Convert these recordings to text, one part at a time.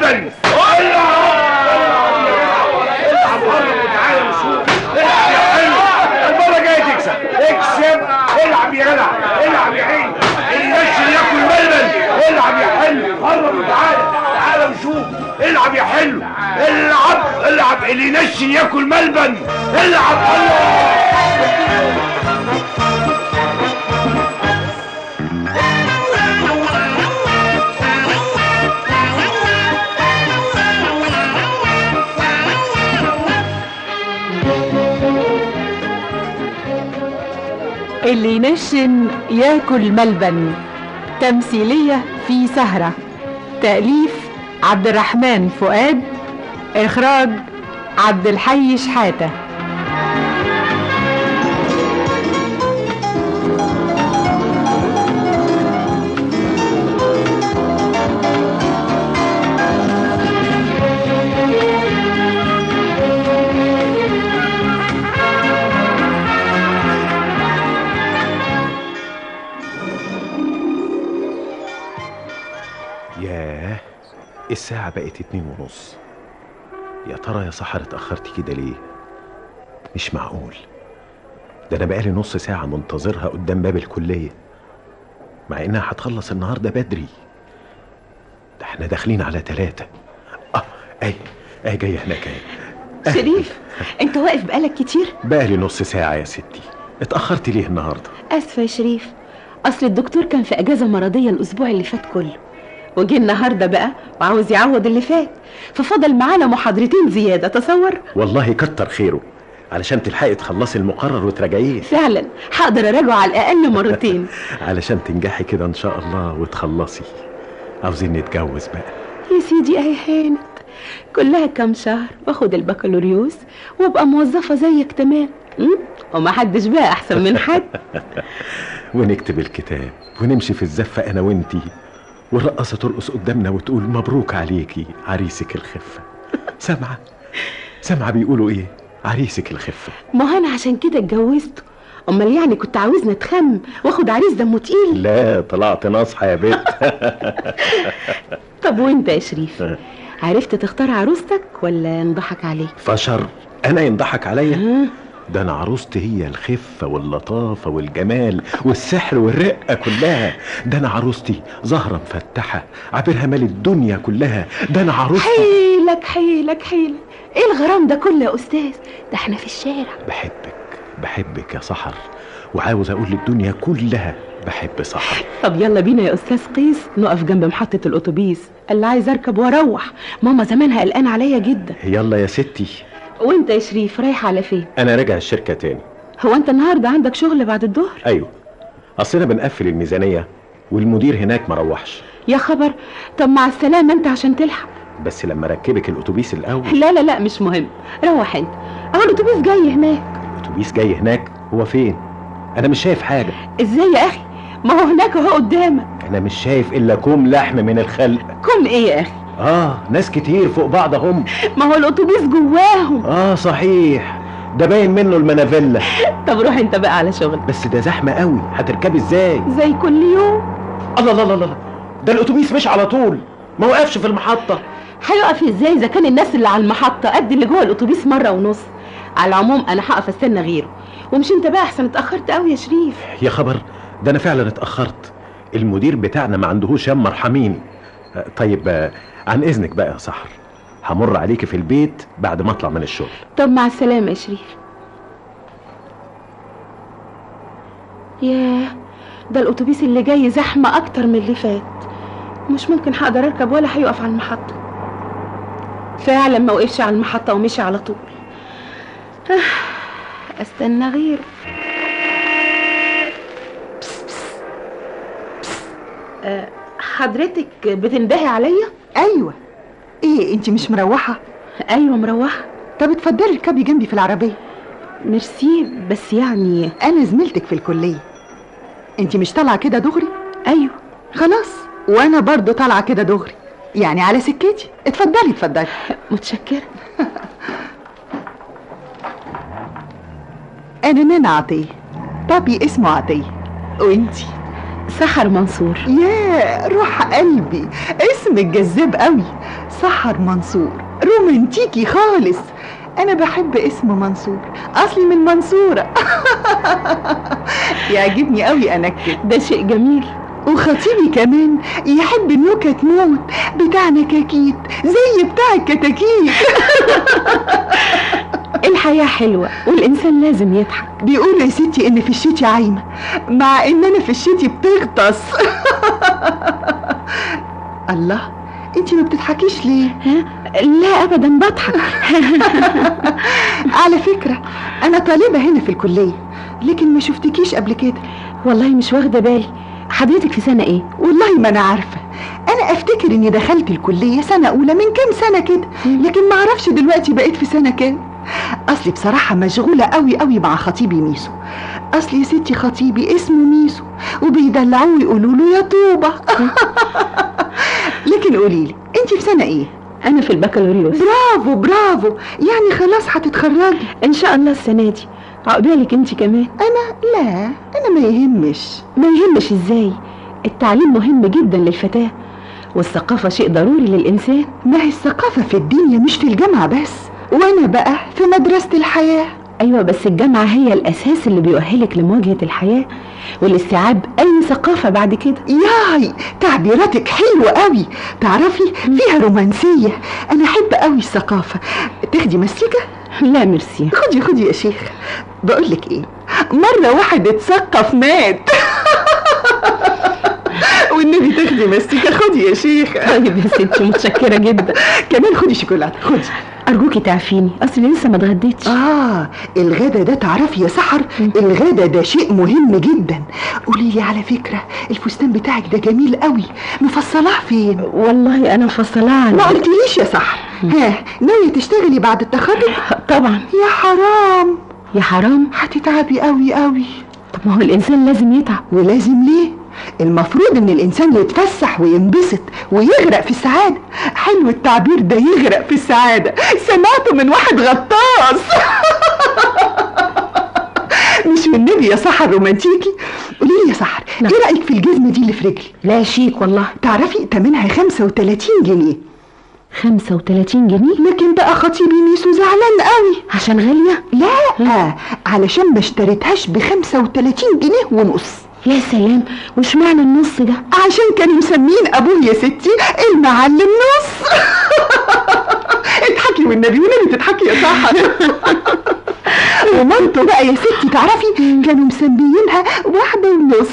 الملبن العب قرب وتعالى وشوف العب يا حلو المره الجايه تكسب اكسب العب يا جدع العب يا عين النشر ياكل ملبن العب يا حلو قرب وتعالى تعالى وشوف العب يا حلو العب العب اللي ينشر ياكل ملبن العب الله اللي ينشن ياكل ملبن تمثيلية في سهرة تأليف عبد الرحمن فؤاد إخراج عبد الحي شحاتة ياه الساعة بقت اتنين ونص يا ترى يا سحر اتأخرتي كده ليه؟ مش معقول ده أنا بقالي نص ساعة منتظرها قدام باب الكلية مع إنها هتخلص النهاردة بدري ده احنا داخلين على تلاتة اه اي اي جاية هناك اهي شريف انت واقف بقالك كتير بقالي نص ساعة يا ستي اتأخرتي ليه النهاردة؟ اسفه يا شريف اصل الدكتور كان في اجازه مرضيه الاسبوع اللي فات كله وجه النهارده بقى وعاوز يعوض اللي فات ففضل معانا محاضرتين زياده تصور والله كتر خيره علشان تلحقي تخلصي المقرر وتراجعيه فعلا هقدر اراجعه على الاقل مرتين علشان تنجحي كده ان شاء الله وتخلصي عاوزين نتجوز بقى يا سيدي اهي هانت كلها كام شهر واخد البكالوريوس وابقى موظفه زيك تمام م? ومحدش بقى احسن من حد ونكتب الكتاب ونمشي في الزفة أنا وإنتي والرقاصة ترقص قدامنا وتقول مبروك عليكي عريسك الخفة سامعة سامعة بيقولوا إيه عريسك الخفة ما هو انا عشان كده اتجوزته امال يعني كنت عاوزني اتخم واخد عريس دمه تقيل لا طلعت ناصحة يا بنت طب وانت يا شريف عرفت تختار عروستك ولا انضحك عليك فشر أنا ينضحك عليا ده أنا عروستي هي الخفة واللطافة والجمال والسحر والرقة كلها ده أنا عروستي زهرة مفتحة عبرها مال الدنيا كلها ده أنا عروستي حيلك حيلك حيلك ايه الغرام ده كله يا استاذ ده احنا في الشارع بحبك بحبك يا سحر وعاوز أقول للدنيا كلها بحب سحر طب يلا بينا يا استاذ قيس نقف جنب محطة الاتوبيس اللي عايز اركب واروح ماما زمانها قلقان عليا جدا يلا يا ستي وانت يا شريف رايح على فين أنا راجع الشركة تاني هو انت النهارده عندك شغل بعد الظهر أيوه أصلنا بنقفل الميزانية والمدير هناك مروحش يا خبر طب مع السلامة انت عشان تلحق بس لما ركبك الأتوبيس الأول لا لا لا مش مهم روح انت اهو الاتوبيس جاي هناك الأتوبيس جاي هناك هو فين؟ أنا مش شايف حاجة ازاي يا اخي ما هو هناك اهو قدامك أنا مش شايف إلا كوم لحم من الخلق كم ايه يا اخي آه ناس كتير فوق بعض هم ما هو الاتوبيس جواهم آه صحيح ده باين منه المنافلة طب روح انت بقى على شغل بس ده زحمة قوي هتركبي ازاي؟ زي كل يوم الله الله الله الله ده الأتوبيس مش على طول ما وقفش في المحطة هيقف ازاي اذا كان الناس اللي على المحطة قد اللي جوه الاتوبيس مرة ونص على العموم انا هقف استنى غيره ومش انت بقى احسن اتأخرت قوي يا شريف يا خبر ده أنا فعلا اتأخرت المدير بتاعنا ما عندهوش يا مرحمين آه، طيب آه، عن إذنك بقى يا سحر همر عليكي في البيت بعد ما أطلع من الشغل طب مع السلامة يا شريف ياه ده الاتوبيس اللي جاي زحمة اكتر من اللي فات مش ممكن هقدر اركب ولا هيقف على المحطة فعلا ما وقفش على المحطة ومشي على طول آه، استنى غيره بس بس بس. آه، حضرتك بتنبهي عليا ايوه ايه انت مش مروحه ايوه مروحه طب اتفضلي اركبي جنبي في العربيه ميرسي بس يعني انا زميلتك في الكليه انت مش طالعه كده دغري ايوه خلاص وانا برضو طالعه كده دغري يعني على سكتي اتفضلي اتفضلي متشكرة انا نانا عطيه بابي اسمه عطيه وانتي سحر منصور يا روح قلبي اسمك جذاب قوي سحر منصور رومانتيكي خالص انا بحب اسم منصور اصلي من منصورة يعجبني قوي انكد ده شيء جميل وخطيبي كمان يحب نكت موت بتاع نكاكيت زي بتاع الكتاكيت الحياة حلوة والإنسان لازم يضحك بيقولوا يا ستي ان في الشتي عايمة مع ان انا في الشتي بتغطس الله انتي ما بتضحكيش ليه ها؟ لا أبدا بضحك على فكرة انا طالبة هنا في الكلية لكن ما شفتكيش قبل كده والله مش واخدة بالي حضرتك في سنة ايه؟ والله ما انا عارفة انا افتكر اني دخلت الكلية سنة اولى من كام سنة كده لكن ما اعرفش دلوقتي بقيت في سنة كام اصلي بصراحة مشغولة قوي قوي مع خطيبي ميسو اصلي يا ستي خطيبي اسمه ميسو وبيدلعوه يقولوا له يا طوبة لكن قولي لي انت في سنة ايه أنا في البكالوريوس برافو برافو يعني خلاص هتتخرجي إن شاء الله السنة دي عقبالك انت كمان انا لا انا ما يهمش ما يهمش ازاي التعليم مهم جدا للفتاة والثقافة شيء ضروري للإنسان ما هي الثقافة في الدنيا مش في الجامعة بس وانا بقى في مدرسة الحياة أيوة بس الجامعة هي الأساس اللي بيؤهلك لمواجهة الحياة والاستيعاب أي ثقافة بعد كده ياي تعبيراتك حلوة قوي تعرفي فيها رومانسية انا احب قوي الثقافة تاخدي مسيكة لا ميرسي خدي خدي يا شيخ بقولك ايه مرة واحد اتثقف مات والنبي تاخدي مسيكة خدي يا شيخ طيب يا ستي متشكرة جدا كمان خدي شوكولاتة خدي أرجوكي تعفيني أصلي لسه ما اتغديتش آه الغدا ده تعرفي يا سحر الغدا ده شيء مهم جدا قولي لي على فكرة الفستان بتاعك ده جميل قوي مفصلاه فين والله أنا مفصلاه ما عن قلتليش يا سحر ها ناوية تشتغلي بعد التخرج طبعا يا حرام يا حرام هتتعبي قوي قوي طب ما هو الإنسان لازم يتعب ولازم ليه المفروض ان الانسان يتفسح وينبسط ويغرق في السعادة حلو التعبير ده يغرق في السعادة سمعته من واحد غطاس مش والنبي يا سحر رومانتيكي قولي لي يا سحر نعم. ايه رايك في الجزمه دي اللي في رجلي لا شيك والله تعرفي تمنها 35 جنيه 35 جنيه لكن بقى خطيبي ميسو زعلان قوي عشان غالية لا علشان ما اشتريتهاش ب 35 جنيه ونص يا سلام وش معنى النص ده عشان كانوا مسمين ابوه يا ستي المعلم نص اضحكي والنبي والنبي تضحكي يا سحر ومامته بقى يا ستي تعرفي كانوا مسميينها واحدة ونص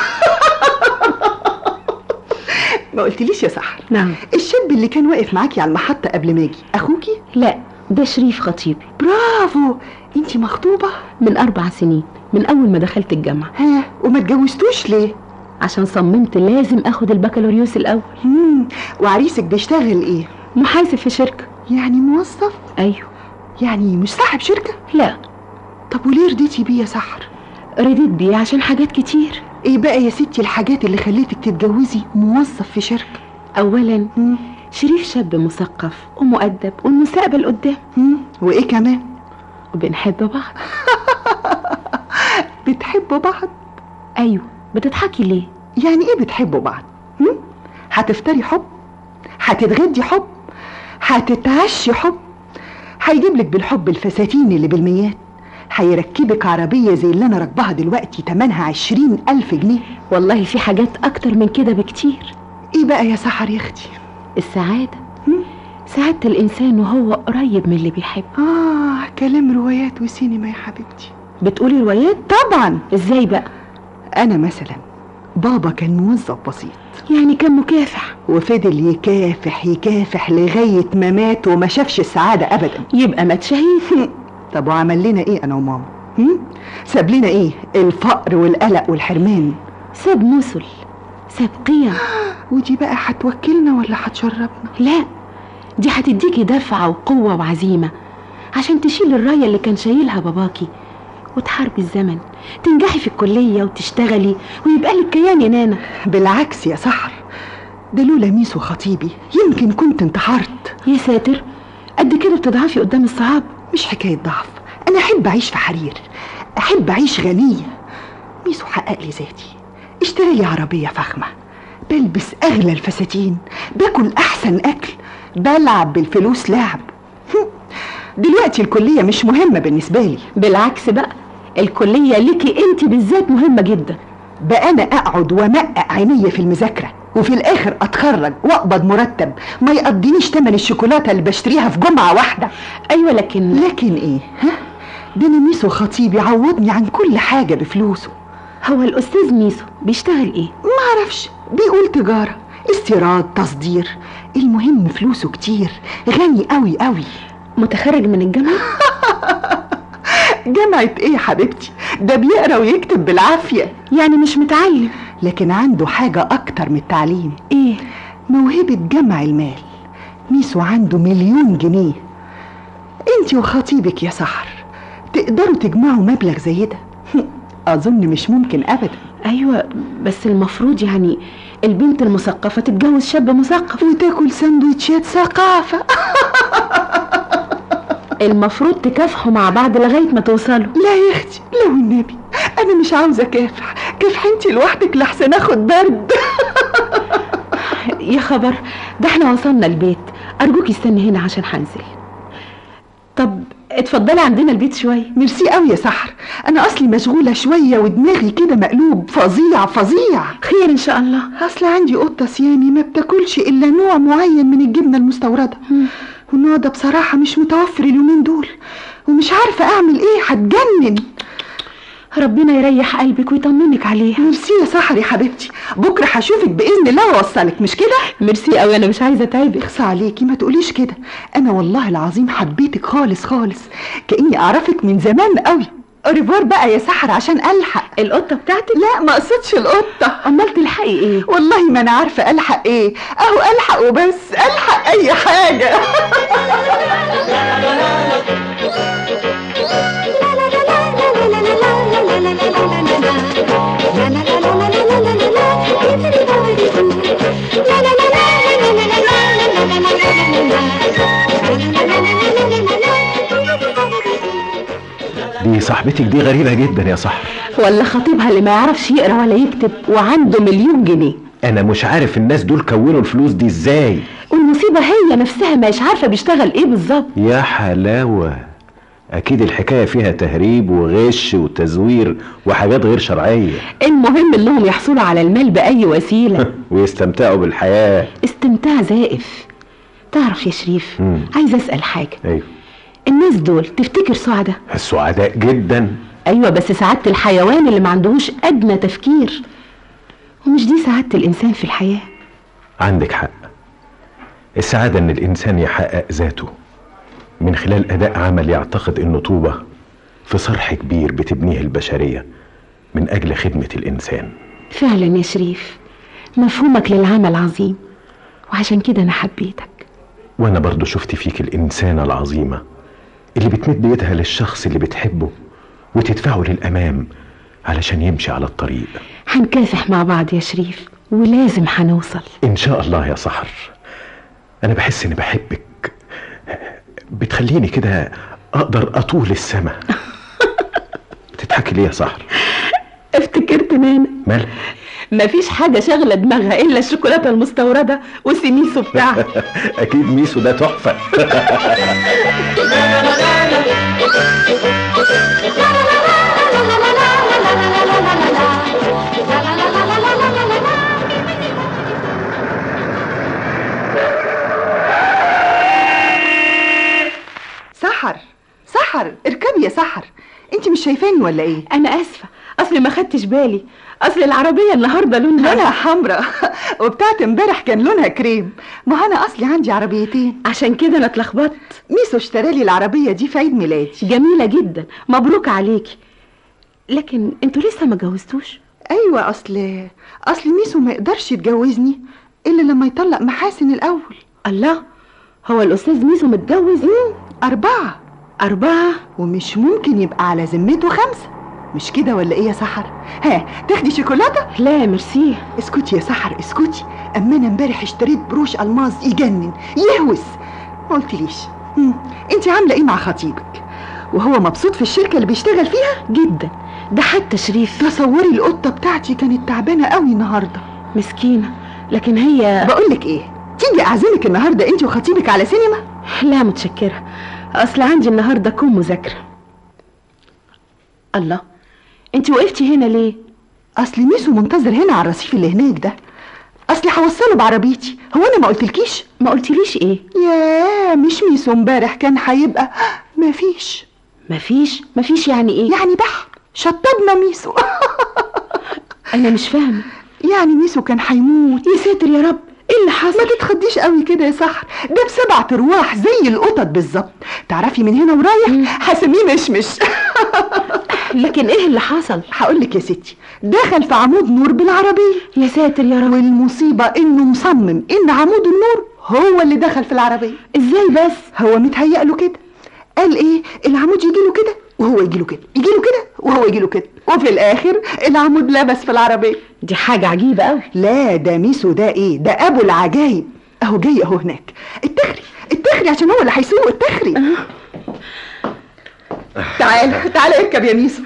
ما قلتليش يا سحر نعم الشاب اللي كان واقف معاكي على المحطة قبل ما اجي اخوكي لا ده شريف خطيبي برافو انتي مخطوبة من أربع سنين من أول ما دخلت الجامعة ها وما اتجوزتوش ليه عشان صممت لازم أخد البكالوريوس الأول مم. وعريسك بيشتغل ايه محاسب في شركة يعني موظف أيوه يعني مش صاحب شركة لا طب وليه رضيتي بيه يا سحر رضيت بيه عشان حاجات كتير ايه بقى يا ستي الحاجات اللي خليتك تتجوزي موظف في شركة أولا مم. شريف شاب مثقف ومؤدب والمستقبل قدام مم. وايه كمان وبنحب بعض بتحبوا بعض أيوه بتضحكي ليه يعني ايه بتحبوا بعض هم؟ هتفتري حب هتتغدي حب هتتعشي حب هيجيب لك بالحب الفساتين اللي بالميات هيركبك عربية زي اللي أنا راكباها دلوقتي تمنها عشرين ألف جنيه والله في حاجات أكتر من كده بكتير إيه بقى يا سحر يا أختي؟ السعادة هم؟ سعادة الإنسان وهو قريب من اللي بيحب آه كلام روايات وسينما يا حبيبتي بتقولي روايات طبعا ازاي بقى أنا مثلا بابا كان موظف بسيط يعني كان مكافح وفضل يكافح يكافح لغاية ما مات وما شافش السعادة أبدا يبقى مات شهيد طب وعمل لنا ايه انا وماما هم؟ ساب لنا ايه الفقر والقلق والحرمان ساب مثل ساب قيم ودي بقى هتوكلنا ولا هتشربنا لا دي هتديكي دفعة وقوة وعزيمة عشان تشيل الراية اللي كان شايلها باباكي وتحاربي الزمن تنجحي في الكلية وتشتغلي ويبقى لك كيان يا نانا بالعكس يا سحر ده لولا ميسو خطيبي يمكن كنت انتحرت يا ساتر قد كده بتضعفي قدام الصعاب مش حكاية ضعف انا احب اعيش في حرير احب اعيش غنية ميسو حقق لي ذاتي بشتري لي عربية فخمة بلبس أغلى الفساتين باكل أحسن أكل بلعب بالفلوس لعب هم، دلوقتي الكلية مش مهمة بالنسبة لي بالعكس بقى الكلية ليكي انت بالذات مهمة جدا بقى أنا أقعد ومقع عيني في المذاكرة وفي الآخر أتخرج وأقبض مرتب ما يقضينيش تمن الشوكولاتة اللي بشتريها في جمعة واحدة ايوه لكن لكن إيه ها ده أنا ميسو خطيبي عوضني عن كل حاجة بفلوسه هو الاستاذ ميسو بيشتغل ايه معرفش بيقول تجارة استيراد تصدير المهم فلوسه كتير غني قوي قوي متخرج من الجامعة جامعة ايه يا حبيبتي ده بيقرا ويكتب بالعافية يعني مش متعلم لكن عنده حاجة أكتر من التعليم ايه موهبة جمع المال ميسو عنده مليون جنيه انتي وخطيبك يا سحر تقدروا تجمعوا مبلغ زي ده أظن مش ممكن أبدا ايوه بس المفروض يعني البنت المثقفة تتجوز شاب مثقف وتاكل سندوتشات ثقافة المفروض تكافحوا مع بعض لغاية ما توصلوا لا يا اختي لو النبي انا مش عاوزه كافح كافح انتي لوحدك لحسن اخد برد يا خبر ده احنا وصلنا البيت ارجوك استني هنا عشان هنزل طب اتفضلي عندنا البيت شوية ميرسي قوي يا سحر انا اصلي مشغوله شويه ودماغي كده مقلوب فظيع فظيع خير ان شاء الله اصل عندي قطه سيامي ما بتاكلش الا نوع معين من الجبنه المستورده والنوع ده بصراحه مش متوفر اليومين دول ومش عارفه اعمل ايه هتجنن ربنا يريح قلبك ويطمنك عليها ميرسي يا سحر يا حبيبتي بكره هشوفك باذن الله واوصلك مش كده ميرسي قوي انا مش عايزة اتعبك اخصى عليكي ما تقوليش كده انا والله العظيم حبيتك خالص خالص كاني اعرفك من زمان قوي اوريفوار بقى يا سحر عشان الحق القطة بتاعتك لا ما اقصدش القطه امال تلحقي ايه والله ما انا عارفه الحق ايه اهو الحق وبس الحق اي حاجه دي صاحبتك دي غريبة جدا يا صاحبي ولا خطيبها اللي ما يعرفش يقرا ولا يكتب وعنده مليون جنيه انا مش عارف الناس دول كونوا الفلوس دي ازاي والمصيبة هي نفسها مش عارفة بيشتغل ايه بالظبط يا حلاوة اكيد الحكاية فيها تهريب وغش وتزوير وحاجات غير شرعية المهم انهم يحصلوا على المال بأي وسيلة ويستمتعوا بالحياة استمتاع زائف تعرف يا شريف مم. عايزة اسأل حاجة ايوه الناس دول تفتكر سعداء السعداء جدا ايوه بس سعادة الحيوان اللي ما عندهوش ادنى تفكير ومش دي سعادة الانسان في الحياة عندك حق السعادة ان الانسان يحقق ذاته من خلال اداء عمل يعتقد انه طوبة في صرح كبير بتبنيه البشرية من اجل خدمة الانسان فعلا يا شريف مفهومك للعمل عظيم وعشان كده انا حبيتك وانا برضو شفت فيك الانسانة العظيمة اللي بتمد ايدها للشخص اللي بتحبه وتدفعه للامام علشان يمشي على الطريق هنكافح مع بعض يا شريف ولازم هنوصل ان شاء الله يا سحر انا بحس اني بحبك بتخليني كده اقدر اطول السما بتضحكي ليه يا سحر افتكرت نانا مالك مفيش حاجة شاغلة دماغها إلا الشوكولاتة المستوردة وسميسو بتاعها اكيد ميسو ده تحفه سحر سحر اركبي يا سحر انت مش شايفاني ولا ايه أنا آسفة أصل ما خدتش بالي أصل العربية النهاردة لونها لونها حمراء وبتاعت امبارح كان لونها كريم ما انا اصلي عندي عربيتين عشان كده أنا اتلخبطت ميسو اشترى لي العربيه دي في عيد ميلادي جميلة جدا مبروك عليكي لكن انتوا لسه ما جوزتوش ايوه اصل اصل ميسو ما يقدرش يتجوزني الا لما يطلق محاسن الاول الله هو الأستاذ ميسو متجوز مم، اربعه أربعة ومش ممكن يبقى على ذمته خمسه مش كده ولا ايه يا سحر ها تاخدي شوكولاته لا ميرسي اسكتي يا سحر اسكتي اما انا امبارح اشتريت بروش الماظ يجنن يهوس ما قلتليش مم، انت عامله ايه مع خطيبك وهو مبسوط في الشركه اللي بيشتغل فيها جدا ده حتى شريف تصوري القطه بتاعتي كانت تعبانه قوي النهارده مسكينة لكن هي بقول لك ايه تيجي اعزمك النهارده انت وخطيبك على سينما لا متشكرة أصل عندي النهاردة كوم مذاكرة الله انت وقفتي هنا ليه؟ اصل ميسو منتظر هنا على الرصيف اللي هناك ده اصلي هوصله بعربيتي هو انا ما قلتلكيش ما قلتليش ايه؟ ياه مش ميسو امبارح كان هيبقى مفيش مفيش مفيش يعني ايه؟ يعني بح شطبنا ميسو أنا مش فاهمة يعني ميسو كان هيموت يا ساتر يا رب ايه اللي ما حصل؟ تتخضيش قوي كده يا سحر ده بسبع ارواح زي القطط بالظبط تعرفي من هنا ورايح هسميه مشمش لكن ايه اللي حصل؟ هقول لك يا ستي دخل في عمود نور بالعربيه يا ساتر يا رب والمصيبه انه مصمم ان عمود النور هو اللي دخل في العربيه ازاي بس؟ هو متهيأ له كده قال ايه العمود يجي له كده وهو يجي له كده يجي له كده وهو يجي له كده وفي الاخر العمود لبس في العربيه دي حاجة عجيبة قوي لا ده ميسو ده ايه ده ابو العجايب اهو جاي اهو هناك اتخري اتخري عشان هو اللي هيسوق اتخري تعال تعال اركب يا ميسو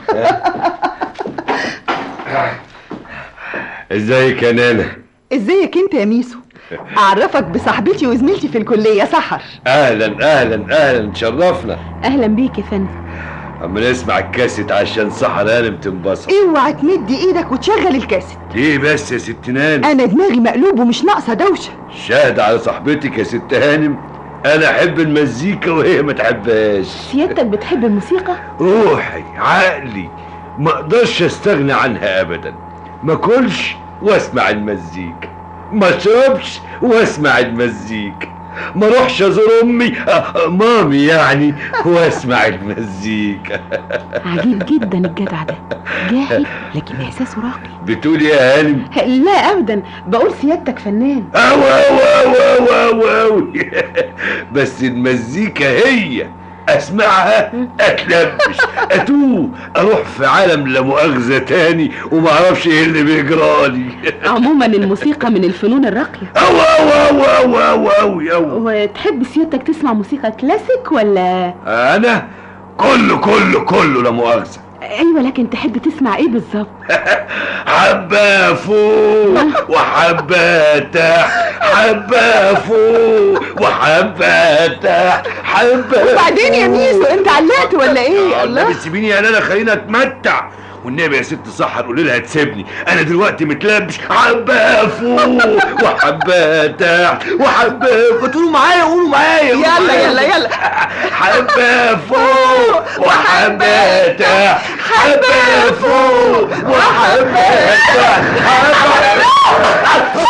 ازيك يا نانا ازيك انت يا ميسو اعرفك بصاحبتي وزميلتي في الكليه سحر اهلا اهلا اهلا تشرفنا أهلا بيك يا فندم اما نسمع الكاسيت عشان سحر هانم تنبسط اوعى تمد ايدك وتشغل الكاسيت ليه بس يا ست نانا انا دماغي مقلوب ومش ناقصه دوشه شاهد على صاحبتك يا ست هانم انا احب المزيكا وهي ما تحبهاش سيادتك بتحب الموسيقى؟ روحي عقلي ما اقدرش استغنى عنها ابدا ما اكلش واسمع المزيكا ما اشربش واسمع المزيكا ما اروحش ازور امي آه، آه، مامي يعني واسمع المزيكا عجيب جدا الجدع ده جاهل لكن إحساسه راقي بتقول يا هانم لا أبدا بقول سيادتك فنان أو أو أو أو أو أو بس المزيكا هي اسمعها اتلبش اتوه اروح في عالم لا مؤاخذه تاني وما اعرفش ايه اللي بيجرالي عموما الموسيقى من الفنون الراقية او او او او او او او وتحب سيادتك تسمع موسيقى كلاسيك ولا انا كله كله كله لا مؤاخذه ايوه لكن تحب تسمع ايه بالظبط حبة فوق وحبة تحت حبة فوق وحبة تحت حبة وبعدين يا فوق. ميسو انت علقت ولا ايه الله الله سيبيني يا لالا خلينا اتمتع والنبي يا ست سحر قولي لها تسيبني انا دلوقتي متلبش حبه فوق وحبه تحت وحبه فوق تقولوا معايا قولوا معايا قولوا يلا معايا. يلا يلا حبه فوق وحبه تحت حبه فوق وحبه تحت حبه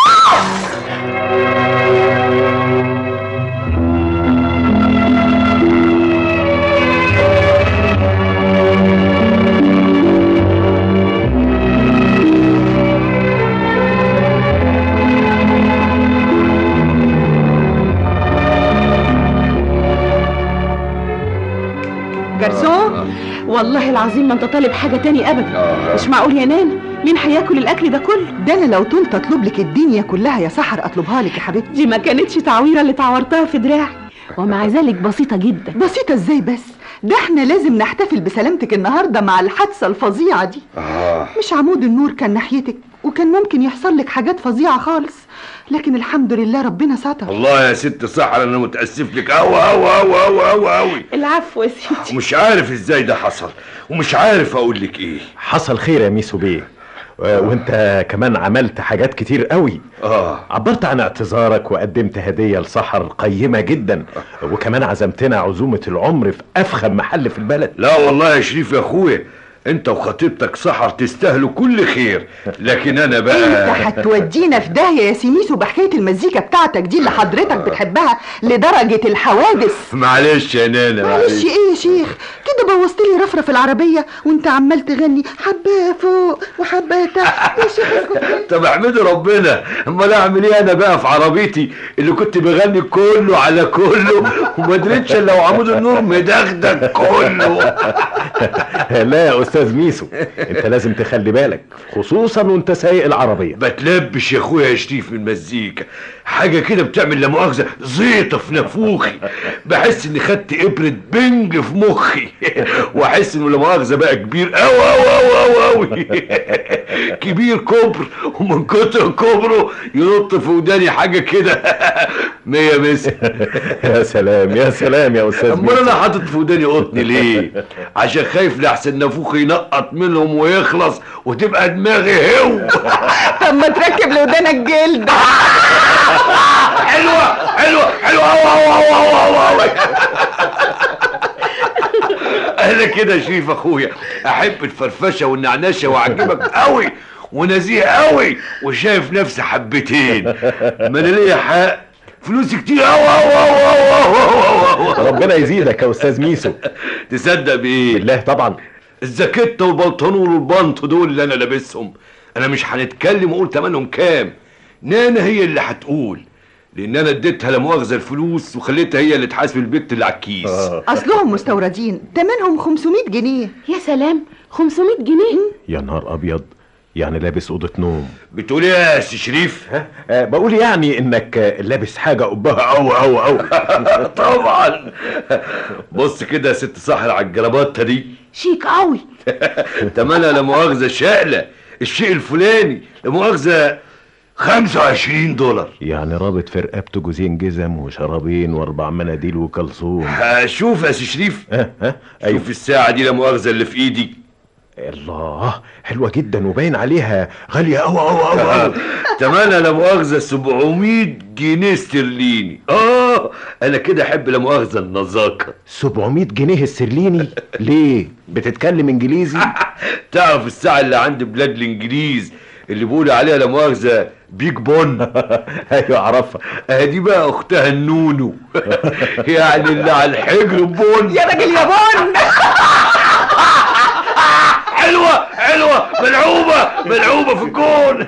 جرسون والله العظيم ما انت طالب حاجة تاني ابدا مش معقول يا نانا مين هياكل الاكل ده كله ده انا لو طلت اطلب لك الدنيا كلها يا سحر اطلبها لك يا حبيبتي دي ما كانتش تعويرة اللي تعورتها في دراعي ومع ذلك بسيطة جدا بسيطة ازاي بس ده احنا لازم نحتفل بسلامتك النهاردة مع الحادثة الفظيعة دي آه. مش عمود النور كان ناحيتك وكان ممكن يحصل لك حاجات فظيعة خالص لكن الحمد لله ربنا ستر والله يا ست سحر انا متاسف لك اوي اوي اوي اوي اوي اوي العفو يا سيدي ومش عارف ازاي ده حصل ومش عارف اقول لك ايه حصل خير يا ميسو بيه و- وانت كمان عملت حاجات كتير قوي اه عبرت عن اعتذارك وقدمت هدية لسحر قيمة جدا وكمان عزمتنا عزومة العمر في أفخم محل في البلد لا والله يا شريف يا اخويا انت وخطيبتك سحر تستاهلوا كل خير لكن انا انت بقى هتودينا في داهية يا سيميسو بحكاية المزيكا بتاعتك دي اللي حضرتك بتحبها لدرجة الحوادث معلش يا نانا معلش ايه يا شيخ كده بوظت لي رفرف العربية وانت عمال تغني حبة فوق وحبة تحت يا شيخ اسكت كده. طب احمدوا ربنا امال اعمل ايه انا بقى في عربيتي اللي كنت بغني كله على كله وما ادريتش الا وعمود النور مدغدغ كله لا يا أستاذ ميسو انت لازم تخلي بالك خصوصا وانت سايق العربية بتلبش يا اخويا يا شريف من المزيكا حاجه كده بتعمل لا مؤاخذه زيطه في نافوخي بحس اني خدت ابره بنج في مخي واحس انه لا مؤاخذه بقى كبير قوي قوي قوي قوي قوي كبير كبر ومن كتر كبره ينط في وداني حاجه كده مية مسا يا سلام يا سلام يا استاذ امال ميسو انا حاطط في وداني قطن ليه عشان خايف لاحسن نافوخي ينقط منهم ويخلص وتبقى دماغي هو طب ما تركب لودانك جلد حلوه حلوه حلوه أوي أوي أوي أوي أوي أوي. انا كده شريف اخويا احب الفرفشه والنعنشه واعجبك قوي ونزيه قوي وشايف نفسي حبتين ما انا ليا حق فلوسي كتير قوي قوي قوي قوي قوي ربنا يزيدك يا استاذ ميسو تصدق بايه بالله طبعا الزاكيته والبنطلون والبنط دول اللي انا لابسهم انا مش هنتكلم واقول تمنهم كام نانا هي اللي هتقول لان انا اديتها لا مؤاخذه الفلوس وخليتها هي اللي تحاسب البت اللي على الكيس آه. اصلهم مستوردين تمنهم 500 جنيه يا سلام 500 جنيه يا نهار ابيض يعني لابس اوضه نوم بتقول ايه يا سي شريف أه بقول يعني انك آه، لابس حاجه قبها او او او طبعا بص كده يا ست سحر على الجراباته دي شيك قوي تمنها لا مؤاخذه شقله الشيء الفلاني لا مؤاخذه 25 دولار يعني رابط في رقبته جوزين جزم وشرابين واربع مناديل وكلثوم شوف يا سي شريف ها ها ايوه شوف الساعه دي لا مؤاخذه اللي في ايدي الله حلوه جدا وباين عليها غاليه قوي قوي قوي قوي تمنها لا مؤاخذه 700 جنيه استرليني اه انا كده احب لا مؤاخذه النزاكه 700 جنيه استرليني ليه بتتكلم انجليزي تعرف الساعه اللي عند بلاد الانجليز اللي بيقولوا عليها لا مؤاخذه بيج بون ايوه اعرفها ادي بقى اختها النونو يعني اللي على الحجر بون يا راجل يا بون حلوه حلوه ملعوبه ملعوبه في الجون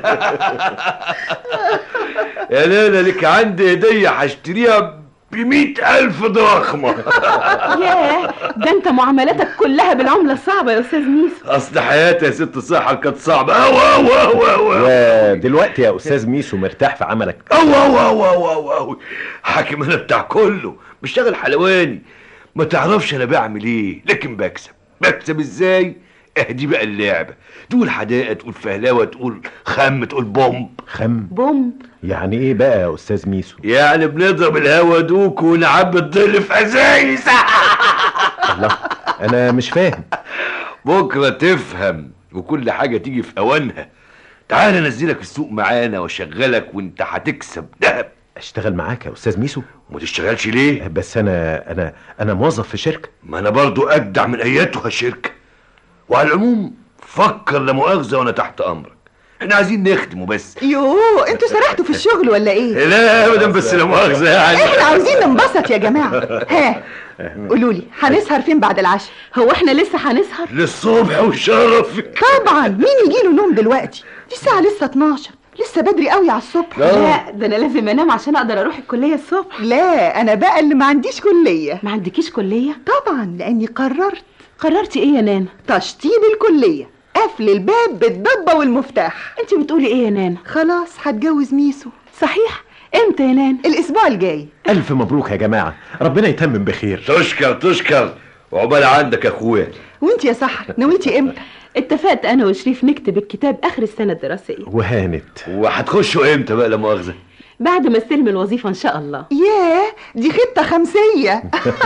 يا لالا لك عندي هديه هشتريها بمئة ألف دراخمة ياه ده انت معاملاتك كلها بالعملة الصعبة يا استاذ ميسو أصل حياتي يا ست سحر كانت صعبة أوي أوي أوي أوي ودلوقتي يا استاذ ميسو مرتاح في عملك أوي أوي أوي أوي أوي أوي حاكم أنا بتاع كله بشتغل حلواني ما تعرفش أنا بعمل إيه لكن بكسب بكسب إزاي؟ اهدي بقى اللعبة تقول حداقة تقول فهلاوة تقول خم تقول بومب خم بوم يعني ايه بقى يا استاذ ميسو يعني بنضرب الهوا دوك ونعبي الظل في ازايز الله انا مش فاهم بكره تفهم وكل حاجه تيجي في اوانها تعال انزلك السوق معانا واشغلك وانت هتكسب دهب اشتغل معاك يا استاذ ميسو وما تشتغلش ليه بس انا انا انا موظف في شركه ما انا برضو اجدع من اياتها شركه وعلى العموم فكر لا مؤاخذه وانا تحت امرك احنا عايزين نخدمه بس يوه انتوا سرحتوا في الشغل ولا ايه لا ابدا بس لا مؤاخذه يعني احنا عاوزين ننبسط يا جماعه ها قولوا لي هنسهر فين بعد العشاء هو احنا لسه هنسهر للصبح والشرف طبعا مين يجي له نوم دلوقتي دي الساعه لسه 12 لسه بدري قوي على الصبح لا ده انا لازم انام عشان اقدر اروح الكلية الصبح لا انا بقى اللي ما عنديش كليه ما عندكيش كلية طبعا لاني قررت قررتي ايه يا نانا تشطيب الكليه قفل الباب بالضبه والمفتاح انت بتقولي ايه يا نانا خلاص هتجوز ميسو صحيح امتى يا نانا الاسبوع الجاي الف مبروك يا جماعه ربنا يتمم بخير تشكر تشكر وعقبال عندك يا اخويا وانت يا سحر نويتي امتى اتفقت انا وشريف نكتب الكتاب اخر السنة الدراسية وهانت وهتخشوا امتى بقى لا مؤاخذه بعد ما استلم الوظيفة ان شاء الله ياه دي خطه خمسيه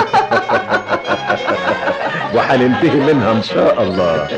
وهننتهي منها ان شاء الله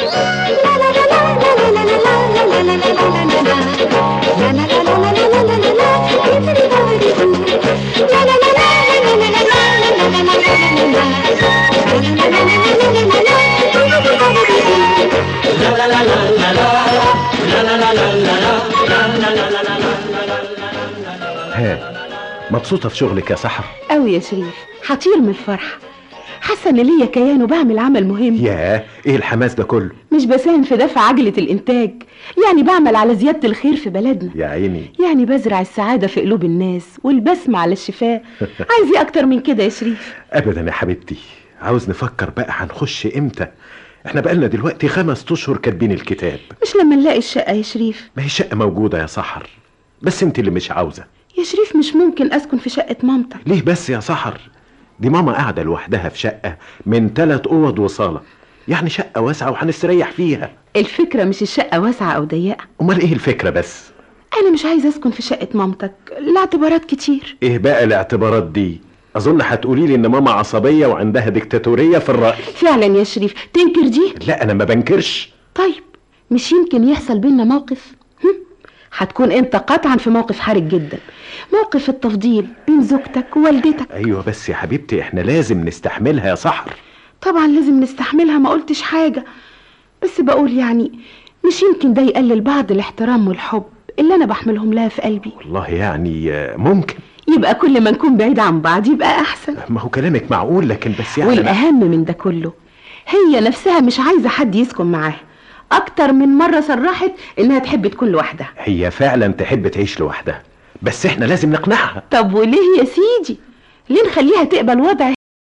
ها مبسوطه في شغلك يا سحر قوي يا شريف هطير من الفرحة حاسة ان ليا كيان وبعمل عمل مهم ياه ايه الحماس ده كله مش بساهم في دفع عجلة الانتاج يعني بعمل على زيادة الخير في بلدنا يا عيني يعني بزرع السعادة في قلوب الناس والبسمة على الشفاء عايز ايه اكتر من كده يا شريف ابدا يا حبيبتي عاوز نفكر بقى هنخش امتى احنا بقالنا دلوقتي خمس اشهر كاتبين الكتاب مش لما نلاقي الشقة يا شريف ما هي شقه موجوده يا سحر بس انت اللي مش عاوزه يا شريف مش ممكن اسكن في شقة مامتك ليه بس يا سحر دي ماما قاعدة لوحدها في شقة من ثلاث أوض وصالة يعني شقة واسعة وهنستريح فيها الفكرة مش الشقة واسعة او ضيقة أمال إيه الفكرة بس انا مش عايزة اسكن في شقة مامتك لاعتبارات كتير إيه بقى الاعتبارات دي أظن هتقولي لي إن ماما عصبية وعندها ديكتاتورية في الرأي فعلا يا شريف تنكر دي لا أنا ما بنكرش طيب مش يمكن يحصل بينا موقف هم؟ هتكون انت قطعا في موقف حرج جدا موقف التفضيل بين زوجتك ووالدتك أيوة بس يا حبيبتي إحنا لازم نستحملها يا سحر طبعا لازم نستحملها ما قلتش حاجة بس بقول يعني مش يمكن ده يقلل بعض الاحترام والحب اللي انا بحملهم لها في قلبي والله يعني آه، ممكن يبقى كل ما نكون بعيد عن بعض يبقى احسن ما هو كلامك معقول لكن بس يعني أنا- والاهم من ده كله هي نفسها مش عايزة حد يسكن معاها اكتر من مرة صرحت انها تحب تكون لوحدها هي فعلا تحب تعيش لوحدها بس احنا لازم نقنعها طب وليه يا سيدي ليه نخليها تقبل وضع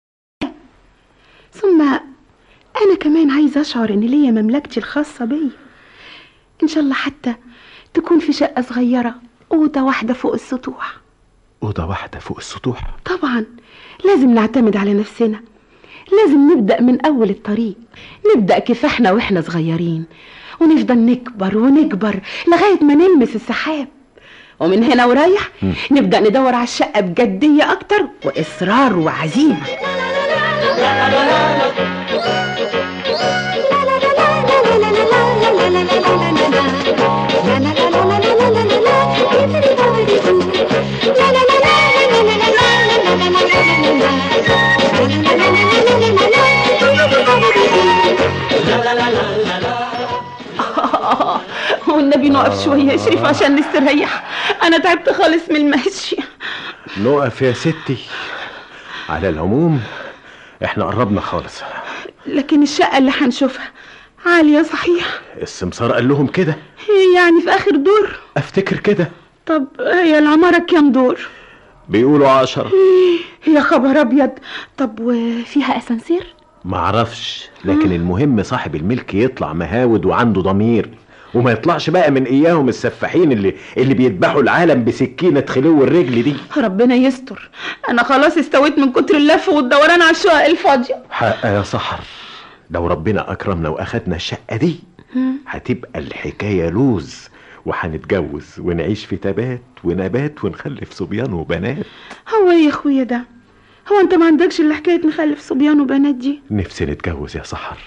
ثم انا كمان عايزه اشعر ان ليا مملكتي الخاصه بيا ان شاء الله حتى تكون في شقه صغيره اوضه واحده فوق السطوح أوضة واحدة فوق السطوح طبعا لازم نعتمد على نفسنا لازم نبدا من اول الطريق نبدا كفاحنا واحنا صغيرين ونفضل نكبر ونكبر لغايه ما نلمس السحاب ومن هنا ورايح نبدا ندور على الشقه بجديه اكتر واصرار وعزيمه والنبي نقف شويه يا شريف عشان نستريح انا تعبت خالص من المشي نقف يا ستي على العموم احنا قربنا خالص لكن الشقه اللي هنشوفها عاليه صحيح السمسار قال لهم كده يعني في اخر دور افتكر كده طب هي العماره كام دور بيقولوا عشرة يا خبر ابيض طب وفيها اسانسير معرفش لكن المهم صاحب الملك يطلع مهاود وعنده ضمير وما يطلعش بقى من اياهم السفاحين اللي اللي بيذبحوا العالم بسكينة خلو الرجل دي ربنا يستر انا خلاص استويت من كتر اللف والدوران على الشقق الفاضيه حق يا سحر لو ربنا اكرمنا واخدنا الشقة دي هتبقى الحكاية لوز وهنتجوز ونعيش في تبات ونبات ونخلف صبيان وبنات هو ايه يا اخويا ده هو انت ما عندكش الا حكايه نخلف صبيان وبنات دي نفسي نتجوز يا سحر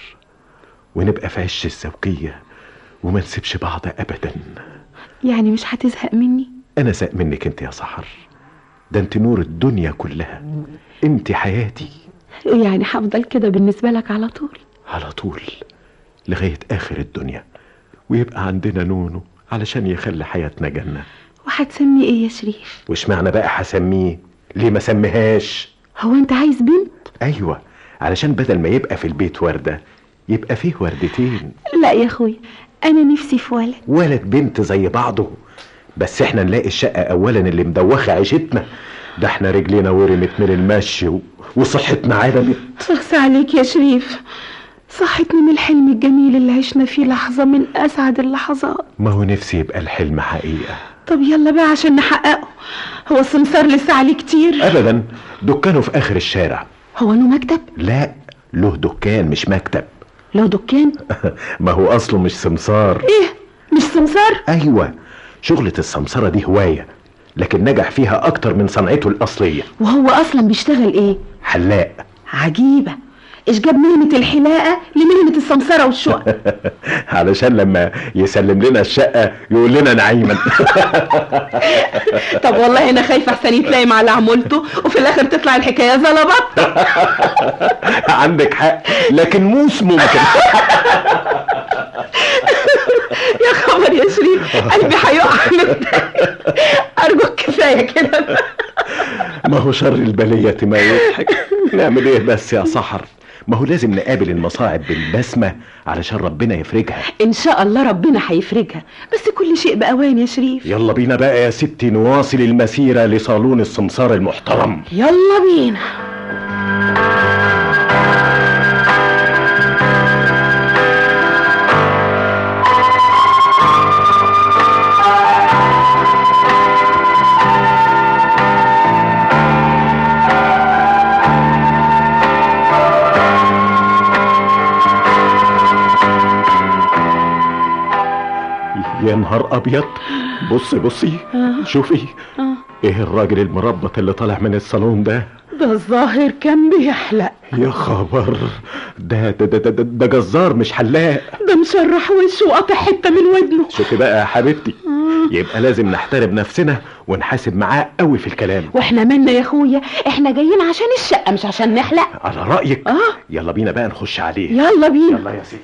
ونبقى في عش الزوجية وما نسيبش بعض أبدا يعني مش هتزهق مني أنا ساق منك أنت يا سحر ده أنت نور الدنيا كلها أنت حياتي يعني هفضل كده بالنسبه لك على طول على طول لغاية آخر الدنيا ويبقى عندنا نونو علشان يخلي حياتنا جنة وهتسمي ايه يا شريف وش معنى بقى هسميه ليه ما سميهاش هو انت عايز بنت أيوة علشان بدل ما يبقى في البيت وردة يبقى فيه وردتين لا يا اخويا انا نفسي في ولد ولد بنت زي بعضه بس احنا نلاقي الشقة اولا اللي مدوخة عيشتنا ده احنا رجلينا ورمت من المشي و... وصحتنا عدمت شخص عليك يا شريف صحتني من الحلم الجميل اللي عشنا فيه لحظة من أسعد اللحظات ما هو نفسي يبقى الحلم حقيقة طب يلا بقى عشان نحققه هو السمسار لسه عليه كتير ابدا دكانه في اخر الشارع هو له مكتب لا له دكان مش مكتب له دكان ما هو اصله مش سمسار ايه مش سمسار ايوه شغلة السمسرة دي هواية لكن نجح فيها اكتر من صنعته الاصلية وهو أصلا بيشتغل ايه حلاق عجيبة ايش جاب مهنة الحلاقة لمهنة السمسرة والشقق علشان لما يسلم لنا الشقة يقول لنا نعيما طب والله انا خايفة احسن يتلاقي على عمولته وفي الاخر تطلع الحكاية زلبط عندك حق لكن موس ممكن يا خبر يا شريف قلبي هيقع من الضحك. ارجوك كفاية كده ما هو شر البلية ما يضحك نعمل ايه بس يا سحر ما هو لازم نقابل المصاعب بالبسمة علشان ربنا يفرجها ان شاء الله ربنا هيفرجها بس كل شيء باوان يا شريف يلا بينا بقى يا ستي نواصل المسيرة لصالون السمسار المحترم يلا بينا يا نهار ابيض بصي بصي شوفي ايه الراجل المربط اللي طالع من الصالون ده ده الظاهر كان بيحلق يا خبر ده ده ده ده, ده, ده جزار مش حلاق ده مشرح وشه وقطع حته من ودنه شوفي بقى يا حبيبتي يبقى لازم نحترم نفسنا ونحاسب معاه قوي في الكلام واحنا مالنا يا اخويا احنا جايين عشان الشقه مش عشان نحلق على رايك اه يلا بينا بقى نخش عليه يلا بينا يلا يا ستي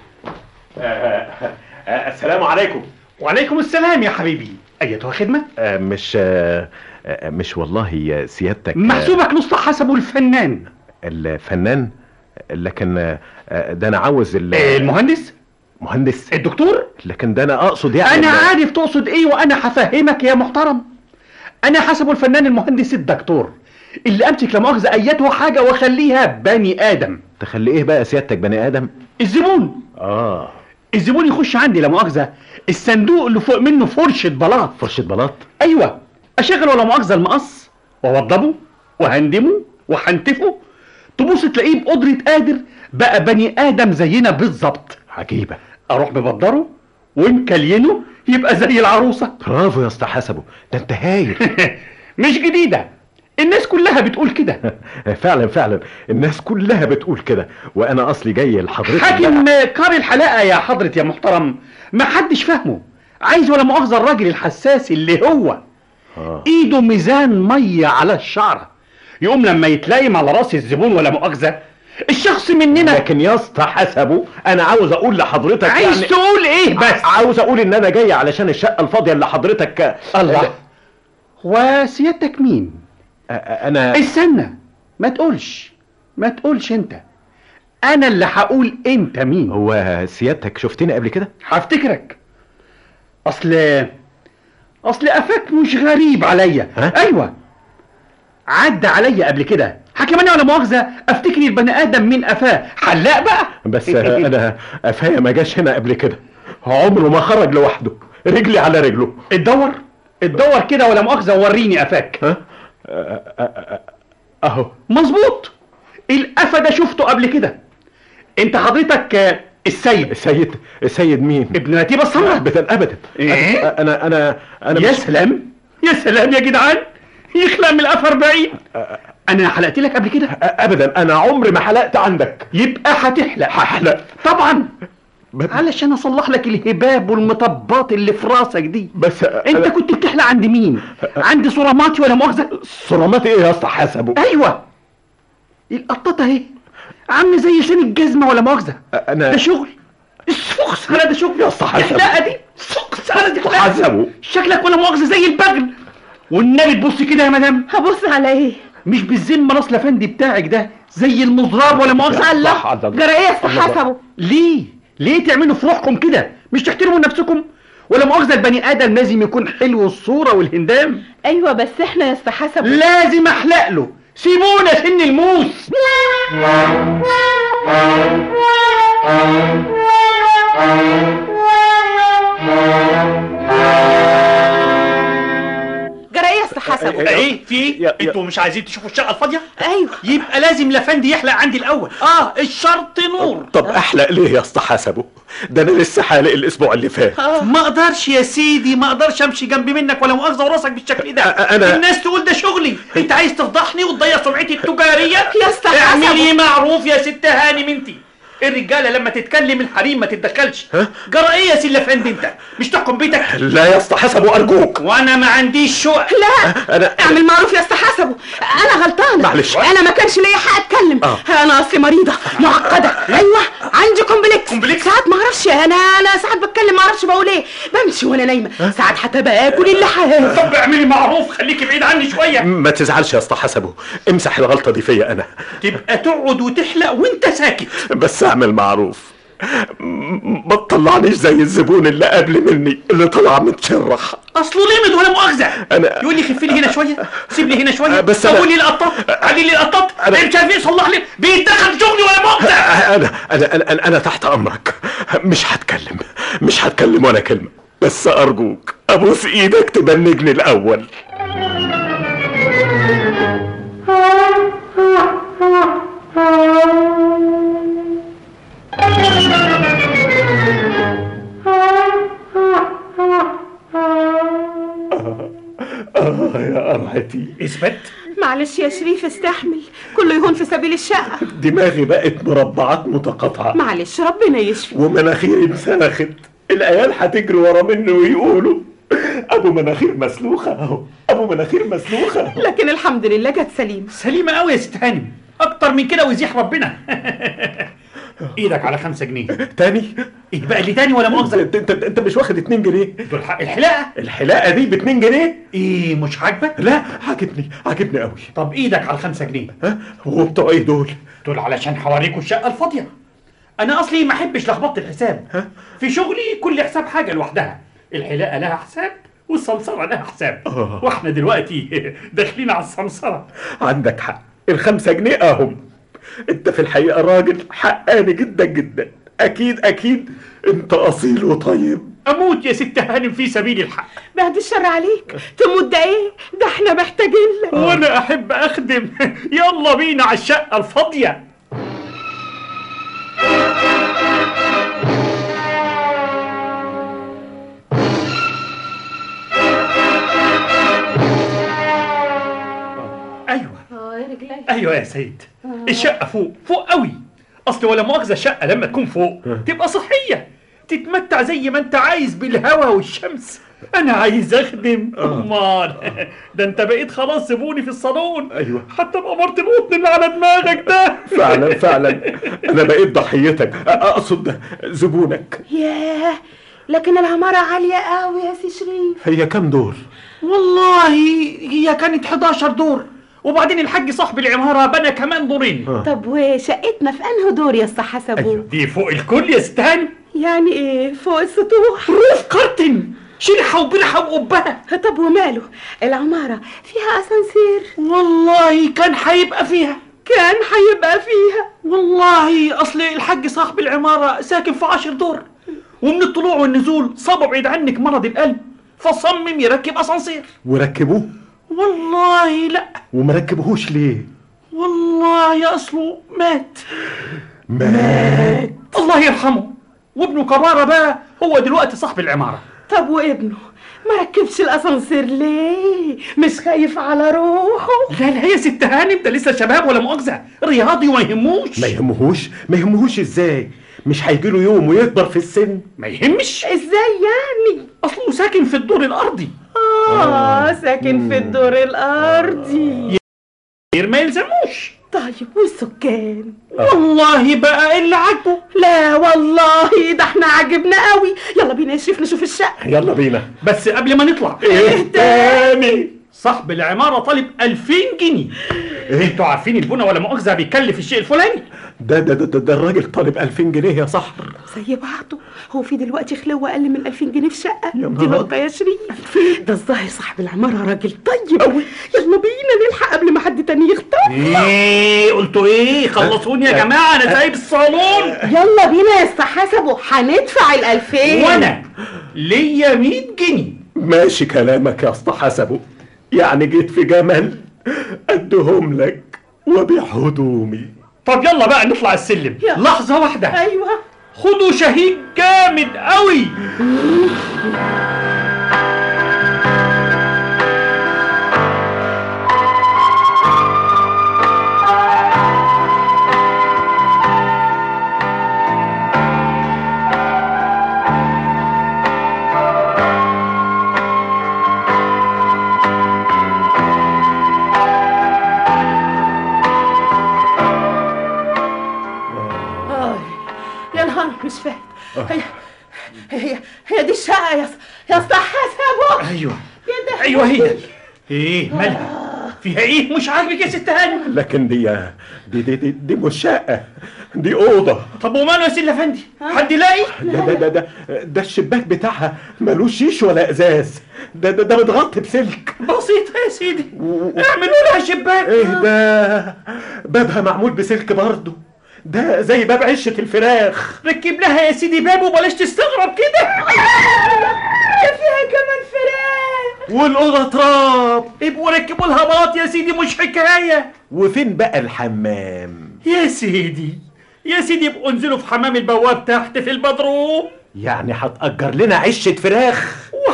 السلام عليكم وعليكم السلام يا حبيبي ايتها خدمه آه، مش آه، آه، مش والله يا سيادتك آه، محسوبك نص حسبه الفنان الفنان لكن آه، آه، ده انا عاوز ال- المهندس مهندس الدكتور لكن ده انا اقصد يعني انا ال- عارف تقصد ايه وانا هفهمك يا محترم انا حسبه الفنان المهندس الدكتور اللي امسك لا مؤاخذه ايته حاجه واخليها بني ادم تخلي ايه بقى سيادتك بني ادم الزبون اه الزبون يخش عندي لا مؤاخذه الصندوق اللي فوق منه فرشه بلاط فرشة بلاط ايوه اشغل ولا مؤاخذه المقص واوضبه وهندمه وحنتفه تبص تلاقيه بقدره قادر بقى بني ادم زينا بالظبط عجيبة اروح مبدره ومكلينه يبقى زي العروسه برافو يا اسطى حسبه ده انت هايل مش جديده الناس كلها بتقول كده فعلا فعلا الناس كلها بتقول كده وانا اصلي جاي لحضرتك حاكم بقى. كار الحلاقه يا حضره يا محترم ما حدش فاهمه عايز ولا مؤاخذه الراجل الحساس اللي هو آه. ايده ميزان ميه على الشعره يقوم لما يتلايم على راس الزبون ولا مؤاخذه الشخص مننا لكن يا اسطى حسبه انا عاوز اقول لحضرتك عايز يعني تقول ايه بس عاوز اقول ان انا جاي علشان الشقه الفاضيه اللي حضرتك الله وسيادتك مين أ- انا استنى ما تقولش ما تقولش انت انا اللي هقول انت مين هو سيادتك شفتني قبل كده هفتكرك اصل اصل قفاك مش غريب عليا ها؟ ايوه عدى عليا قبل كده حكم انا ولا مؤاخذه افتكر البني ادم من قفاه حلاق بقى بس انا قفايا ما جاش هنا قبل كده عمره ما خرج لوحده رجلي على رجله اتدور اتدور كده ولا مؤاخذه وريني قفاك ها اهو مظبوط القفا ده شفته قبل كده انت حضرتك آه، السيد السيد السيد مين ابن نتيبه السمراء ابدا ابدا إيه؟ انا انا انا يا مش- سلام يا سلام يا جدعان يخلق من القفا 40 انا حلقت لك قبل كده ابدا انا عمري ما حلقت عندك يبقى هتحلق هحلق طبعا ب- علشان اصلح لك الهباب والمطبات اللي في راسك دي بس انت كنت بتحلق عند مين عند صراماتي ولا مؤاخذه صرامات ايه يا اسطى حسبه ايوه القطاطه اهي عامله زي سن الجزمه ولا مؤاخذه انا ده شغل السوكس على ده شغل يا اسطى حسب. الحلاقه دي السوكس على دي حلاقة. حسبه. شكلك ولا مؤاخذه زي البغل والنبي تبص كده يا مدام هبص على ايه مش بالذمه راس الافندي بتاعك ده زي المزراب ولا مؤاخذه الله. الله الله. جرى ايه يا الله. حسبه ليه ليه تعملوا في روحكم كده مش تحترموا نفسكم ولا مؤاخذه البني ادم لازم يكون حلو الصوره والهندام ايوه بس احنا يا اسطى حسبه لازم احلق له سيبونا سن الموس جرى ايه يا اسطى حسبه ايه في يا- يا- انتوا مش عايزين تشوفوا الشقه الفاضيه ايوه يبقى لازم لفندي يحلق عندي الاول اه الشرط نور طب احلق ليه يا اسطى حسبه ده انا لسه حالق الاسبوع اللي فات ما اقدرش يا سيدي ما اقدرش امشي جنب منك ولا مؤاخذه وراسك بالشكل ده أ- أنا- الناس تقول ده شغلي انت عايز تفضحني وتضيع سمعتي التجاريه يا اسطى اعملي حسبه معروف يا ست هاني بنتي الرجاله لما تتكلم الحريم ما تتدخلش جرى ايه يا سي لفندي انت مش تحكم بيتك لا يا اسطى حسبه ارجوك وانا ما عنديش شقق لا انا اعمل معروف يا اسطى حسبه انا غلطانه معلش. انا ما كانش ليا حق اتكلم آه. انا اصلي مريضه معقده ايوه عندي كومبلكس كومبلكس؟ ساعات ما اعرفش انا انا ساعات بتكلم ما اعرفش بقول ايه بمشي وانا نايمه ساعات حتى باكل اللي حاجه طب اعملي معروف خليكي بعيد عني شويه ما تزعلش يا اسطى حسبه امسح الغلطه دي فيا انا تبقى تقعد وتحلق وانت ساكت بس اعمل معروف م- ما تطلعنيش زي الزبون اللي قبل مني اللي طلع متشرح اصله ليمد ولا مؤاخذه أنا- يقول لي خف لي هنا شويه سيب لي هنا شويه بس أنا- سوي لي القطاط علي لي القطاط أنا- مش عارف ايه صلح لي بيتدخل في شغلي ولا مؤاخذه انا انا انا انا, أنا تحت امرك مش هتكلم مش هتكلم ولا كلمه بس ارجوك ابوس ايدك تبنجني الاول اه يا قرعتي اثبت معلش يا شريف استحمل كله يهون في سبيل الشقة دماغي بقت مربعات متقاطعة معلش ربنا يشفي ومناخيري انسلخت العيال هتجري ورا مني ويقولوا ابو مناخير مسلوخة اهو ابو مناخير مسلوخة لكن الحمد لله جت سليمة سليمة قوي يا ست هانم اكتر من كده ويزيح ربنا ايدك على خمسة جنيه تاني ايه بقى اللي تاني ولا مؤاخذة انت انت, انت مش واخد اتنين جنيه دول حق الحلاقة الحلاقة دي باتنين جنيه ايه مش عاجبك لا عاجبني عاجبني قوي طب ايدك على خمسة جنيه ها وبتوع ايه دول دول علشان حواريكوا الشقة الفاضية أنا أصلي ما أحبش لخبطة الحساب في شغلي كل حساب حاجة لوحدها الحلاقة لها حساب والسمسرة لها حساب آه. واحنا دلوقتي داخلين على السمسرة عندك حق الخمسة جنيه اهم انت في الحقيقة راجل حقاني جدا جدا اكيد اكيد انت اصيل وطيب أموت يا ست هانم في سبيل الحق بعد الشر عليك تموت ده ايه ده احنا محتاجين لك وأنا أحب أخدم يلا بينا على الشقة الفاضية أيوه ايوه يا سيد الشقه فوق فوق قوي اصل ولا مؤاخذه الشقه لما تكون فوق تبقى صحيه تتمتع زي ما انت عايز بالهواء والشمس انا عايز اخدم امال ده انت بقيت خلاص سيبوني في الصالون أيوة. حتى بأمرت القطن اللي على دماغك ده فعلا فعلا انا بقيت ضحيتك أ- اقصد زبونك ياه لكن العمارة عالية قوي يا سي شريف هي كام دور والله هي كانت 11 دور وبعدين الحاج صاحب العماره بنى كمان دورين طب وشقتنا في انه دور يا اسطى حسبوه دي فوق الكل يا ستان يعني ايه فوق السطوح روف كارتن شرحه وبرحه وقبها طب وماله العمارة فيها اسانسير والله كان هيبقى فيها كان هيبقى فيها والله اصل الحاج صاحب العماره ساكن في عشر دور ومن الطلوع والنزول صابه بعيد عنك مرض القلب فصمم يركب اسانسير وركبوه والله لا ومركبوهوش ليه والله يا اصله مات مات الله يرحمه وابنه كبارة بقى هو دلوقتي صاحب العمارة طب وابنه ما ركبش الاسانسير ليه مش خايف على روحه لا لا يا ست هانم ده لسه شباب ولا مؤاخذة رياضي وما يهموش ما يهمهوش ما يهمهوش ازاي مش هيجي له يوم ويكبر في السن ما يهمش ازاي يعني اصله ساكن في الدور الارضي اه ساكن في الدور الارضي غير ما يلزموش طيب والسكان والله بقى اللي عاجبه لا والله ده احنا عجبنا قوي يلا بينا يا شريف نشوف الشقة يلا بينا بس قبل ما نطلع ايه تاني صاحب العمارة طالب 2000 جنيه انتوا عارفين البنا ولا مؤاخذة بيكلف الشيء الفلاني ده ده ده, ده, ده الراجل طالب 2000 جنيه يا صاحبي زي بعضه هو في دلوقتي خلوة أقل من 2000 جنيه في شقة يا دي نهار نقطة يا شريف ده الظاهر صاحب العمارة راجل طيب أوي يلا بينا نلحق قبل ما حد تاني يخطف ايه قلتوا ايه خلصوني يا جماعة انا سايب الصالون يلا بينا يا اسطى حسبه هندفع الألفين وانا ليا 100 جنيه ماشي كلامك يا اسطى حسبه يعني جيت في جمل ادهم لك وبيع هدومي طب يلا بقى نطلع السلم يلا. لحظة واحدة أيوه خدوا شهيق جامد قوي آه. يا نهار مش فاهم هي هي هي دي الشقة يا اسطى يا اسطى حسبه ايوه يا ده ايوه هي ايه مالها فيها ايه مش عاجبك يا ست هانم لكن دي دي دي, دي, دي مش شقة دي أوضة طب وماله يا سيدي افندي حد يلاقي ده ده ده ده, ده الشباك بتاعها ملوش شيش ولا ازاز ده ده, ده متغطي بسلك بسيطة يا سيدي اعملوا لها شباك ايه ده بابها معمول بسلك برضه ده زي باب عشة الفراخ ركب لها يا سيدي باب وبلاش تستغرب كده ده فيها كمان فراخ والأوضة تراب ابقوا ركبوا لها بلاط يا سيدي مش حكاية وفين بقى الحمام يا سيدي يا سيدي ابقوا انزلوا في حمام البواب تحت في البدروم يعني هتأجر لنا عشة فراخ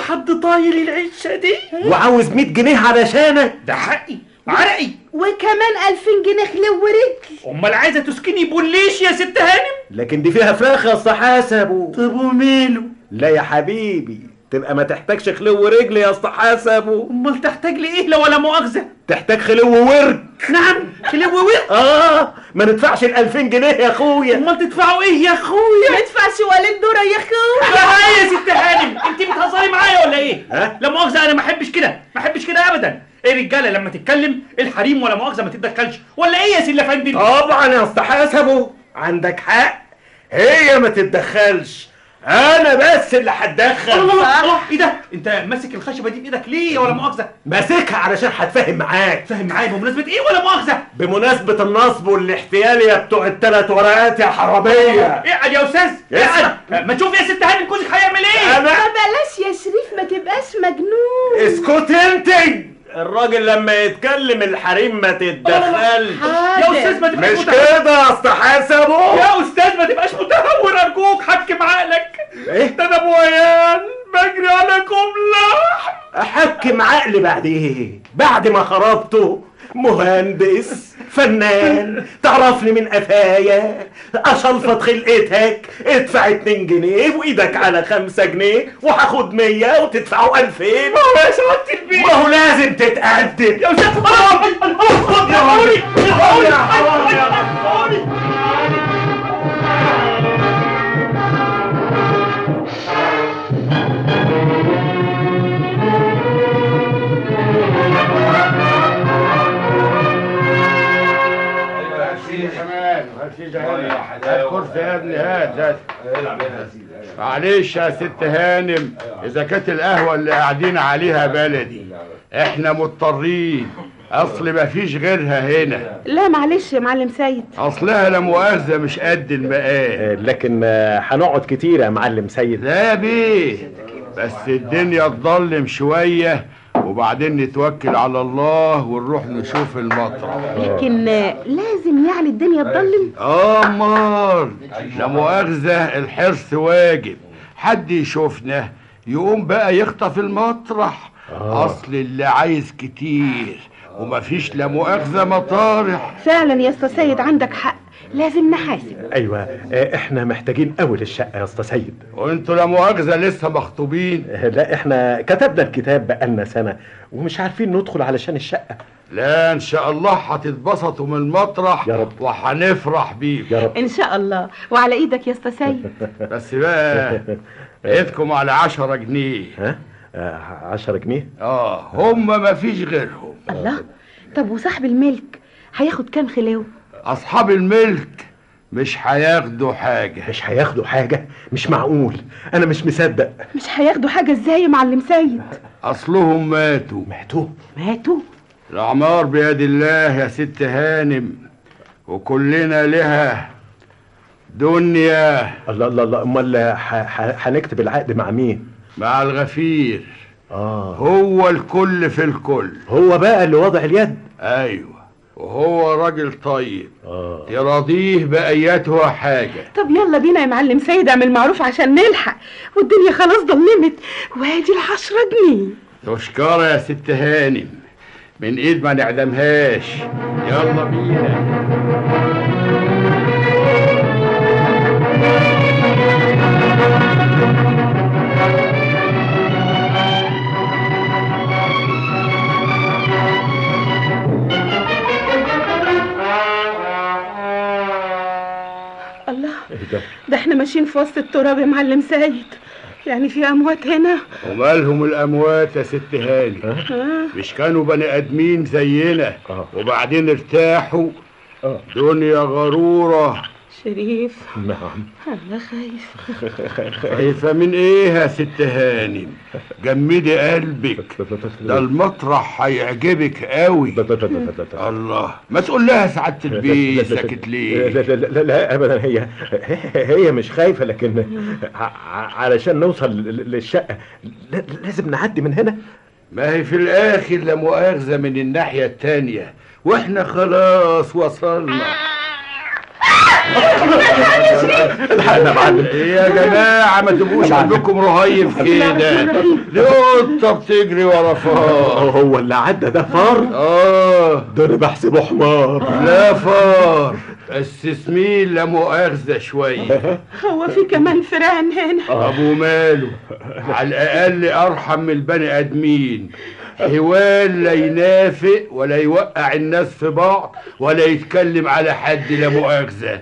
حد طايل العشه دي وعاوز 100 جنيه علشانك ده حقي عرقي وكمان ألفين جنيه خلو ورجل امال عايزه تسكني بوليش يا ست هانم لكن دي فيها فراخ يا اسطى حسبه طب وماله لا يا حبيبي تبقى ما تحتاجش خلو رجل يا اسطى حسبه امال تحتاج لايه لا ولا مؤاخذه تحتاج خلو ورك نعم خلو ورق اه ما ندفعش ال 2000 جنيه يا اخويا امال تدفعوا ايه يا اخويا ما يدفعش ولا الدورة يا اخويا لا يا ست هانم انت بتهزري معايا ولا ايه ها؟ لا مؤاخذه انا ما احبش كده ما احبش كده ابدا ايه الرجاله لما تتكلم الحريم ولا مؤاخذه ما تتدخلش ولا ايه يا سيدي فندم طبعا يا اسطى حسبه عندك حق هي ما تتدخلش انا بس اللي الله هتدخل الله الله ايه ده انت ماسك الخشبه دي بايدك ليه يا ولا مؤاخذه ماسكها علشان هتفهم معاك فاهم معايا بمناسبه ايه ولا مؤاخذه بمناسبة النصب والاحتيال يا بتوع الثلاث ورقات يا حرامية اقعد يا استاذ اسمع. اقعد ما تشوف يا ست هانم جوزك هيعمل ايه انا ما بلاش يا شريف ما تبقاش مجنون اسكت انت الراجل لما يتكلم الحريم ما تتدخلش يا استاذ ما تبقاش مش متهور. كده يا اسطى حسبه يا استاذ ما تبقاش متهور ارجوك حكم عقلك ايه ده انا بويان بجري على كمله احكم عقلي بعد ايه بعد ما خربته مهندس فنان تعرفني من قفايا اشلفط خلقتك ادفع اتنين جنيه وايدك على خمسة جنيه وهاخد مية وتدفعوا الفين ما هو يا سعاده البيت ما هو لازم تتقدم يا استاذ الله الله يا هوري يا هوري يا هوري هات كرسي يا ابني هات هات معلش يا ست هانم اذا كانت القهوه اللي قاعدين عليها بلدي احنا مضطرين اصل مفيش غيرها هنا لا معلش يا معلم سيد اصلها لا مؤاخذه مش قد المقام لكن هنقعد كتير يا معلم سيد لا يا بيه بس الدنيا تضلم شويه وبعدين نتوكل على الله ونروح نشوف المطرح لكن آه، لازم يعني الدنيا تضلم اه امال لا مؤاخذة الحرص واجب حد يشوفنا يقوم بقى يخطف المطرح اصل اللي عايز كتير ومفيش لا مؤاخذة مطارح فعلا يا اسطى سيد عندك حق لازم نحاسب ايوه آه، احنا محتاجين اول الشقه يا اسطى سيد وانتوا لا مؤاخذة لسه مخطوبين آه، لا احنا كتبنا الكتاب بقالنا سنه ومش عارفين ندخل علشان الشقه لا ان شاء الله هتتبسطوا من المطرح يا رب. وهنفرح بيكم يا رب ان شاء الله وعلى ايدك يا اسطى سيد بس بقى ايدكم على عشرة جنيه ها آه، عشرة جنيه اه هم مفيش غيرهم الله طب وصاحب الملك هياخد كام خلاوه اصحاب الملك مش هياخدوا حاجة مش هياخدوا حاجه مش معقول انا مش مصدق مش هياخدوا حاجه ازاي يا معلم سيد اصلهم ماتوا ماتوا ماتوا الاعمار بيد الله يا ست هانم وكلنا لها دنيا الله الله الله امال ح- ح- هنكتب العقد مع مين مع الغفير اه هو الكل في الكل هو بقى اللي وضع اليد ايوه وهو راجل طيب اه يراضيه باياتها حاجه طب يلا بينا يا معلم سيد اعمل معروف عشان نلحق والدنيا خلاص ضلمت وادي العشرة جنيه تشكرة يا ست هانم من ايد ما نعدمهاش يلا بينا الله ايه ده ده احنا ماشيين في وسط التراب يا معلم سيد يعني في اموات هنا ومالهم الاموات يا ست هاني مش كانوا بني ادمين زينا آه. وبعدين ارتاحوا آه. دنيا غرورة شريف نعم الله خايف خايفة من ايه يا ست هانم جمدي قلبك ده المطرح هيعجبك قوي الله ما تقول لها سعادة البيت ساكت ليه لا, لا, لا, لا ابدا هي هي مش خايفه لكن ع- علشان نوصل ل- للشقه لا- لازم نعدي من هنا ما هي في الاخر لا مؤاخذة من الناحية التانية واحنا خلاص وصلنا الحقنا يا معلم ايه يا جماعة ما تبقوش عندكم رهيف كده دي قطة بتجري ورا فار هو اللي عدى ده فار اه ده انا بحسبه حمار لا فار بس سمين لا مؤاخذة شوية هو في كمان فران هنا ابو ماله على الاقل ارحم من البني ادمين حوال لا ينافق ولا يوقع الناس في بعض ولا يتكلم على حد لا مؤاخذة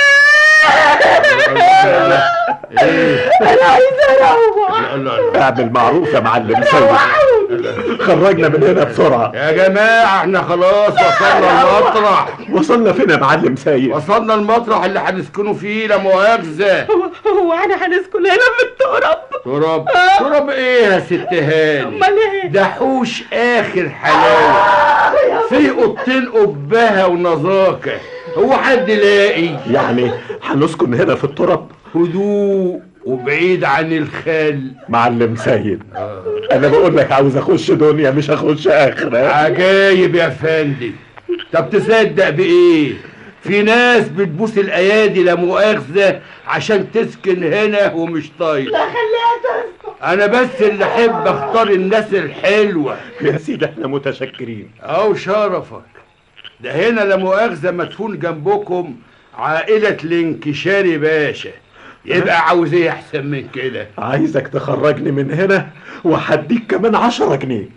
ايه انا عايزه اروح لا لا لا. اعمل معروف يا معلم سيد خرجنا من هنا بسرعة يا جماعة احنا خلاص وصلنا المطرح وصلنا فين يا معلم سيد وصلنا المطرح اللي هنسكنوا فيه لا مؤاخذة هو هو انا هنسكن هنا في التراب تراب تراب ايه يا ست هاني امال ايه ده حوش اخر حلاوة في اوضتين قبها ونظافة هو حد لاقي يعني هنسكن هنا في التراب هدوء وبعيد عن الخل معلم سيد انا بقول لك عاوز اخش دنيا مش اخش اخرة عجايب يا فندم طب تصدق بايه في ناس بتبوس الايادي لا مؤاخذه عشان تسكن هنا ومش طايق لا خليها تسكت انا بس اللي احب اختار الناس الحلوه يا سيدي احنا متشكرين او شرفك ده هنا لا مؤاخذه مدفون جنبكم عائله الانكشاري باشا يبقى عاوز ايه احسن من كده عايزك تخرجني من هنا وهديك كمان عشرة جنيه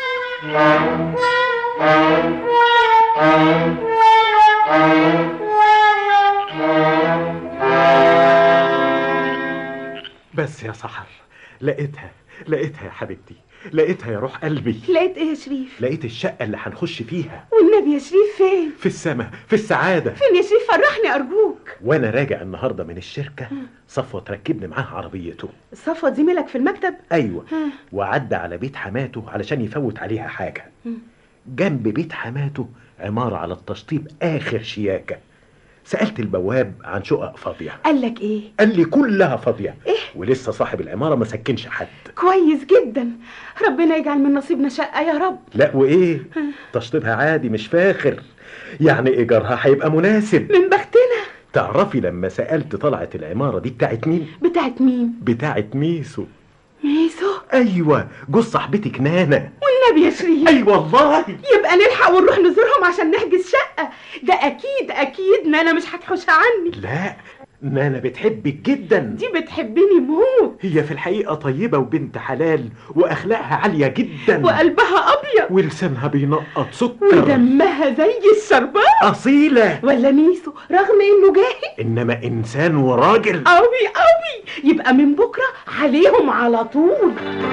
بس يا سحر لقيتها لقيتها يا حبيبتي لقيتها يا روح قلبي لقيت ايه يا شريف لقيت الشقة اللي هنخش فيها والنبي يا شريف فين في السماء في السعادة فين يا شريف فرحني ارجوك وانا راجع النهارده من الشركة صفوة تركبني معاها عربيته صفوت زميلك في المكتب ايوه ها. وعدى على بيت حماته علشان يفوت عليها حاجة جنب بيت حماته عمارة على التشطيب آخر شياكة سألت البواب عن شقق فاضية قال لك ايه قال لي كلها فاضية إيه؟ ولسه صاحب العمارة ما سكنش حد كويس جدا ربنا يجعل من نصيبنا شقه يا رب لا وإيه تشطيبها عادي مش فاخر يعني إيجارها هيبقى مناسب من بختنا تعرفي لما سألت طلعت العمارة دي بتاعت مين بتاعت مين بتاعت ميسو ميسو أيوة جوز صاحبتك نانا والنبي يا شريف أي والله يبقى نلحق ونروح نزورهم عشان نحجز شقة ده أكيد أكيد نانا مش هتحوش عني لا نانا بتحبك جدا دي بتحبني موت هي في الحقيقة طيبة وبنت حلال وأخلاقها عالية جدا وقلبها أبيض ولسانها بينقط سكر ودمها زي الشربات أصيلة ولا ميسو رغم إنه جاهل إنما إنسان وراجل قوي قوي يبقى من بكرة عليهم على طول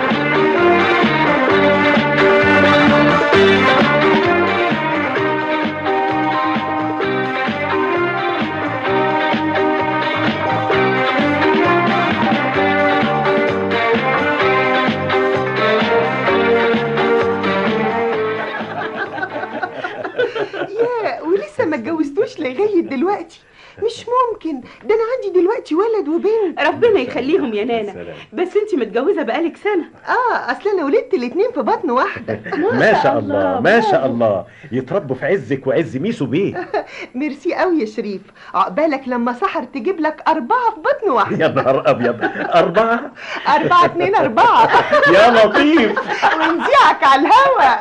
يا ولسه ما اتجوزتوش لغايه دلوقتي مش ممكن ده انا عندي دلوقتي ولد وبنت ربنا يخليهم يا نانا سلام. بس انت متجوزة بقالك سنة اه اصل انا ولدت الاتنين في بطن واحده ما شاء الله ما شاء الله يتربوا في عزك وعز ميسو بيه ميرسي قوي يا شريف عقبالك لما سحر تجيب لك اربعه في بطن واحده يا نهار أبيض أربعة اربعه اتنين اربعه يا لطيف ونذيعك على الهوا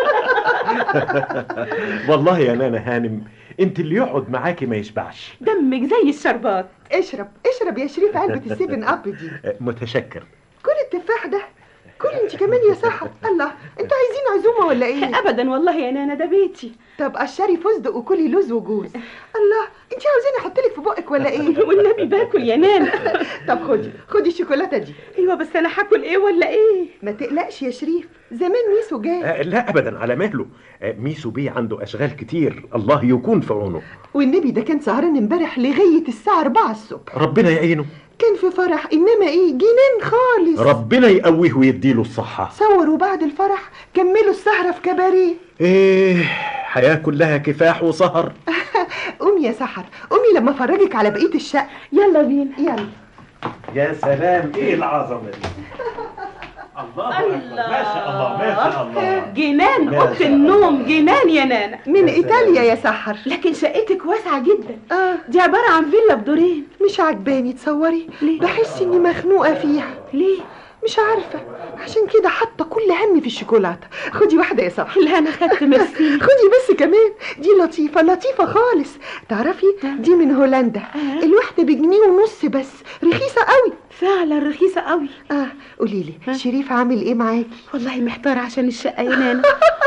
والله يا نانا هانم انت اللي يقعد معاكي ما يشبعش دمك زي الشربات اشرب اشرب يا شريف علبه السيفن اب دي متشكر كل التفاح ده كل انت كمان يا سحر الله انتوا عايزين عزومه ولا ايه ابدا والله يا نانا ده بيتي طب قشري فستق وكلي لوز وجوز الله انت عاوزاني احط لك في بقك ولا ايه والنبي باكل يا نانا طب خدي خدي الشوكولاته دي ايوه بس انا هاكل ايه ولا ايه ما تقلقش يا شريف زمان ميسو جاي آه، لا ابدا على مهله آه، ميسو بيه عنده اشغال كتير الله يكون في عونه والنبي ده كان سهران امبارح لغايه الساعه 4 الصبح ربنا يعينه كان في فرح انما ايه جنان خالص ربنا يقويه ويديله الصحة صوروا بعد الفرح كملوا السهره في كباريه ايه حياة كلها كفاح وسهر قومي يا سحر قومي لما افرجك على بقيه الشقه يلا بينا يلا يا سلام ايه العظمة دي الله أكبر. ما شاء الله ما الله جنان اوضه النوم جنان يا نانا من ايطاليا يا سحر لكن شقتك واسعه جدا اه دي عباره عن فيلا بدورين مش عجباني تصوري ليه؟ بحس اني مخنوقه فيها ليه مش عارفه عشان كده حاطه كل همي في الشوكولاته خدي واحده يا سحر لا انا خدت ميرسي خدي بس كمان دي لطيفة لطيفة خالص تعرفي دي من هولندا الواحدة بجنيه ونص بس رخيصة قوي فعلا رخيصه قوي اه قولي لي شريف عامل ايه معاكي والله محتاره عشان الشقه يا نانا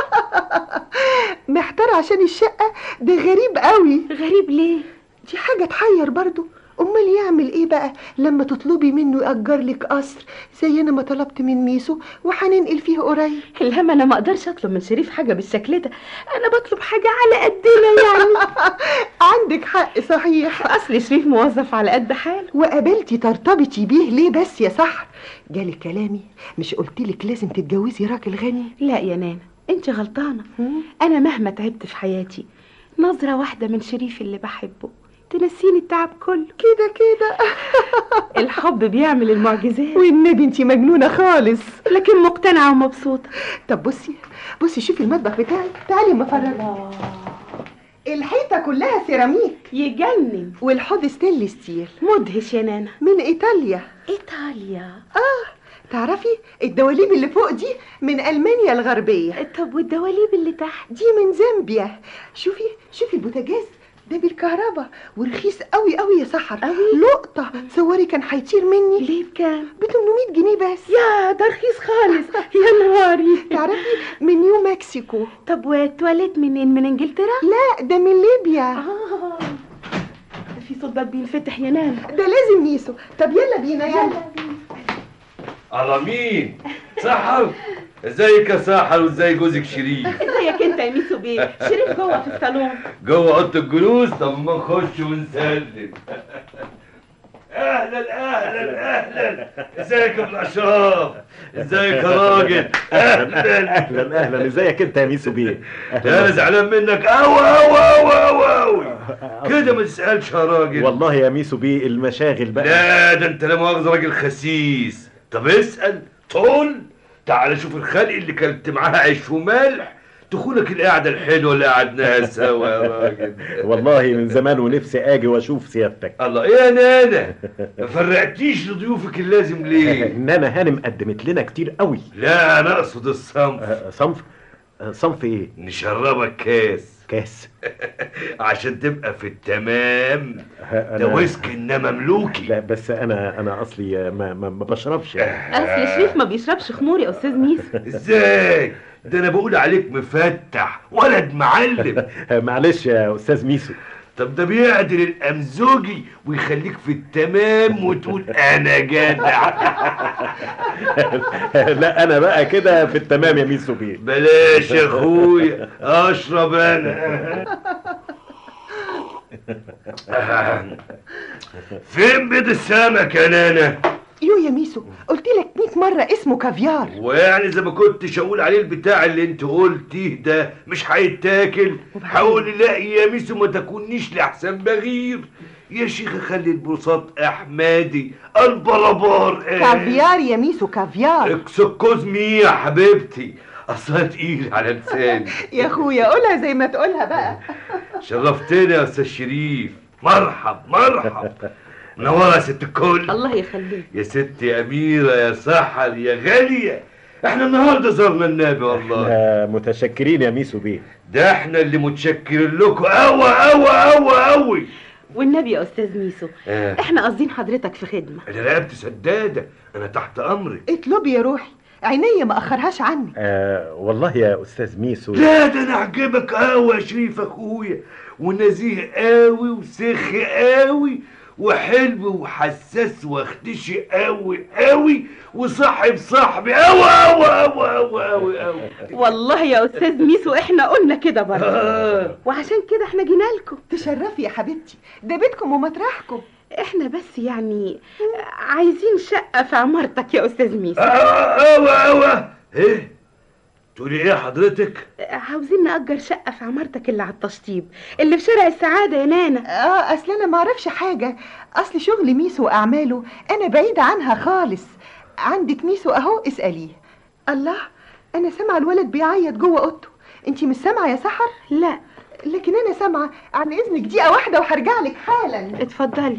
محتار عشان الشقة ده غريب قوي غريب ليه دي حاجة تحير برضو امال يعمل ايه بقى لما تطلبي منه يأجر لك قصر زي انا ما طلبت من ميسو وهننقل فيه قريب لا ما انا ما اقدرش اطلب من شريف حاجه بالشكل ده انا بطلب حاجه على قدنا يعني عندك حق صحيح اصل شريف موظف على قد حاله وقابلتي ترتبطي بيه ليه بس يا سحر جالك كلامي مش قلتلك لازم تتجوزي راجل غني لا يا نانا انت غلطانه انا مهما تعبت في حياتي نظره واحده من شريف اللي بحبه تنسيني التعب كله كده كده الحب بيعمل المعجزات والنبي انتي مجنونة خالص لكن مقتنعه ومبسوطه طب بصي بصي شوفي المطبخ بتاعي تعالي اما افرجك الحيطة كلها سيراميك يجنن والحوض ستينلس ستيل مدهش يا نانا من ايطاليا ايطاليا اه تعرفي الدواليب اللي فوق دي من المانيا الغربية طب والدواليب اللي تحت دي من زامبيا شوفي شوفي البوتاجاز ده بالكهرباء ورخيص قوي قوي يا سحر قوي؟ لقطة تصوري كان هيطير مني ليه بكام ب 800 جنيه بس يا ده رخيص خالص يا نهاري تعرفي من نيو مكسيكو طب والتواليت منين من انجلترا لا ده من ليبيا اه ده في صوت باب بينفتح يا نانا ده لازم ميسو طب يلا بينا يلا على مين سحر ازيك يا سحر وازاي جوزك شريف ازيك انت يا ميسو بيه شريف جوه في الصالون جوه اوضه الجلوس طب ما نخش ونسلم اهلا اهلا اهلا ازيك يا ابن اشراف ازيك يا راجل اهلا اهلا اهلا ازيك انت يا ميسو بيه انا زعلان منك اوي اوي اوي اوي اوي كده ما تسالش يا راجل والله يا ميسو بيه المشاغل بقى لا ده انت لا مؤاخذه راجل خسيس طب اسال طول تعال شوف الخلق اللي كلت معاها عيش وملح تخونك القعده الحلوه اللي قعدناها سوا يا راجل والله من زمان ونفسي اجي واشوف سيادتك الله ايه يا نانا ما فرقتيش لضيوفك اللازم ليه انما هانم قدمت لنا كتير قوي لا انا اقصد الصنف آه، صنف آه، صنف ايه نشربك كاس كاس عشان تبقى في التمام آه، ده أنا- ويسكي انما ملوكي لا بس انا انا اصلي ما, ما, ما بشربش يعني اصل شريف ما بيشربش خمور يا استاذ ميسو ازاي ده انا بقول عليك مفتح ولد معلم آه، معلش يا استاذ ميسو طب ده بيعدل الامزوجي ويخليك في التمام وتقول انا جدع لا انا بقى كده في التمام يا ميسو بيه بلاش يا اخويا اشرب انا فين بيض السمك يا نانا يو يا ميسو قلت لك 100 مرة اسمه كافيار ويعني اذا ما كنتش اقول عليه البتاع اللي انت قلتيه ده مش هيتاكل هقول لا يا ميسو ما تكونيش لاحسن بغير يا شيخ خلي البساط احمدي البربار إيه؟ كافيار يا ميسو كافيار اكسكوز مي يا حبيبتي اصلها تقيل على لساني يا اخويا قولها زي ما تقولها بقى شرفتني يا استاذ شريف مرحب مرحب منوره يا ست الكل الله يخليك يا ست يا اميره يا سحر يا غاليه احنا النهارده زرنا النبي والله آه، متشكرين يا ميسو بيه ده احنا اللي متشكرين لكم قوي قوي قوي قوي والنبي يا استاذ ميسو آه. احنا قاصدين حضرتك في خدمه انا رقبتي سداده انا تحت امرك اطلبي يا روحي عينيا ما اخرهاش عني آه والله يا استاذ ميسو لا ده انا عجبك قوي يا شريف اخويا ونزيه قوي وسخ قوي وحلو وحساس واختشي قوي قوي وصاحب صاحبي قوي قوي قوي قوي قوي قوي والله يا استاذ ميسو احنا قلنا كده برضه آه. وعشان كده احنا جينا لكم تشرفي يا حبيبتي ده بيتكم ومطرحكم احنا بس يعني عايزين شقه في عمارتك يا استاذ ميسو قوي قوي ايه تقولي ايه حضرتك عاوزين نأجر شقة في عمارتك اللي على التشطيب اللي في شارع السعادة يا نانا اه اصل انا ما اعرفش حاجه اصل شغل ميسو واعماله انا بعيده عنها خالص عندك ميسو اهو اساليه الله انا سامعه الولد بيعيط جوه اوضته انتي مش سامعه يا سحر لا لكن انا سامعه عن اذنك دقيقه واحده وهرجع لك حالا اتفضلي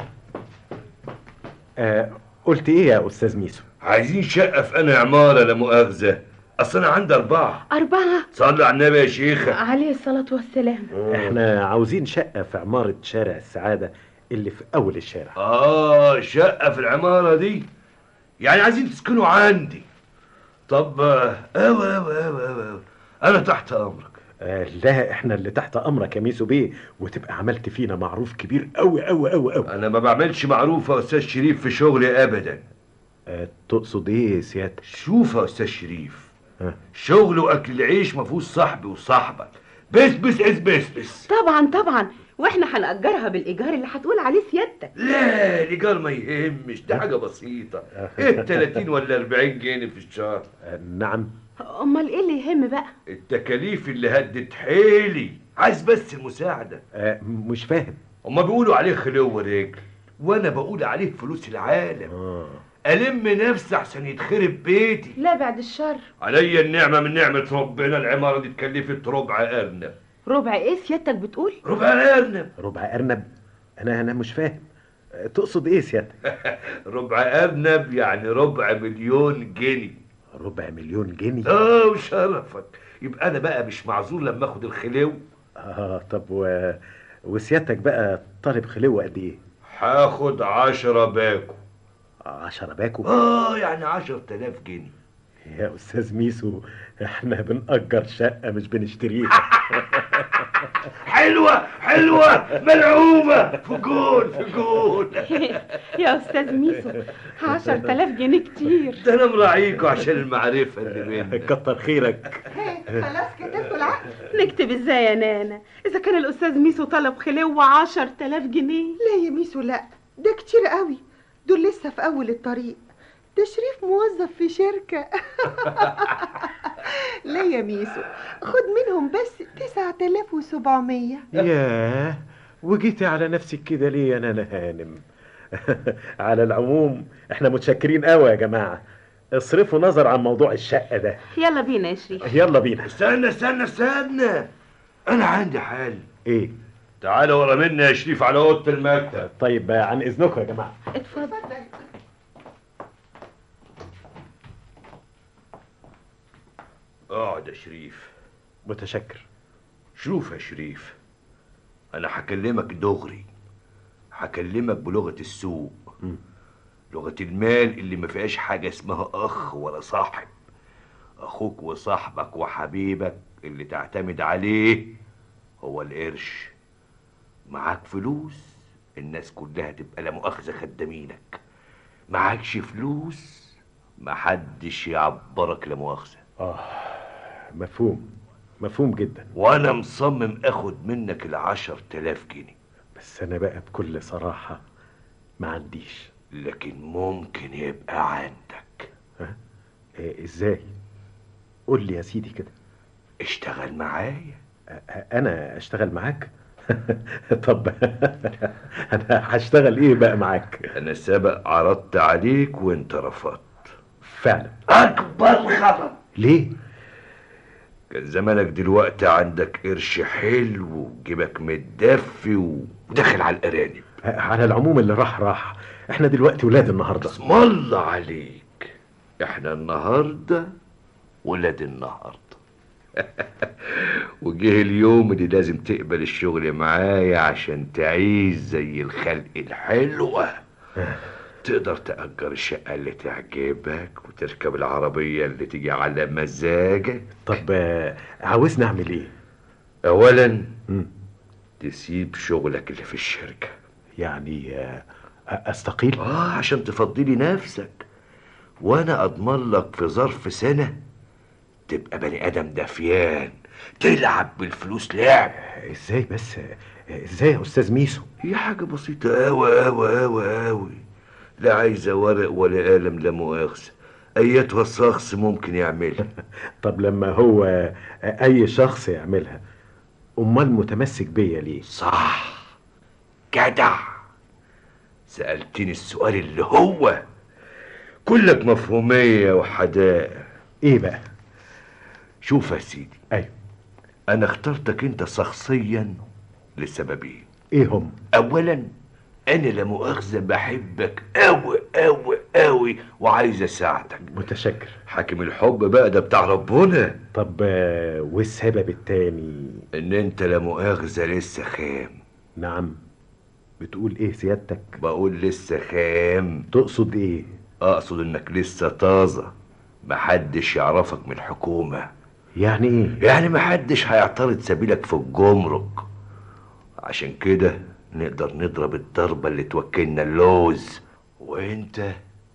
آه قلت ايه يا استاذ ميسو عايزين شقة في أنا عمارة لا مؤاخذة أصل أنا عندي أربعة أربعة صلوا على النبي يا شيخة عليه الصلاة والسلام احنا عاوزين شقة في عمارة شارع السعادة اللي في اول الشارع آه شقة في العمارة دي يعني عايزين تسكنوا عندي طب آه، أوي أوي أوي أوي أوي أنا تحت أمرك آه لا احنا اللي تحت امرك يا ميسو بيه وتبقى عملت فينا معروف كبير قوي قوي قوي قوي أنا ما بعملش معروف يا أستاذ شريف في شغلي أبدا آه تقصد ايه سيادتك شوف يا أستاذ شريف ها؟ شغل وأكل العيش ما فيهوش صاحبي وصاحبك بس بس بس بس بس طبعا طبعا واحنا هنأجرها بالإيجار اللي هتقول عليه سيادتك لا الإيجار ما يهمش ده حاجة بسيطة إيه 30 ولا 40 جنيه في الشهر آه نعم أمال إيه اللي يهم بقى التكاليف اللي هدت حيلي عايز بس المساعدة آه مش فاهم هما بيقولوا عليه خلو رجل وانا بقول عليه فلوس العالم اه الم نفسي عشان يتخرب بيتي لا بعد الشر عليا النعمة من نعمة ربنا العمارة دي اتكلفت ربع ارنب ربع إيه سيادتك بتقول ربع ارنب ربع ارنب انا انا مش فاهم آه تقصد ايه سيادتك ربع ارنب يعني ربع مليون جنيه ربع مليون جنيه اه وشرفك يبقى انا بقى مش معذور لما اخد الخلو اه طب و... وسيادتك بقى طالب خلوه قد ايه هاخد عشرة باكو عشرة باكو اه يعني عشر تلاف جنيه يا استاذ ميسو احنا بنأجر شقة مش بنشتريها حلوة حلوة ملعوبة في جول في جول يا أستاذ ميسو عشر تلاف جنيه كتير ده انا مراعيكوا عشان المعرفة اللي بيننا كتر خيرك خلاص كتبتوا العقد نكتب ازاي يا نانا إذا كان الأستاذ ميسو طلب خلو عشر تلاف جنيه لا يا ميسو لا ده كتير قوي دول لسه في اول الطريق ده شريف موظف في شركة لا يا ميسو خد منهم بس تسعة آلاف وسبعمية ياه وجيتي على نفسك كده ليه يا نانا هانم على العموم احنا متشكرين قوي يا جماعة اصرفوا نظر عن موضوع الشقة ده يلا بينا يا شريف يلا بينا استنى استنى استنى انا عندي حل ايه تعالى ورا مني يا شريف على اوضه المكتب طيب آه، عن اذنكم يا جماعة اتفضل اقعد يا شريف متشكر شوف يا شريف انا هكلمك دغري هكلمك بلغه السوق مم. لغه المال اللي ما فيهاش حاجه اسمها اخ ولا صاحب اخوك وصاحبك وحبيبك اللي تعتمد عليه هو القرش معاك فلوس الناس كلها تبقى لا مؤاخذه خدامينك معاكش فلوس محدش يعبرك لا مؤاخذه مفهوم مفهوم جدا وانا مصمم اخد منك العشر تلاف جنيه بس انا بقى بكل صراحة ما عنديش لكن ممكن يبقى عندك إيه ازاي قول لي يا سيدي كده اشتغل معايا أ- انا اشتغل معاك طب انا هشتغل ايه بقى معاك انا سبق عرضت عليك وانت رفضت فعلا اكبر خطأ ليه كان زمانك دلوقتي عندك قرش حلو وجيبك متدفي و- وداخل على الارانب على العموم اللي راح راح احنا دلوقتي ولاد النهارده اسم الله عليك احنا النهارده ولاد النهارده وجه اليوم اللي لازم تقبل الشغل معايا عشان تعيش زي الخلق الحلوة تقدر تأجر الشقة اللي تعجبك وتركب العربية اللي تيجي على مزاجك طب آه، عاوزني اعمل ايه أولا مم. تسيب شغلك اللي في الشركة يعني آه، استقيل آه عشان تفضلي نفسك وأنا أضمن لك في ظرف سنة تبقى بني آدم دفيان تلعب بالفلوس لعب ازاي بس آه، ازاي يا استاذ ميسو هي حاجة بسيطة أوي أوي أوي أوي لا عايزة ورق ولا قلم لا مؤاخذة أيتها الشخص ممكن يعملها طب لما هو آه، اي شخص يعملها امال متمسك بيا ليه صح جدع سألتني السؤال اللي هو كلك مفهومية وحدائق ايه بقى شوف يا سيدي ايوه انا اخترتك انت شخصيا لسببين ايه هم اولا انا لا مؤاخذه بحبك قوي قوي قوي وعايز اساعدك متشكر حاكم الحب بقى ده بتاع ربنا طب آه، والسبب التاني ان انت لا مؤاخذه لسه خام نعم بتقول ايه سيادتك بقول لسه خام تقصد ايه اقصد انك لسه طازه محدش يعرفك من الحكومه يعني ايه يعني محدش هيعترض سبيلك في الجمرك عشان كده نقدر نضرب الضربة اللي توكلنا اللوز وانت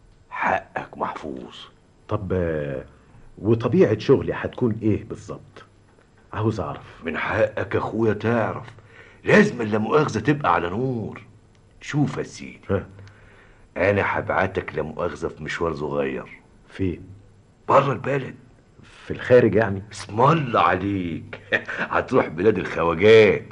حقك محفوظ طب آه، وطبيعة شغلي هتكون ايه بالظبط عاوز اعرف من حقك اخويا تعرف لازم لا مؤاخذة تبقى على نور شوف يا سيدي ها انا هبعتك لا مؤاخذة في مشوار صغير فين بره البلد في الخارج يعني اسم الله عليك هتروح بلاد الخواجات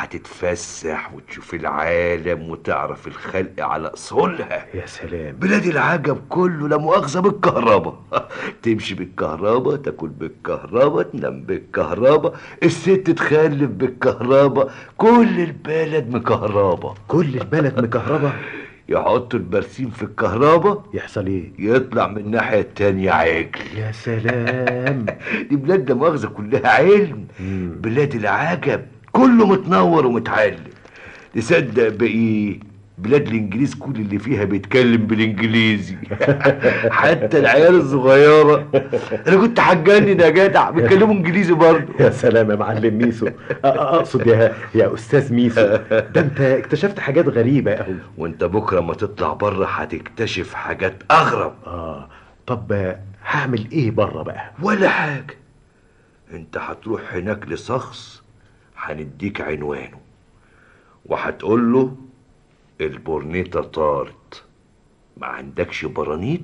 هتتفسح وتشوف العالم وتعرف الخلق على اصولها يا سلام بلاد العجب كله لا مؤاخذة بالكهرباء تمشي بالكهرباء تاكل بالكهرباء تنام بالكهرباء الست تخلف بالكهرباء كل البلد مكهرباء كل البلد مكهربة يحطوا البرسيم في الكهرباء يحصل ايه يطلع من الناحية التانية عجل يا سلام دي بلاد لا مؤاخذة كلها علم مم. بلاد العجب كله متنور ومتعلم تصدق بإيه بلاد الانجليز كل اللي فيها بيتكلم بالانجليزي حتى العيال الصغيره انا كنت هتجنن يا جدع بيتكلموا انجليزي برضه يا سلام يا معلم ميسو أ- أ- اقصد يا يا استاذ ميسو ده انت اكتشفت حاجات غريبة قوي وانت بكره ما تطلع بره هتكتشف حاجات اغرب اه طب آه، هعمل ايه بره بقى ولا حاجه انت هتروح هناك لشخص هنديك عنوانه وهتقول له البورنيطه طارت ما عندكش برانيط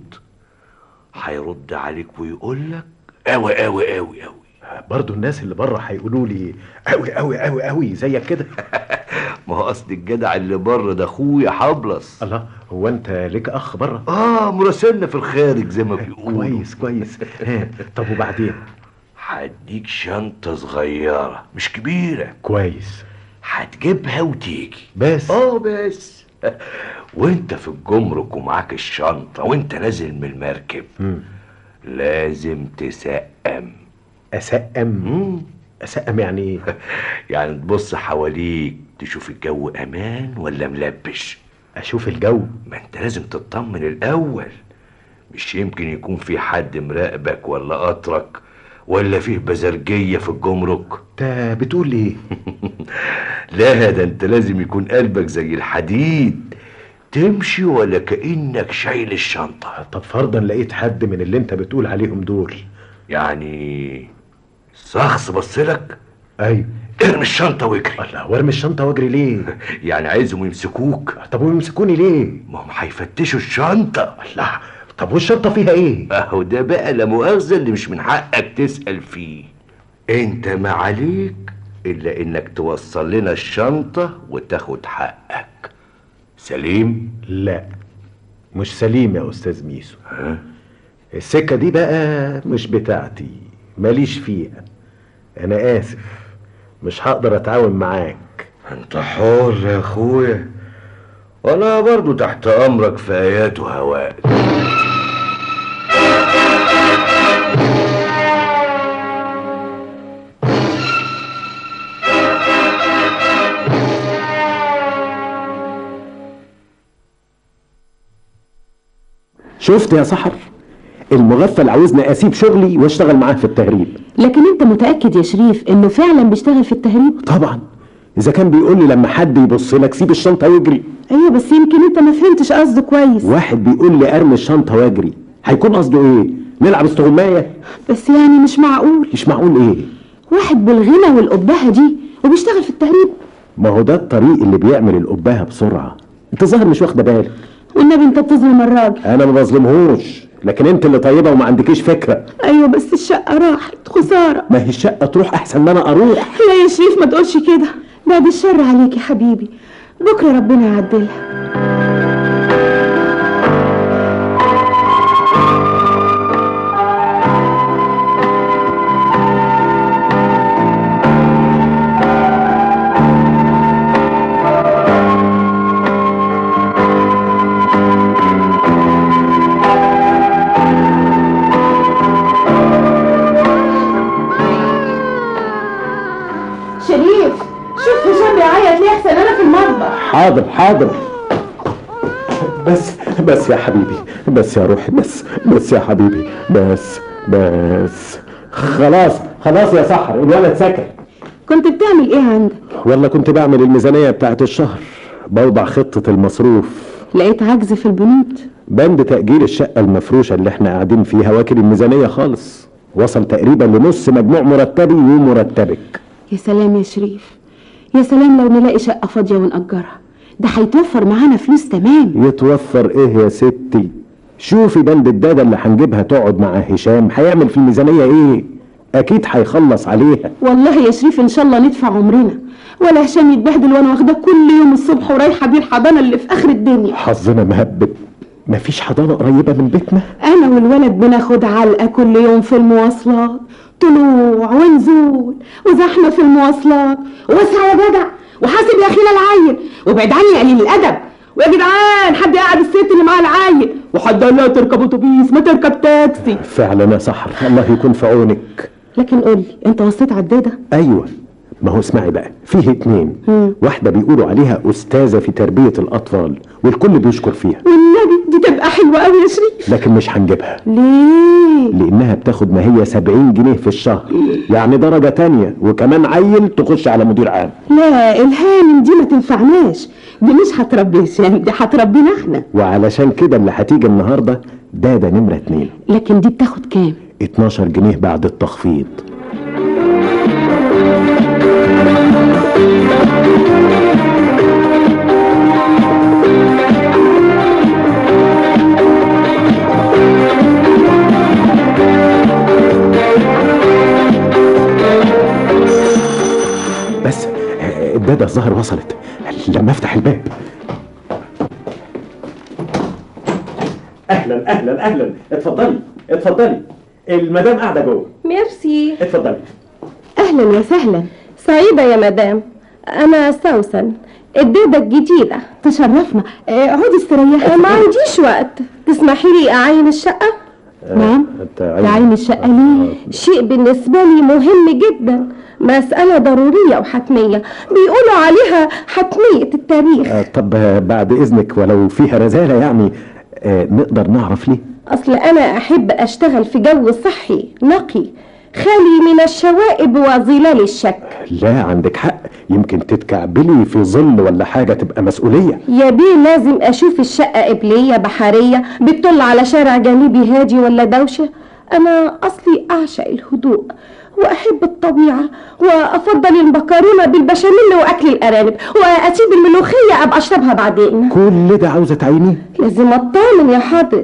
هيرد عليك ويقول لك اوي اوي اوي اوي برضو الناس اللي بره هيقولوا لي قوي قوي قوي قوي زيك كده ما هو اصل الجدع اللي بره ده اخويا حبلس الله هو انت ليك اخ بره اه مراسلنا في الخارج زي ما بيقولوا كويس كويس ها، طب وبعدين هديك شنطه صغيره مش كبيره كويس هتجيبها وتيجي بس اه بس وانت في الجمرك ومعاك الشنطة وانت نازل من المركب مم. لازم تسقم اسقم مم. اسقم يعني ايه يعني تبص حواليك تشوف الجو امان ولا ملبش اشوف الجو ما انت لازم تطمن الاول مش يمكن يكون في حد مراقبك ولا قطرك ولا فيه بزرجية في الجمرك انت بتقول ايه لا ده انت لازم يكون قلبك زي الحديد تمشي ولا كأنك شايل الشنطة طب فرضا لقيت حد من اللي انت بتقول عليهم دول يعني شخص بصلك ايوه ارمي الشنطة واجري الله وارمي الشنطه واجري ليه يعني عايزهم يمسكوك طب ويمسكوني ليه ما هم هيفتشوا الشنطة الله طب والشنطه فيها ايه اهو ده بقى لا مؤاخذة اللي مش من حقك تسأل فيه انت ما عليك الا انك توصل لنا الشنطة وتاخد حقك سليم لا مش سليم يا استاذ ميسو ها؟ السكه دي بقى مش بتاعتي ماليش فيها انا اسف مش هقدر اتعاون معاك انت حر يا اخويا وانا برضو تحت امرك في ايات وهوات شفت يا سحر المغفل عاوزني اسيب شغلي واشتغل معاه في التهريب لكن انت متأكد يا شريف انه فعلا بيشتغل في التهريب طبعا اذا كان بيقول لي لما حد يبص لك سيب الشنطه واجري ايوه بس يمكن انت ما فهمتش قصده كويس واحد بيقول لي ارمي الشنطه واجري هيكون قصده ايه نلعب استغمايه بس يعني مش معقول مش معقول ايه واحد بالغنى والقبهة دي وبيشتغل في التهريب ما هو ده الطريق اللي بيعمل القبهه بسرعه انت ظاهر مش واخده بالك والنبي انت بتظلم الراجل انا ما بظلمهوش لكن انت اللي طيبه وما عندكيش فكره ايوه بس الشقة راحت خسارة ما هي الشقه تروح احسن ما انا اروح لا يا شريف ما تقولش كده بعد الشر عليك يا حبيبي بكرة ربنا يعدلها حاضر حاضر بس بس يا حبيبي بس يا روحي بس بس يا حبيبي بس بس خلاص خلاص يا سحر الولد سكت كنت بتعمل ايه عندك والله كنت بعمل الميزانية بتاعت الشهر بوضع خطة المصروف لقيت عجز في البنود بند تأجير الشقة المفروشة اللي احنا قاعدين فيها واكل الميزانية خالص وصل تقريبا لنص مجموع مرتبي ومرتبك يا سلام يا شريف يا سلام لو نلاقي شقة فاضية ونأجرها ده هيتوفر معانا فلوس تمام يتوفر ايه يا ستي شوفي بند الدادة اللي هنجيبها تقعد مع هشام هيعمل في الميزانية ايه اكيد هيخلص عليها والله يا شريف ان شاء الله ندفع عمرنا ولا هشام يتبهدل وانا واخده كل يوم الصبح ورايحه بيه الحضانه اللي في اخر الدنيا حظنا مهبب مفيش حضانة قريبة من بيتنا انا والولد بناخد علقه كل يوم في المواصلات طلوع ونزول وزحمه في المواصلات واسرع يا جدع وحاسب يا اخينا العيل وابعد عني يا قليل الادب ويا جدعان حد يقعد الست اللي معاه العيل وحد قال لها تركب اتوبيس ما تركب تاكسي فعلا يا سحر الله يكون في عونك لكن قولي انت وصيت على الداده ايوه ما هو اسمعي بقى فيه اتنين واحدة بيقولوا عليها أستاذة في تربية الأطفال والكل بيشكر فيها والنبي دي تبقى حلوه قوي يا شريف لكن مش هنجيبها ليه لأنها بتاخد ما هي 70 جنيه في الشهر يعني درجة تانية وكمان عيل تخش على مدير عام لا الهانم دي ما تنفعناش دي مش هتربي هشام دي هتربينا احنا وعلشان كده اللي هتيجي النهاردة دادة نمرة اتنين لكن دي بتاخد كام 12 جنيه بعد التخفيض بس آه، الدادة الظاهر وصلت لما افتح الباب اهلا اهلا اهلا اتفضلي اتفضلي المدام قاعده جوه ميرسي اتفضلي اهلا وسهلا سعيدة يا مدام أنا سوسن الدادة الجديدة تشرفنا آه، اقعدي استريحي ما عنديش وقت تسمحي لي أعين الشقة نعم تعيني الشقه ليه شيء بالنسبة لي مهم جدا مسألة ضرورية وحتمية بيقولوا عليها حتمية التاريخ آه، طب آه، بعد اذنك ولو فيها رزاله يعني آه، نقدر نعرف ليه أصل أنا أحب أشتغل في جو صحي نقي خالي من الشوائب وظلال الشك لا عندك حق يمكن تتكعبلي في ظل ولا حاجه تبقى مسؤوليه يا بيه لازم أشوف الشقة قبلية بحرية بتطل على شارع جانبي هادي ولا دوشة أنا أصلي أعشق الهدوء وأحب الطبيعة وأفضل المكرونة بالبشاميل وأكل الأرانب وأسيب الملوخية أبقى أشربها بعدين كل ده عاوزه تعينيه لازم أطمن يا حضرة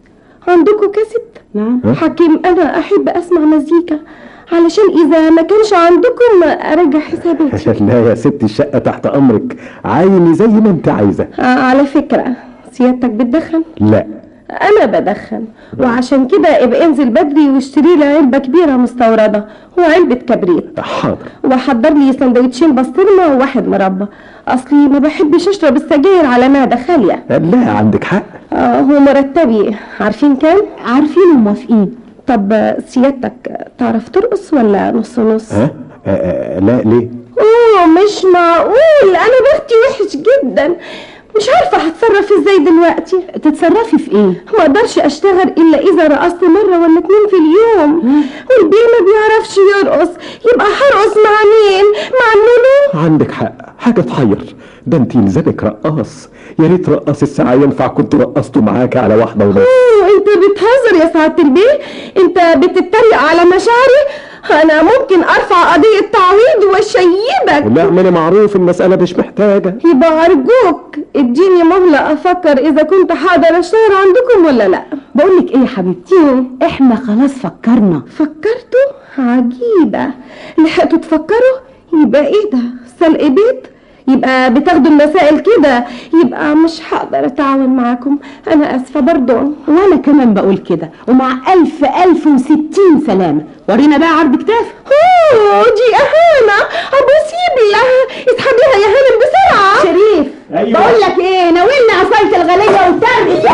عندكم كاسيت؟ نعم حكيم أنا أحب أسمع مزيكا علشان إذا ما كانش عندكم أرجع حساباتي لا يا ستي الشقه تحت امرك عيني زي ما انت عايزه آه، على فكرة سيادتك بتدخن؟ لا أنا بدخن وعشان كده ابقى انزل بدري واشتري لي علبة كبيرة مستوردة وعلبة كبريت حاضر وحضر لي سندوتشين بسطرمة وواحد مربى أصلي ما بحبش أشرب السجاير على معدة خالية لا عندك حق آه هو مرتبي عارفين كام؟ عارفين وموافقين طب سيادتك تعرف ترقص ولا نص نص؟ ها آه، آه، لا ليه اوه مش معقول انا بختي وحش جدا مش عارفه هتصرف ازاي دلوقتي تتصرفي في ايه ما اقدرش اشتغل الا اذا رقصت مره ولا اتنين في اليوم والبيه ما بيعرفش يرقص يبقى هرقص مع مين مع النونو عندك حق حاجه تحير ده انت يلزمك رقاص يا ريت رقاص الساعه ينفع كنت رقصته معاك على واحده ونص اوه انت بتهزر يا سعاده البيه انت بتتريق على مشاعري انا ممكن ارفع قضيه تعويض واشيبك لا اعملي معروف المساله مش محتاجه يبقى ارجوك اديني مهله افكر اذا كنت حاضر اشتغل عندكم ولا لا بقول لك ايه يا حبيبتي احنا خلاص فكرنا فكرتوا عجيبة لحقتوا تفكروا يبقى ايه ده سلق بيت يبقى بتاخدوا المسائل كده يبقى مش هقدر اتعاون معاكم انا اسفة برضو وانا كمان بقول كده ومع الف الف وستين سلامة ورينا بقى عرض كتاف اوه دي اهانة ابوسيب لها اسحبيها يا هانم بسرعة شريف أيوة. بقول لك ايه ناولنا عصاية الغلية والترمي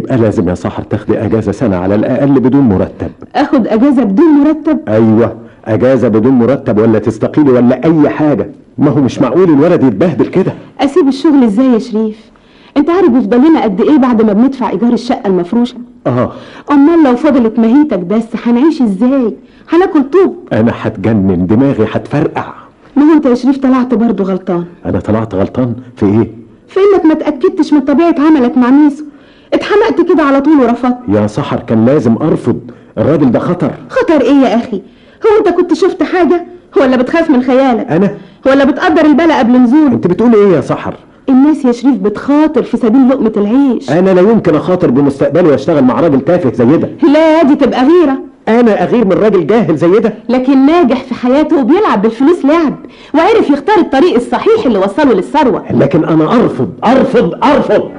يبقى لازم يا سحر تاخدي اجازه سنه على الاقل بدون مرتب اخد اجازة بدون مرتب ايوه اجازه بدون مرتب ولا تستقيلي ولا اي حاجه ما هو مش معقول الولد يتبهدل كده اسيب الشغل ازاي يا شريف انت عارف بيفضل لنا قد ايه بعد ما بندفع ايجار الشقة المفروشة اه امال لو فضلت مهيتك بس هنعيش ازاي هناكل طوب انا هتجنن دماغي هتفرقع ما هو انت يا شريف طلعت برضه غلطان انا طلعت غلطان في ايه في انك ما تاكدتش من طبيعه عملك مع ميسو اتحمقت كده على طول ورفضت يا سحر كان لازم ارفض الراجل ده خطر خطر ايه يا اخي هو انت كنت شفت حاجه ولا بتخاف من خيالك انا ولا بتقدر البلا قبل نزوله انت بتقولي ايه يا سحر الناس يا شريف بتخاطر في سبيل لقمه العيش انا لا يمكن اخاطر بمستقبلي واشتغل مع راجل تافه زي ده لا دي تبقى غيره انا اغير من راجل جاهل زي ده لكن ناجح في حياته وبيلعب بالفلوس لعب وعرف يختار الطريق الصحيح اللي وصله للثروه لكن انا ارفض ارفض ارفض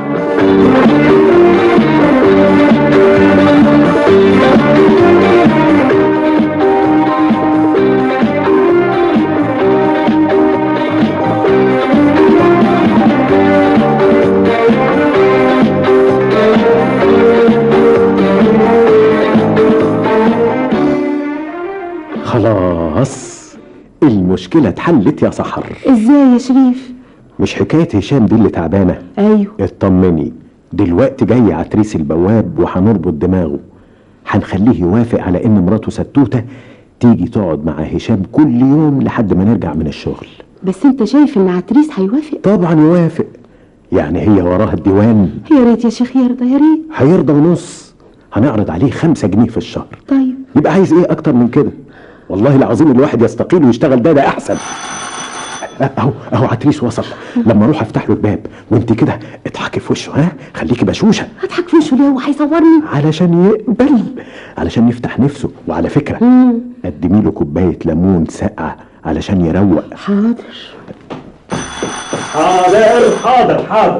خلاص المشكلة اتحلت يا سحر ازاي يا شريف مش حكاية هشام دي اللي تعبانة ايوه اطمني دلوقتي جاي عتريس البواب وهنربط دماغه هنخليه يوافق على ان مراته ستوتة تيجي تقعد مع هشام كل يوم لحد ما نرجع من الشغل بس انت شايف ان عتريس هيوافق طبعا يوافق يعني هي وراها الديوان يا ريت يا شيخ يرضى يا ريت هيرضى ونص هنعرض عليه خمسة جنيه في الشهر طيب يبقى عايز ايه اكتر من كده والله العظيم الواحد يستقيل ويشتغل ده ده احسن اهو اهو عتريس وصل لما اروح افتح له الباب وانت كده اضحكي في وشه ها خليكي بشوشه هضحك في وشه ليه هو هيصورني علشان يقبل علشان يفتح نفسه وعلى فكره قدمي له كوبايه ليمون ساقعه علشان يروق حاضر حاضر حاضر حاضر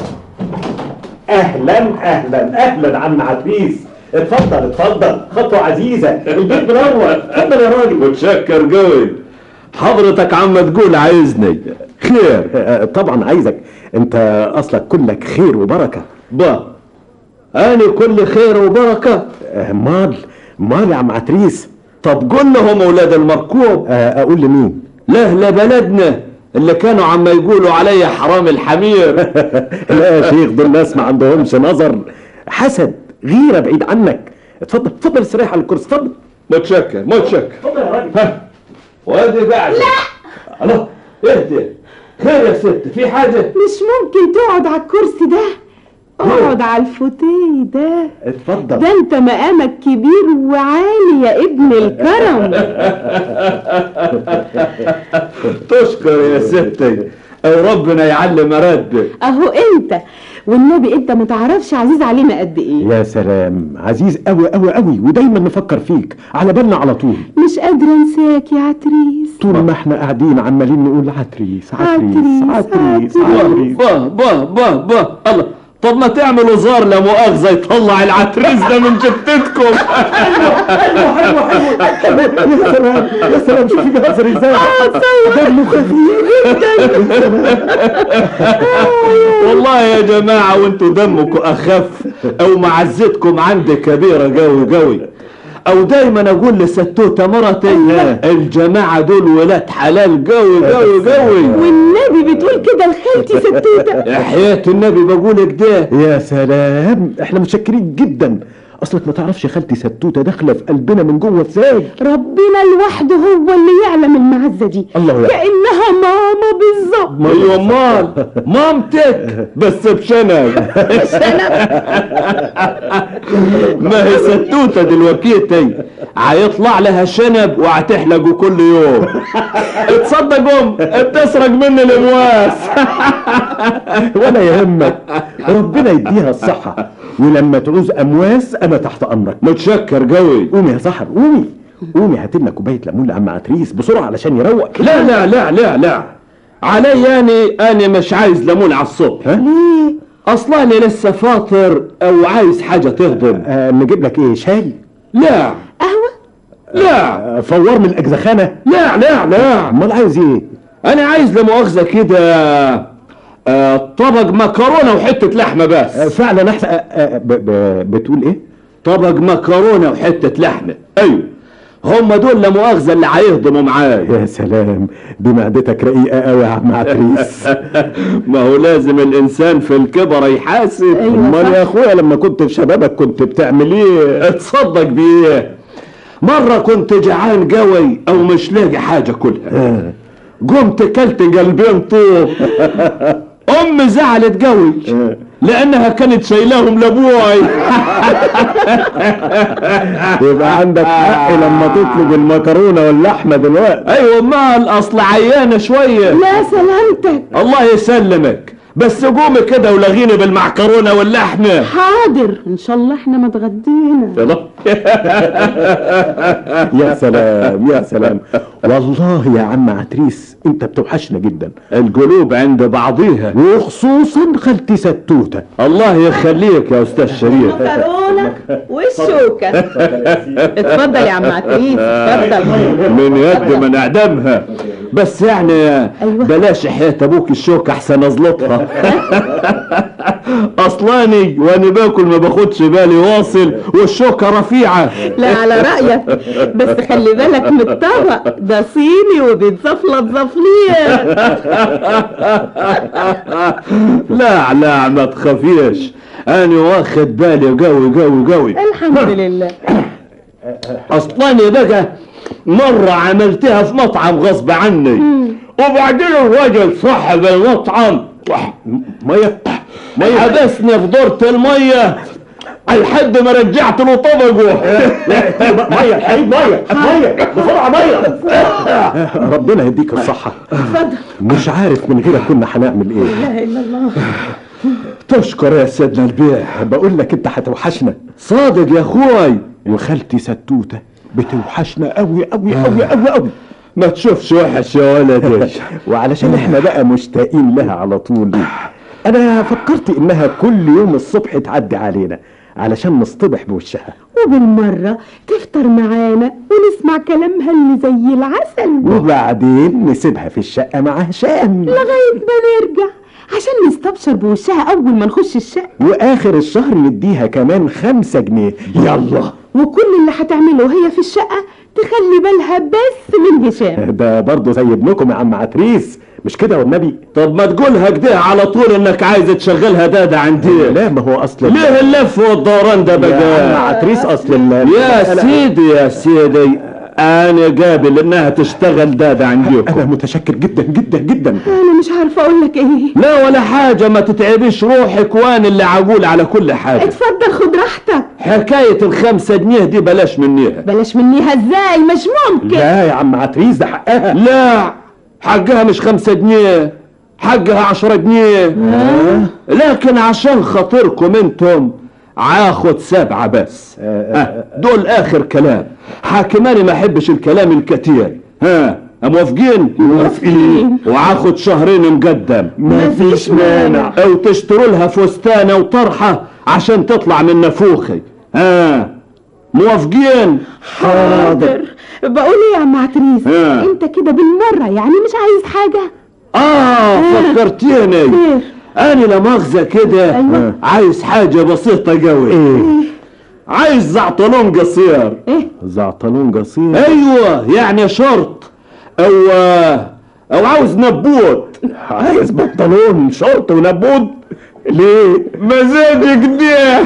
اهلا اهلا اهلا عم عتريس اتفضل اتفضل خطوه عزيزه البيت منور اتفضل يا راجل متشكر قوي حضرتك عم تقول عايزني خير آه، طبعا عايزك انت اصلك كلك خير وبركه با أنا كل خير وبركة آه، مال مال يا عم عتريس طب قول لهم أولاد المركوب آه، اقول لمين له لبلدنا اللي كانوا عم يقولوا علي حرام الحمير لا يا شيخ دول ناس ما عندهمش نظر حسد غيره بعيد عنك اتفضل اتفضل استريح على الكرسي اتفضل متشكر متشكر اتفضل يا راجل ها وادي قاعد لا الله اهدي خير يا ست في حاجة مش ممكن تقعد على الكرسي ده اقعد على الفوتيه ده اتفضل ده انت مقامك كبير وعالي يا ابن الكرم تشكر يا ستي او ربنا يعلم راتبك اهو انت والنبي انت ما تعرفش عزيز علينا قد ايه يا سلام عزيز قوي قوي قوي ودايما نفكر فيك على بالنا على طول مش قادره انساك يا عتريس طول ما احنا قاعدين عمالين نقول عتريس عتريس عتريس، عتريس عتريس با با با با الله طب ما تعملوا زار لا مؤاخذة يطلع العتريس ده من جتتكم يا سلام يا سلام شوفي بيهزر ازاي دمه خفيف والله يا جماعة وانتوا دمكم أخف أو معزتكم عندي كبيرة قوي قوي أو دايما أقول لستوتة مرتي الجماعة دول ولاد حلال قوي قوي قوي والنبي بتقول كده لخالتي ستوته حياة النبي بقول كده يا سلام احنا متشكرين جدا اصلك ما تعرفش يا خالتي ستوته داخله في قلبنا من جوه ازاي ربنا لوحده هو اللي يعلم المعزه دي الله يعلم. كانها ماما بالظبط ايوه امال مامتك بس بشنب ما هي ستوته دلوقتي هيطلع لها شنب وهتحلقه كل يوم تصدق ام بتسرق مني الامواس ولا يهمك ربنا يديها الصحه ولما تعوز امواس انا تحت امرك متشكر قوي قومي يا سحر قومي قومي هات لنا كوبايه ليمون لعم عتريس بسرعه علشان يروق كده. لا لا لا لا لا علي يعني انا مش عايز ليمون على الصبح ها؟ اصلا انا لسه فاطر او عايز حاجه تهضم آه نجيب لك ايه شاي لا قهوه لا آه فوار من الاجزخانه لا لا لا امال عايز ايه انا عايز لمؤاخذه كده آه طبق مكرونه وحته لحمه بس آه، فعلا احسن آه، آه، ب- ب- بتقول ايه طبق مكرونه وحته لحمه ايوه هم دول لا مؤاخذه اللي هيهضموا معايا يا سلام دي معدتك رقيقه قوي يا عم عتريس ما هو لازم الانسان في الكبر يحاسب امال يا اخويا لما كنت في شبابك كنت بتعمل ايه اتصدق بيه مرة كنت جعان قوي او مش لاقي حاجة كلها قمت كلت قلبين طوب امي زعلت قوي لانها كانت شايلاهم لابوي يبقى عندك حق لما تطلب المكرونه واللحمه دلوقتي ايوه مال اصل عيانة شوية لا سلامتك الله يسلمك بس قومي كده ولغيني بالمعكرونة واللحمة حاضر ان شاء الله احنا ما اتغدينا يا سلام يا سلام والله يا عم عتريس انت بتوحشنا جدا القلوب عند بعضيها وخصوصا خالتي ستوته الله يخليك يا استاذ شريف مكرونه والشوكه اتفضل يا عم عتريس اتفضل من يد من اعدمها بس يعني بلاش حياة ابوك الشوكة احسن ازلطها اصلاني وانا باكل ما باخدش بالي واصل والشوكة رفيعة لا على رايك بس خلي بالك من الطبق ده صيني وبيتزفلط زفليه لا لا ما تخافيش انا واخد بالي قوي قوي قوي الحمد لله اصلاني بقى مرة عملتها في مطعم غصب عني وبعدين الراجل صاحب المطعم ميه مية حبسني في دورة المية لحد ما رجعت له طبقه ميه حبيب ميه ميه بسرعه ميه ربنا يديك الصحه مش عارف من غيرك كنا هنعمل ايه لا الا الله تشكر يا سيدنا البيع بقول لك انت هتوحشنا صادق يا اخوي وخالتي ستوته بتوحشنا قوي قوي قوي قوي قوي ما تشوفش وحش يا ولدي وعلشان احنا بقى مشتاقين لها على طول انا فكرت انها كل يوم الصبح تعدي علينا علشان نصطبح بوشها وبالمره تفطر معانا ونسمع كلامها اللي زي العسل وبعدين نسيبها في الشقة مع هشام لغايه ما نرجع عشان نستبشر بوشها اول ما نخش الشقه واخر الشهر نديها كمان خمسة جنيه يلا وكل اللي هتعمله وهي في الشقه تخلي بالها بس من هشام ده برضه زي ابنكم يا عم عتريس مش كده والنبي طب ما تقولها كده على طول انك عايز تشغلها دادا عندي لا ما هو اصل ليه اللف والدوران ده يا عم بقى عتريس اصل ال- يا المسألة- سيدي يا سيدي انا قابل انها تشتغل دادا انا عندكم متشكر جدا جدا جدا انا مش عارفه اقول لك ايه لا ولا حاجة ما تتعبيش روحك وانا اللي عقول على كل حاجة اتفضل خد راحتك حكاية الخمسة جنيه دي بلاش منيها بلاش منيها ازاي مش ممكن لا يا عم عتريس ده حقها لا حقها مش خمسة جنيه حقها عشرة جنيه لكن عشان خاطركم انتم عاخد سبعة بس آه، دول اخر كلام حاكماني ما احبش الكلام الكتير ها موافقين موافقين وعاخد شهرين مقدم مفيش مانع او تشتروا لها فستانة وطرحة عشان تطلع من نفوخي ها موافقين حاضر بقول ايه يا عم عتريس اه. انت كده بالمره يعني مش عايز حاجه اه فكرتيني خير انا لا مؤاخذة كده أيوة. عايز حاجة بسيطة قوي ايه عايز زعطلون قصير ايه زعطلون قصير ايوه يعني شرط او او عاوز نبوت عايز بنطلون شورت ونبوت ليه مزاجك ده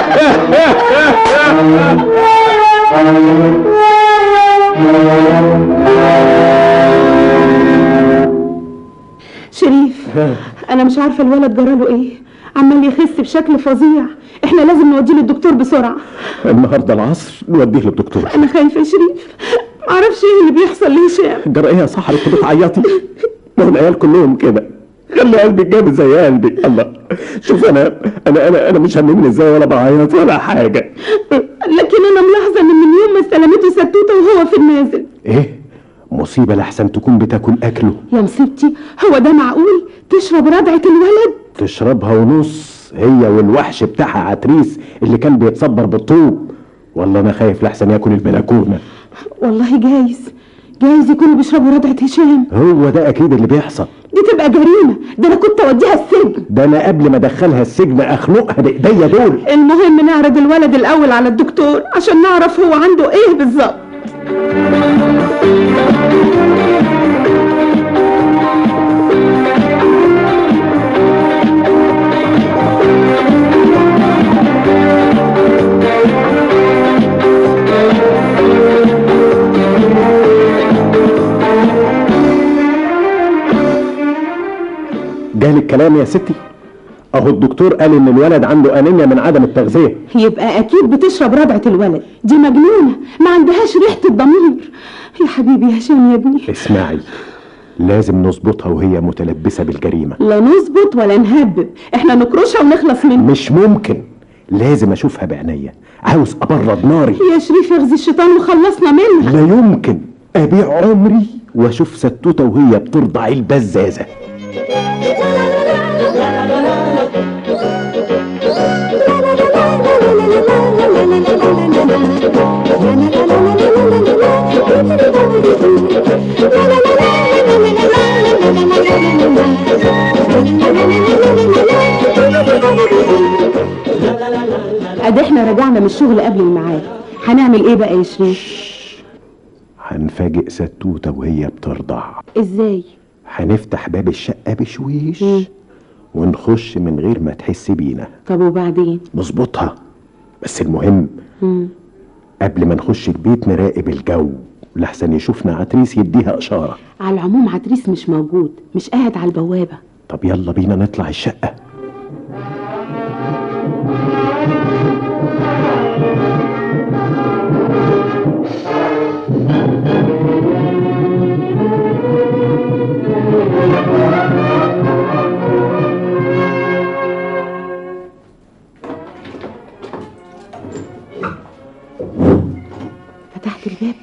شريف انا مش عارفه الولد جراله ايه عمال يخس بشكل فظيع احنا لازم نوديه للدكتور بسرعه النهارده العصر نوديه للدكتور انا خايفه يا شريف معرفش ايه اللي بيحصل لهشام جرى ايه يا صاحبي كنت بتعيطي ما هو العيال كلهم كده خلي قلبي جامد زي قلبي الله شوف انا انا انا انا مش هممني ازاي ولا بعيط ولا حاجه لكن انا ملاحظه ان من يوم ما استلمته ستوته وهو في النازل ايه مصيبه لحسن تكون بتاكل اكله يا مصيبتي هو ده معقول تشرب رضعه الولد تشربها ونص هي والوحش بتاعها عتريس اللي كان بيتصبر بالطوب والله انا خايف لحسن ياكل البلكونه والله جايز جايز يكونوا بيشربوا رضعه هشام هو ده اكيد اللي بيحصل دي تبقى جريمة ده انا كنت اوديها السجن ده انا قبل ما ادخلها السجن اخنقها بايديا دول المهم نعرض الولد الاول على الدكتور عشان نعرف هو عنده ايه بالظبط جالك كلام يا ستي اهو الدكتور قال ان الولد عنده انيميا من عدم التغذيه يبقى اكيد بتشرب ربعة الولد دي مجنونة ما عندهاش ريحة الضمير يا حبيبي يا هشام يا ابني اسمعي لازم نظبطها وهي متلبسه بالجريمه لا نظبط ولا نهبب احنا نكرشها ونخلص منها مش ممكن لازم اشوفها بعينيا عاوز ابرد ناري يا شريف يغزي الشيطان وخلصنا منها لا يمكن ابيع عمري واشوف ستوته وهي بترضع البزازه ادي احنا رجعنا من الشغل قبل الميعاد هنعمل ايه بقى يا شريف هنفاجئ ستوته وهي بترضع ازاي هنفتح باب الشقه بشويش مم. ونخش من غير ما تحس بينا طب وبعدين نظبطها بس المهم مم. قبل ما نخش البيت نراقب الجو لحسن يشوفنا عتريس يديها اشاره على العموم عتريس مش موجود مش قاعد على البوابة طب يلا بينا نطلع الشقه فتحت الباب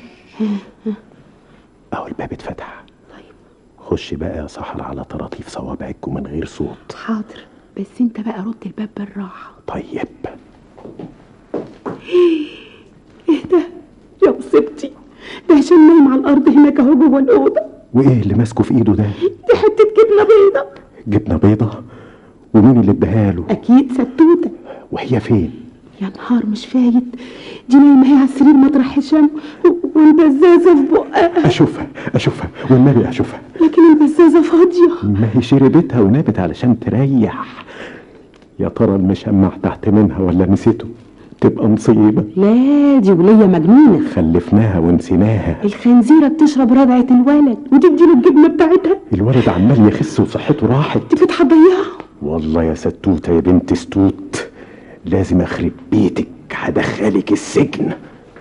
اهو الباب اتفتح طيب خش بقى يا سحر على طراطيف صوابعك ومن غير صوت حاضر بس انت بقى رد الباب بالراحة طيب ايه ده يا مصيبتي ده هشام نايم على الارض هناك اهو جوه الاوضه وايه اللي ماسكه في ايده ده دي حته جبنه بيضه جبنه بيضه ومين اللي اداها له اكيد ستوته وهي فين يا نهار مش فايت دي نايمه هي على السرير مطرح هشام و- والبزازه في بقها اشوفها اشوفها والنبي اشوفها لكن البزازه فاضيه ما هي شربتها ونامت علشان تريح يا ترى المشمع تحت منها ولا نسيته تبقى مصيبة لا دي وليه مجنونه خلفناها ونسيناها الخنزيره بتشرب رضعه الولد وتدي له الجبنه بتاعتها الولد عمال يخس وصحته راحت دي كانت هتضيعه والله يا ستوتة يا بنت ستوت لازم اخرب بيتك هدخلك السجن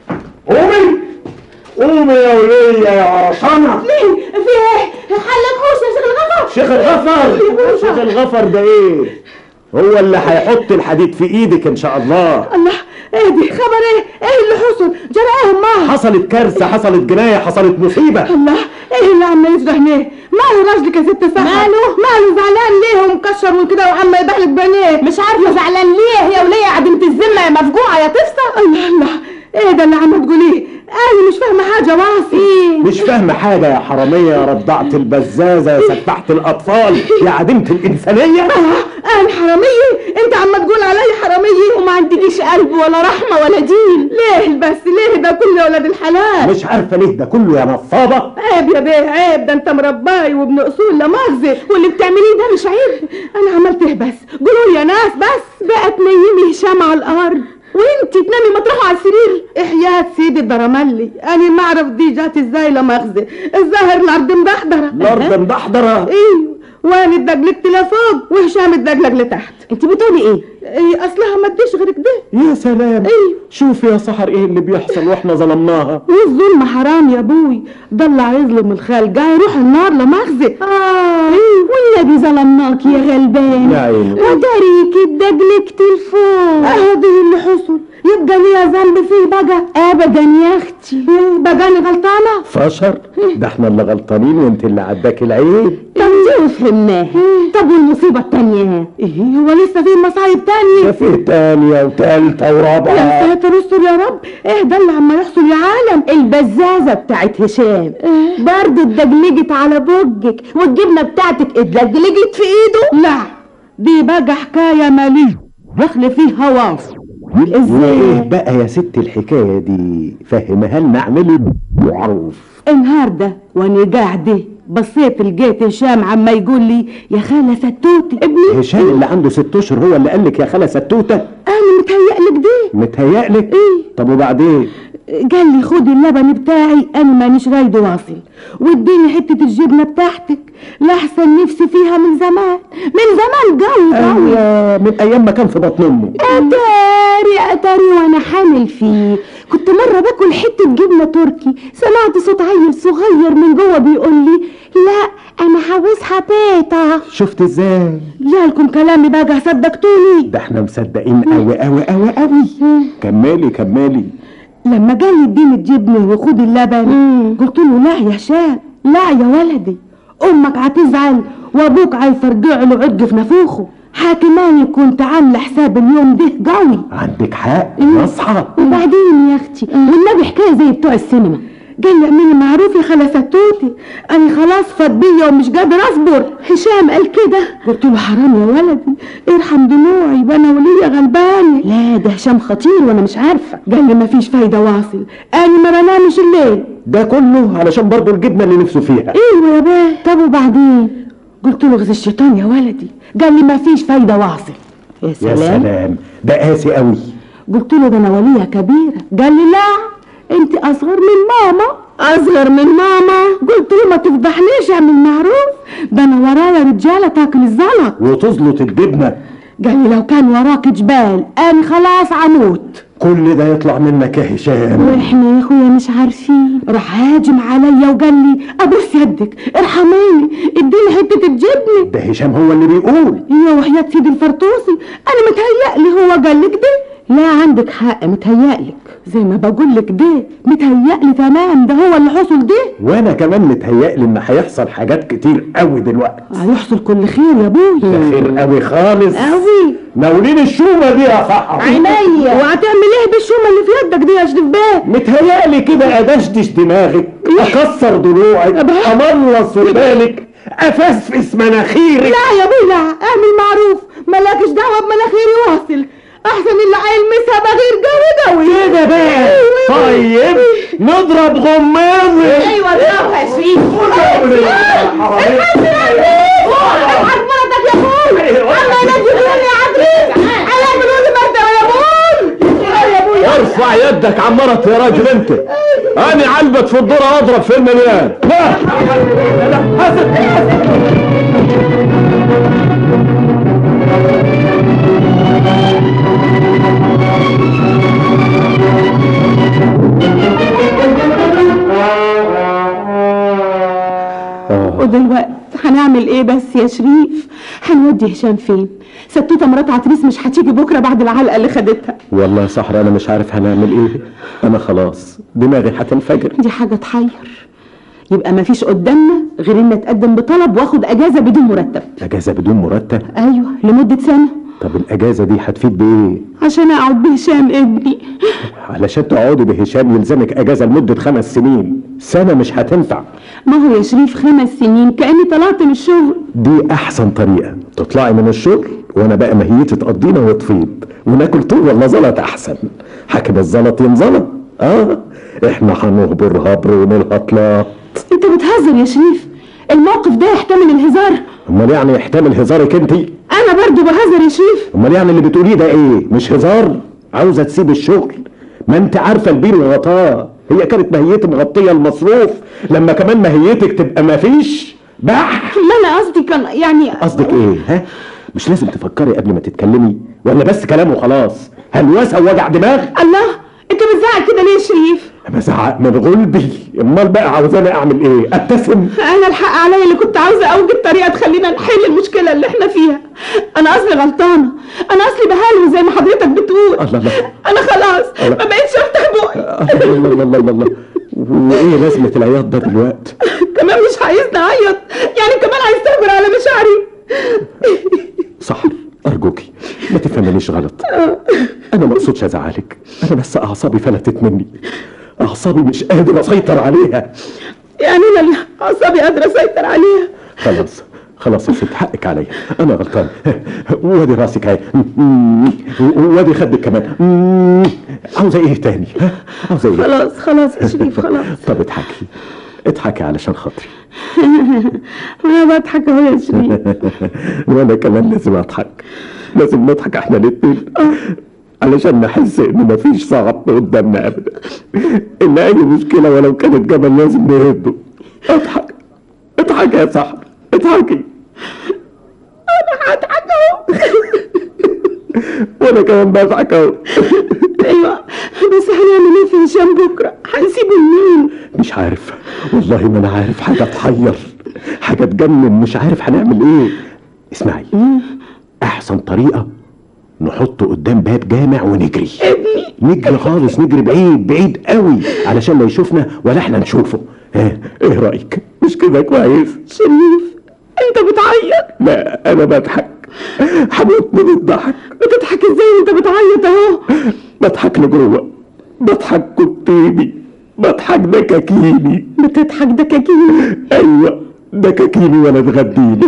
قومي قومي يا ولية يا عرشانة مين في ايه حلك خوش يا شيخ الغفر شيخ الغفر شيخ الغفر ده ايه هو اللي هيحط الحديد في ايدك ان شاء الله الله ايه دي خبر ايه ايه اللي حصل جرى ايه امها حصلت كارثة حصلت جناية حصلت مصيبة الله ايه اللي عم يفضح ليه ماله راجلك يا ست سحر ماله ماله زعلان ليه ومكشر وكده وعم يبحلك بعينيه مش عارفه زعلان ليه يا وليه عديمه الذمه يا مفجوعه يا تفسه الله الله ايه ده اللي عم تقوليه انا مش فاهمه حاجه واصي ايه مش فاهمة حاجة يا حرامية يا رضعت البزازة يا سفحت الأطفال يا عديمة الإنسانية انا حراميه انت عم تقول علي حراميه وما عندكيش قلب ولا رحمه ولا دين ليه بس ليه ده كل ولد الحلال مش عارفة ليه ده كله يا نصابة عيب يا بيه عيب ده انت مرباي وابن اصول لا مؤاخذه واللي بتعمليه ده مش عيب انا عملت ايه بس قولوا يا ناس بس بقى تنيمي هشام على الارض وانت تنامي مطرحه على السرير احياء سيدي الدرملي انا ما اعرف دي جات ازاي لا مؤاخذه الظاهر الارض مدحضره الأرض مدحضرة ايوه وانا اتدجلجت لفوق وهشام اتدجلج لتحت انت بتقولي ايه؟ ايه اصلها ما اديش غير كده يا سلام ايوه شوفي يا سحر ايه اللي بيحصل واحنا ظلمناها والظلم حرام يا ابوي ضلع يظلم الخال جاي يروح النار لا مؤاخذه اه والنبي ظلمناك يا غلبان يا عيني وداريك اتدجلجت لفوق اهو ده اللي حصل يبقى ليه انا ذنب فيه بقى ابدا يا اختي بقى انا غلطانه فشر ده احنا اللي غلطانين وانت اللي عداك العيب طب دي وفهمناها طب والمصيبه التانيه ايه هو لسه في مصايب ده تانية في تانية وتالتة يا ورابعة ساتر استر يا رب ايه ده اللي عم يحصل يا عالم البزازه بتاعت هشام برضه اتدجلجت على بوجك والجبنه بتاعتك اتدجلجت في ايده لا دي بقى حكايه ماليه دخل فيها واصل وايه ازاي بقى يا ست الحكاية دي فهمها لنا اعملي معروف النهارده وانا قاعده بصيت لقيت هشام عما يقول لي يا خاله ستوتي ابني هشام اللي عنده ست اشهر هو اللي قال لك يا خالة ستوتة انا متهيألك دي متهيألك ايه طب وبعدين قال لي خدي اللبن بتاعي انا مانيش رايده واصل واديني حته الجبنه بتاعتك لاحسن نفسي فيها من زمان من زمان قوي قوي ايوه من ايام ما كان في بطن امه اتاري اتاري وانا حامل فيه كنت مره باكل حته جبنه تركي سمعت صوت عيل صغير من جوه بيقول لي لا انا عاوزها بيتا شفت ازاي جالكم كلامي بقى صدقتوني ده احنا مصدقين قوي قوي قوي قوي كملي كملي لما قال لي اديني الجبنه وخدي اللبن قلت له لا يا هشام لا يا ولدي امك هتزعل وابوك هيفرجع له عج في نافوخه حاكماني كنت عامله حساب اليوم ده قوي عندك حق نصحى وبعدين يا اختي والنبي حكايه زي بتوع السينما قال لي اعملي معروف يا خاله ستوتي انا خلاص فات بيا ومش قادر اصبر هشام قال كده قلت له حرام يا ولدي ارحم دموعي وانا وليا غلبانه لا ده هشام خطير وانا مش عارفه قال لي مفيش فايده واصل انا ما بنامش الليل ده كله علشان برضو الجبنة اللي نفسه فيها ايوه يا بيه طب وبعدين قلت له غز الشيطان يا ولدي قال لي مفيش فايده واصل يا يا سلام سلام ده قاسي قوي قلت له ده انا وليه كبيره قال لي لا انت اصغر من ماما اصغر من ماما قلت له ما تفضحنيش اعمل معروف ده انا ورايا رجاله تاكل الزلط وتزلط الجبنة قال لي لو كان وراك جبال انا خلاص عموت كل ده يطلع منك يا هشام واحنا يا اخويا مش عارفين راح هاجم عليا وقال لي ابوس يدك ارحميني اديني حته الجبنه ده هشام هو اللي بيقول يا وحياة سيدي الفرطوسي انا متهيألي هو قال لك ده لا عندك حق متهيألك زي ما بقول لك ده متهيألي تمام ده هو اللي حصل ده وانا كمان متهيألي ان هيحصل حاجات كتير قوي دلوقتي هيحصل كل خير يا ابوي ده خير قوي خالص قوي ناولين الشومة دي يا صاحبي عينيا وهتعمل ايه بالشومه اللي في يدك دي يا شريف بيه متهيألي كده ادشدش دماغك اكسر ضلوعك املص ودانك افسفس مناخيرك لا يا ابوي لا اعمل معروف مالكش دعوه بمناخيري واصل احسن اللي هيلمسها بغير قوي قوي كده بقى طيب نضرب غماز ايوه برافو يا شريف الحق مرتك يا ابوي اما ينجدوني يا عدريس هيعمل ودي مرتبه يا ابوي يا ابوي ارفع يدك عن مرت يا راجل انت انا علبت في الدرة اضرب في المليان لا ودلوقتي هنعمل ايه بس يا شريف هنودي هشام فين ستوته مرات عتريس مش هتيجي بكره بعد العلقه اللي خدتها والله يا صحرا انا مش عارف هنعمل ايه انا خلاص دماغي هتنفجر دي حاجه تحير يبقى مفيش قدامنا غير ان اتقدم بطلب واخد اجازه بدون مرتب اجازه بدون مرتب ايوه لمده سنه طب الاجازه دي هتفيد بايه عشان اقعد بهشام ابني علشان تقعدي بهشام يلزمك اجازه لمده خمس سنين سنه مش هتنفع ما هو يا شريف خمس سنين كاني طلعت من الشغل دي احسن طريقه تطلعي من الشغل وانا بقى مهيتي تقضينا وتفيض وناكل طول ولا زلط احسن حاكم الزلط ينزلط اه احنا هنهبر هبر ونلهط لاط انت بتهزر يا شريف الموقف ده يحتمل الهزار امال يعني يحتمل هزارك انتي انا برضو بهزر يا شريف امال يعني اللي بتقوليه ده ايه مش هزار عاوزه تسيب الشغل ما انت عارفه البير وغطاه هي كانت مهيتي مغطيه المصروف لما كمان مهيتك تبقى مفيش بح لا انا قصدي كان يعني قصدك ايه ها مش لازم تفكري قبل ما تتكلمي ولا بس كلام وخلاص هلوسه ووجع دماغ الله انت بتزعق كده ليه يا شريف بزعق من غلبي امال بقى عاوزاني اعمل ايه ابتسم انا الحق عليا اللي كنت عاوزه اوجد طريقه تخلينا نحل المشكله اللي احنا فيها انا اصلي غلطانه انا اصلي بهلو زي ما حضرتك بتقول الله الله انا خلاص ما بقتش افتح بقي الله الله الله الله الله وايه لازمة العياط ده دلوقتي؟ كمان مش عايزني اعيط يعني كمان عايز تهجر على مشاعري صح أرجوكي ما تفهمنيش غلط أنا ما أقصدش أزعلك أنا بس أعصابي فلتت مني أعصابي مش قادر أسيطر عليها يعني انا اللي اعصابي قادره اسيطر عليها خلاص خلاص يا ست حقك عليا أنا غلطان وادي راسك اهي وادي خدك كمان عاوزة إيه تاني؟ ها؟ عاوزة إيه؟ خلاص خلاص يا شريف خلاص طب اضحكي اضحكي علشان خاطري انا بضحك اهو يا شريف وانا كمان لازم اضحك لازم نضحك احنا الاتنين علشان نحس ان مفيش صعب قدامنا ابدا ان اي مشكله ولو كانت جبل لازم نهده اضحك اضحك يا صاحبي اضحكي انا هضحك اهو وانا كمان بضحك اهو ايوه بس هنعمل ايه في هشام بكره هنسيبه لمين مش عارف والله ما انا عارف حاجه تحير حاجه تجنن مش عارف هنعمل ايه اسمعي احسن طريقه نحطه قدام باب جامع ونجري ابني نجري خالص نجري بعيد بعيد قوي علشان لا يشوفنا ولا احنا نشوفه ها ايه رايك مش كده كويس شريف انت بتعيط لا انا بضحك هموت من الضحك بتضحك ازاي وانت بتعيط اهو بضحك لجوه بضحك كتيبي بضحك دكاكيني بتضحك دكاكين ايوه دكاكيني ولا تغديني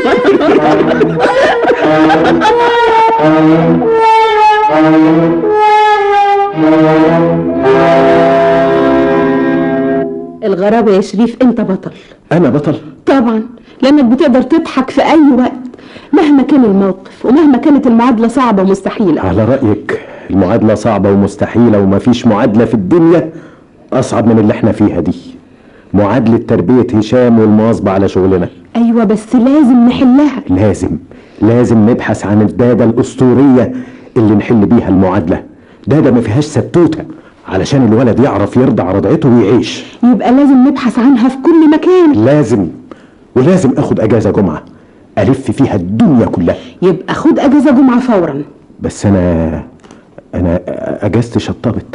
الغرابة يا شريف انت بطل انا بطل طبعا لانك بتقدر تضحك في اي وقت مهما كان الموقف ومهما كانت المعادلة صعبة ومستحيلة على رايك المعادله صعبه ومستحيله ومفيش معادله في الدنيا اصعب من اللي احنا فيها دي معادله تربيه هشام والمواظبه على شغلنا ايوه بس لازم نحلها لازم لازم نبحث عن الدادة الأسطورية اللي نحل بيها المعادلة دادة ما فيهاش ستوتة علشان الولد يعرف يرضع رضعته ويعيش يبقى لازم نبحث عنها في كل مكان لازم ولازم اخد اجازة جمعة الف فيها الدنيا كلها يبقى خد اجازة جمعة فورا بس انا انا اجازتي شطبت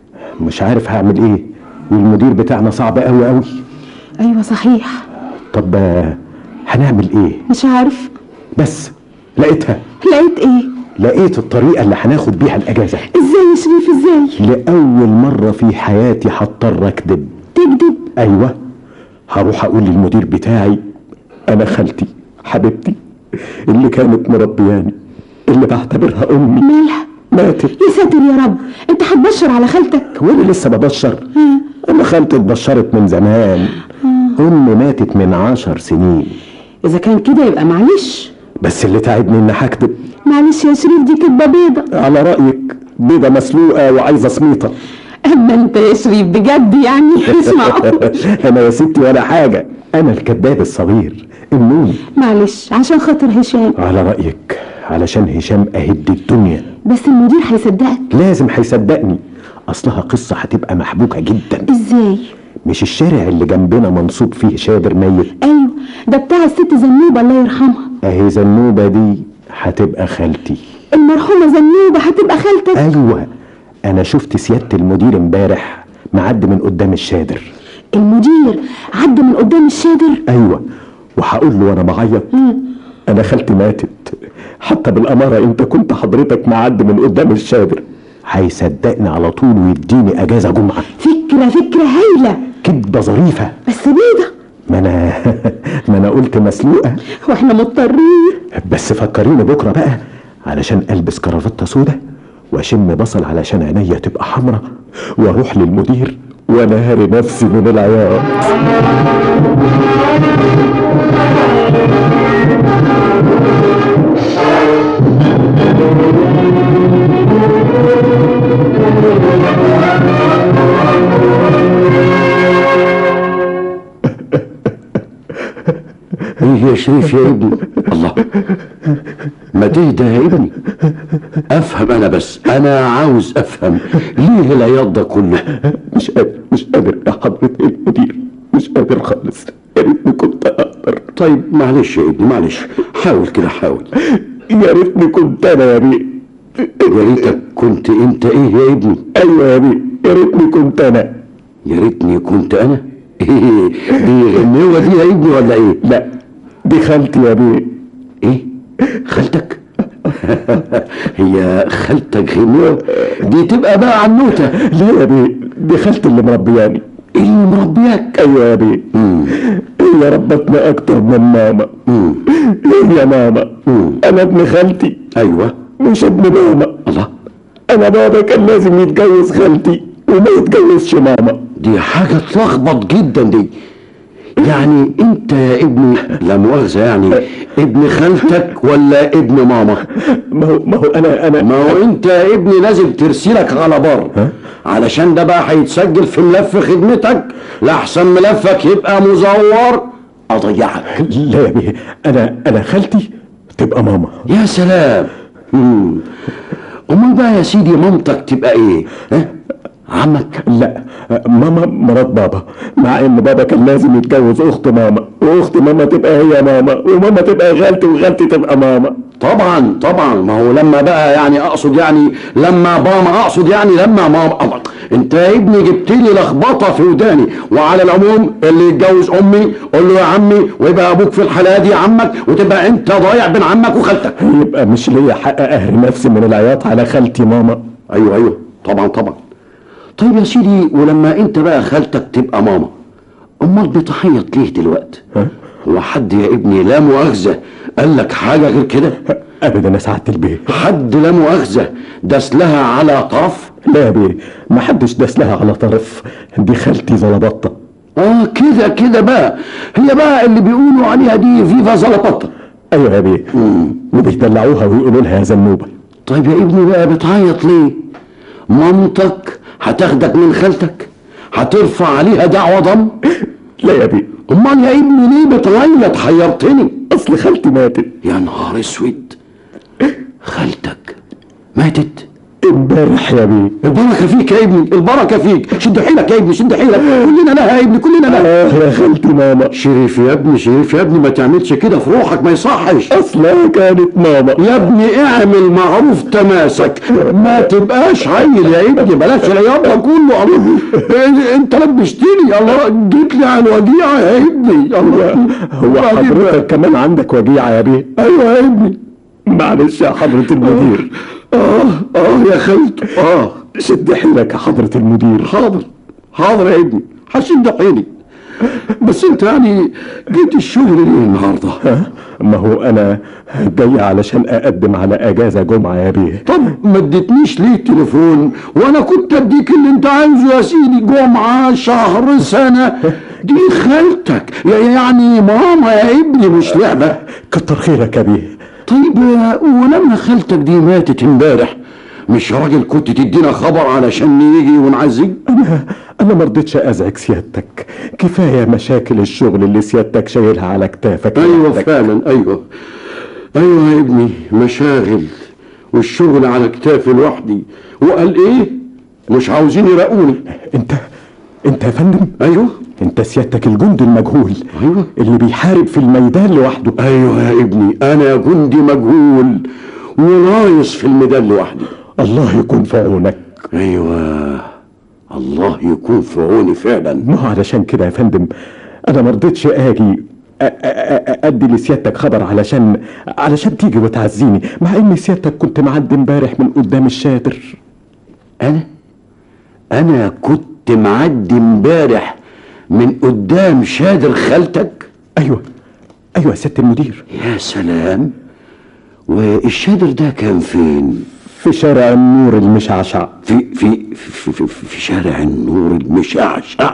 مش عارف هعمل ايه والمدير بتاعنا صعب قوي قوي ايوه صحيح طب آه، هنعمل ايه مش عارف بس لقيتها لقيت ايه لقيت الطريقة اللي هناخد بيها الأجازة ازاي يا شريف ازاي لأول مرة في حياتي هضطر أكذب تكذب أيوة هروح أقول للمدير بتاعي أنا خالتي حبيبتي اللي كانت مربياني اللي بعتبرها أمي مالها ماتت يا ساتر يا رب انت هتبشر على خالتك وأنا لسه ببشر أنا خالتي اتبشرت من زمان أمي ماتت من عشر سنين اذا كان كده يبقى معلش بس اللي تعبني إني هكذب معلش يا شريف دي كدبة بيضة على رأيك بيضة مسلوقة وعايزة سميطة اما انت يا شريف بجد يعني مش معقول أنا يا ستي ولا حاجة أنا الكذاب الصغير النون معلش عشان خاطر هشام على رأيك علشان هشام أهد الدنيا بس المدير هيصدقك لازم هيصدقني أصلها قصة هتبقى محبوكة جدا ازاي مش الشارع اللي جنبنا منصوب فيه شادر ميت ايوه ده بتاع الست زنوبة الله يرحمها أهي زنوبة دي هتبقى خالتي المرحومة زنوبة هتبقى خالتك أيوة أنا شفت سيادة المدير امبارح معدي من قدام الشادر المدير عدى من قدام الشادر أيوة وهقول له وأنا بعيط أنا خالتي ماتت حتى بالأمارة أنت كنت حضرتك معدي من قدام الشادر هيصدقني على طول ويديني أجازة جمعة فكرة فكرة هايلة كدبة ظريفة بس بيضة ما أنا ما أنا قلت مسلوقة واحنا مضطرين بس فكريني بكرة بقى علشان ألبس كرافتة سودة وأشم بصل علشان عينيا تبقى حمرا وأروح للمدير وأنهار نفسي من العياط ايه يا شريف يا ابني الله ما تهدى يا ابني افهم انا بس انا عاوز افهم ليه العياط ده كله مش قادر مش قادر يا حضرة المدير مش قادر خالص يا ريتني كنت أقدر طيب معلش يا ابني معلش حاول كده حاول يا ريتني كنت أنا يا بيه يا ريتك كنت انت ايه يا ابني ايوه يا بيه يا ريتني كنت انا يا ريتني كنت انا ايه دي غنوة دي يا ابني ولا ايه لا دي خالتي يا بيه ايه خالتك هي خالتك غنوة دي تبقى بقى عنوتة ليه يا بيه دي خالتي اللي مربياني اللي مربياك ايوه يا بيه هي ربتني اكتر من ماما هي ماما انا ابن خالتي ايوه مش ابن ماما الله انا بابا كان لازم يتجوز خالتي وما يتجوزش ماما دي حاجة تلخبط جدا دي يعني انت يا ابني لا مؤاخذة يعني ابن خالتك ولا ابن ماما ما هو ما هو انا انا ما هو انت يا ابني لازم ترسلك على بر علشان ده بقى هيتسجل في ملف خدمتك لأحسن ملفك يبقى مزور اضيعك لا يا بيه انا انا خالتي تبقى ماما يا سلام مم. امال بقى يا سيدي مامتك تبقى ايه ها عمك لا ماما مرات بابا مع ان بابا كان لازم يتجوز اخت ماما واخت ماما تبقى هي ماما وماما تبقى خالتي وخالتي تبقى ماما طبعا طبعا ما هو لما بقى يعني اقصد يعني لما ماما اقصد يعني لما ماما الله. انت يا ابني جبت لي لخبطه في وداني وعلى العموم اللي يتجوز امي قول له يا عمي ويبقى ابوك في الحاله دي عمك وتبقى انت ضايع بين عمك وخالتك يبقى مش ليا حق اهري نفسي من العياط على خالتي ماما ايوه ايوه طبعا طبعا طيب يا سيدي ولما انت بقى خالتك تبقى ماما امال بتعيط ليه دلوقتي هو حد يا ابني لا مؤاخذه قال لك حاجه غير كده ابدا يا سعاده البيه حد لا مؤاخذه داس لها على طرف لا يا بيه ما حدش داس لها على طرف دي خالتي زلبطه اه كده كده بقى هي بقى اللي بيقولوا عليها دي فيفا زلطه ايوه يا بيه وبيدلعوها ويقولوا لها يا زنوبه طيب يا ابني بقى بتعيط ليه مامتك هتاخدك من خالتك هترفع عليها دعوة ضم لا يا بيه امال يا ابني ليه بتعيط حيرتني اصل خالتي ماتت يا نهار اسود خالتك ماتت امبارح يا بيه البركة فيك يا ابني البركة فيك شد حيلك يا ابني شد حيلك كلنا لها يا ابني كلنا لها اه يا خالتي ماما شريف يا ابني شريف يا ابني ما تعملش كده في روحك ما يصحش اصلها كانت ماما يا ابني اعمل معروف تماسك ما تبقاش عيل يا ابني بلاش العياط ده كله الله انت لبشتني الله جيت لي على الوجيعه يا ابني الله هو حضرتك كمان عندك وجيعه يا بيه ايوه يا ابني معلش يا حضره المدير اه اه يا خالته اه شد حيلك يا حضره المدير حاضر حاضر يا ابني هشد حيلي بس انت يعني جيت الشغل ليه النهارده؟ ما هو انا جاي علشان اقدم على اجازه جمعه يا بيه طب ما اديتنيش ليه التليفون وانا كنت اديك اللي انت عايزه يا سيدي جمعه شهر سنه دي خالتك يعني ماما يا ابني مش لعبه كتر خيرك يا بيه طيب ولما خالتك دي ماتت امبارح مش راجل كنت تدينا خبر علشان نيجي ونعزي انا انا ما رضيتش ازعج سيادتك كفايه مشاكل الشغل اللي سيادتك شايلها على كتافك ايوه لوحدك. فعلا ايوه ايوه يا ابني مشاغل والشغل على كتافي لوحدي وقال ايه مش عاوزين يراقوني انت انت يا فندم ايوه انت سيادتك الجندي المجهول ايوه اللي بيحارب في الميدان لوحده ايوه يا ابني انا جندي مجهول ونايص في الميدان لوحدي الله يكون في عونك ايوه الله يكون في عوني فعلا ما هو علشان كده يا فندم انا ما رضيتش اجي أ- أ- أ- ادي لسيادتك خبر علشان علشان تيجي وتعزيني مع ان سيادتك كنت معدي امبارح من قدام الشادر انا انا كنت معدي امبارح من قدام شادر خالتك ايوه ايوه يا سياده المدير يا سلام والشادر ده كان فين في شارع النور المشعشع في في في, في, في شارع النور المشعشع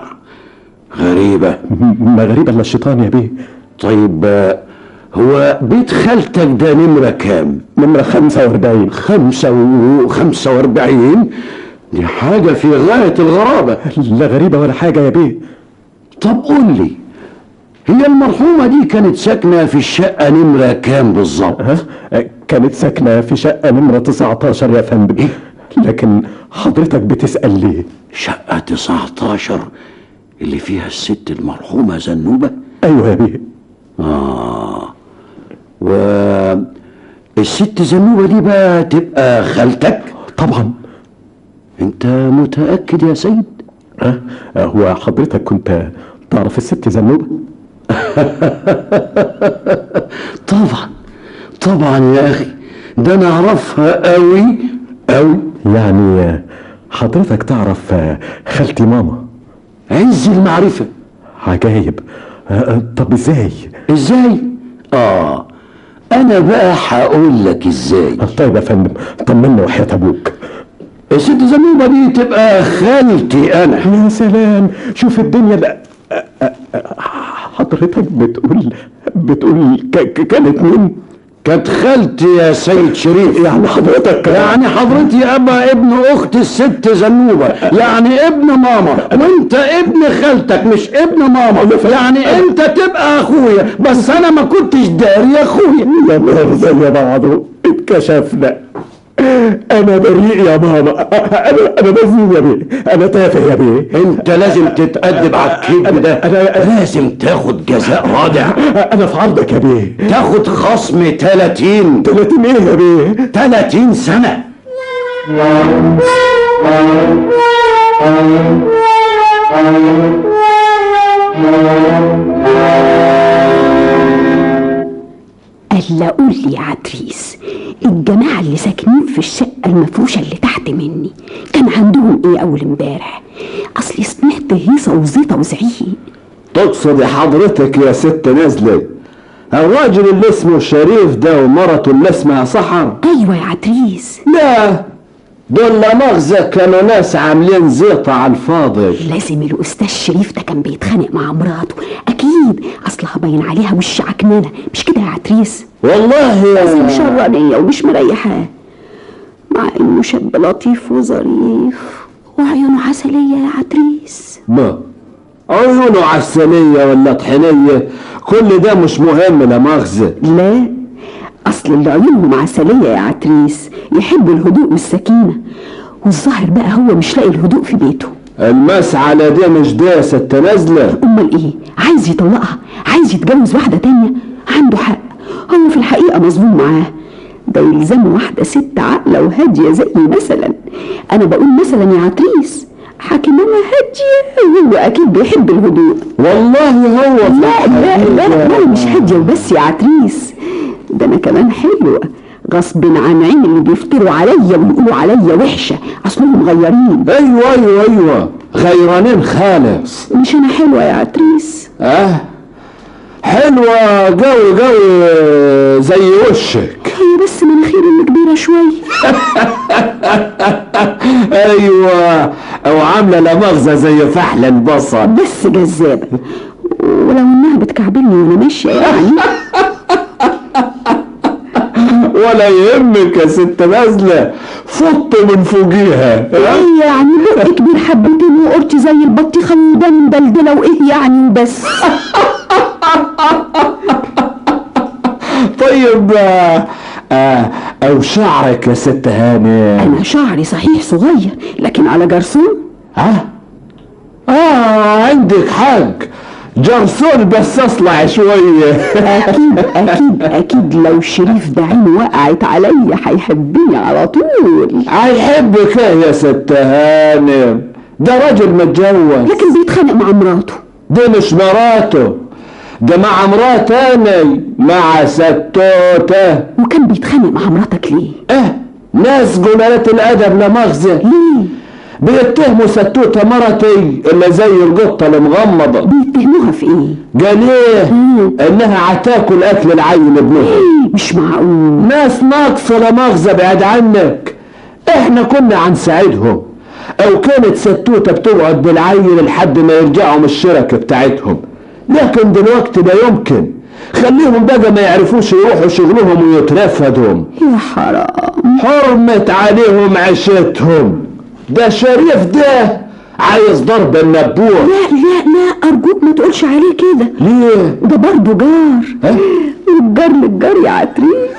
غريبة ما غريبة الا الشيطان يا بيه طيب آه، هو بيت خالتك ده نمرة كام؟ نمرة 45 خمسة وخمسة واربعين دي حاجة في غاية الغرابة لا غريبة ولا حاجة يا بيه طب قول لي هي المرحومة دي كانت ساكنة في الشقة نمرة كام بالظبط؟ ها كانت ساكنة في شقة نمرة 19 يا فندم لكن حضرتك بتسأل ليه شقة 19 اللي فيها الست المرحومة زنوبة؟ ايوه يا بيه آه و الست زنوبة دي بقى تبقى خالتك طبعا انت متأكد يا سيد ها هو حضرتك كنت تعرف الست زنوبة طبعا طبعا يا اخي ده انا اعرفها قوي قوي يعني حضرتك تعرف خالتي ماما عز المعرفة عجايب طب ازاي ازاي اه انا بقى هقول لك ازاي طيب يا فندم طمنا وحياة ابوك الست زنوبة دي تبقى خالتي انا يا سلام شوف الدنيا ده حضرتك بتقول بتقول ك- ك- كانت مين؟ كانت خالتي يا سيد شريف يعني حضرتك يعني حضرتي ابا ابن اخت الست زنوبة يعني ابن ماما وانت ابن خالتك مش ابن ماما يعني انت تبقى اخويا بس انا ما كنتش داري يا اخويا يا مرزا يا بعضه اتكشفنا انا بريء يا ماما انا انا بزين يا بيه انا تافه يا بيه انت لازم تتأدب على الكذب ده لازم تاخد جزاء رادع انا في عرضك يا بيه تاخد خصم 30 30 ايه يا بيه 30 سنة ألا قول لي يا عتريس الجماعة اللي ساكنين في الشقة المفروشة اللي تحت مني كان عندهم ايه أول امبارح أصلي سمعت هيصة وزيطة وزعيق تقصد حضرتك يا ست نزلة الراجل اللي اسمه شريف ده ومرته اللي اسمها سحر أيوة يا عتريس لا دول لا مؤاخذة كانوا ناس عاملين زيطة على الفاضي لازم الأستاذ شريف ده كان بيتخانق مع مراته أكيد أصلها باين عليها وش عكنانة مش كده يا عتريس والله لازم يا شرانية ومش مريحاه مع إنه شاب لطيف وظريف وعيونه عسلية يا عتريس ما عيونه عسلية ولا طحينية كل ده مش مهم لا مؤاخذة لا أصل اللي عيونهم عسلية يا عتريس يحبوا الهدوء والسكينة والظاهر بقى هو مش لاقي الهدوء في بيته المسعلة دي مش ده يا ست نازلة أمال إيه عايز يطلقها عايز يتجوز واحدة تانية عنده حق هو في الحقيقة مظلوم معاه ده يلزمه واحدة ست عاقلة وهادية زي مثلا أنا بقول مثلا يا عتريس حاكم أنا هادية وهو أكيد بيحب الهدوء والله هو لا لا لا لا مش هادية وبس يا عتريس ده أنا كمان حلوة غصب عن عين اللي بيفتروا عليا ويقولوا عليا وحشة أصلهم غيرين ايوه ايوه ايوه غيرانين خالص مش أنا حلوة يا عتريس اه حلوة قوي قوي زي وشك هي بس مناخيري اللي كبيرة شوية ايوه او عاملة لا مؤاخذة زي فحل البصل بس جذابة ولو إنها بتكعبلني وأنا ماشية يعني ولا يهمك يا ست نازلة فط من فوقيها إيه يعني بق كبير حبتين وقرتي زي البطيخة وداني مدلدلة وإيه يعني وبس طيب آه آه او شعرك يا ست هاني أنا شعري صحيح صغير لكن على جرسون اه اه عندك حق جرسون بس اصلع شوية أكيد أكيد أكيد لو شريف ده عينه وقعت عليا هيحبني على طول هيحبك ايه يا ست هانم ده راجل متجوز لكن بيتخانق مع مراته دي مش مراته ده مع مرات تاني مع ستوته وكان بيتخانق مع مراتك ليه؟ اه ناس قلالات الادب لا مؤاخذة ليه؟ بيتهموا ستوته مرتي اللي زي القطة المغمضة بيتهموها في إيه؟ قال ايه انها عتاكل اكل العيل ابنها مش معقول ناس ناقصة لا مؤاخذة بعد عنك احنا كنا هنساعدهم او كانت ستوته بتقعد بالعيل لحد ما يرجعوا من الشركة بتاعتهم لكن دلوقتي لا يمكن خليهم بقى ما يعرفوش يروحوا شغلهم ويترفدوا يا حرام حرمت عليهم عيشتهم ده شريف ده عايز ضرب النبوع لا لا لا أرجوك ما تقولش عليه كده ليه؟ ده برضه جار ها؟ والجار للجار يا عتريس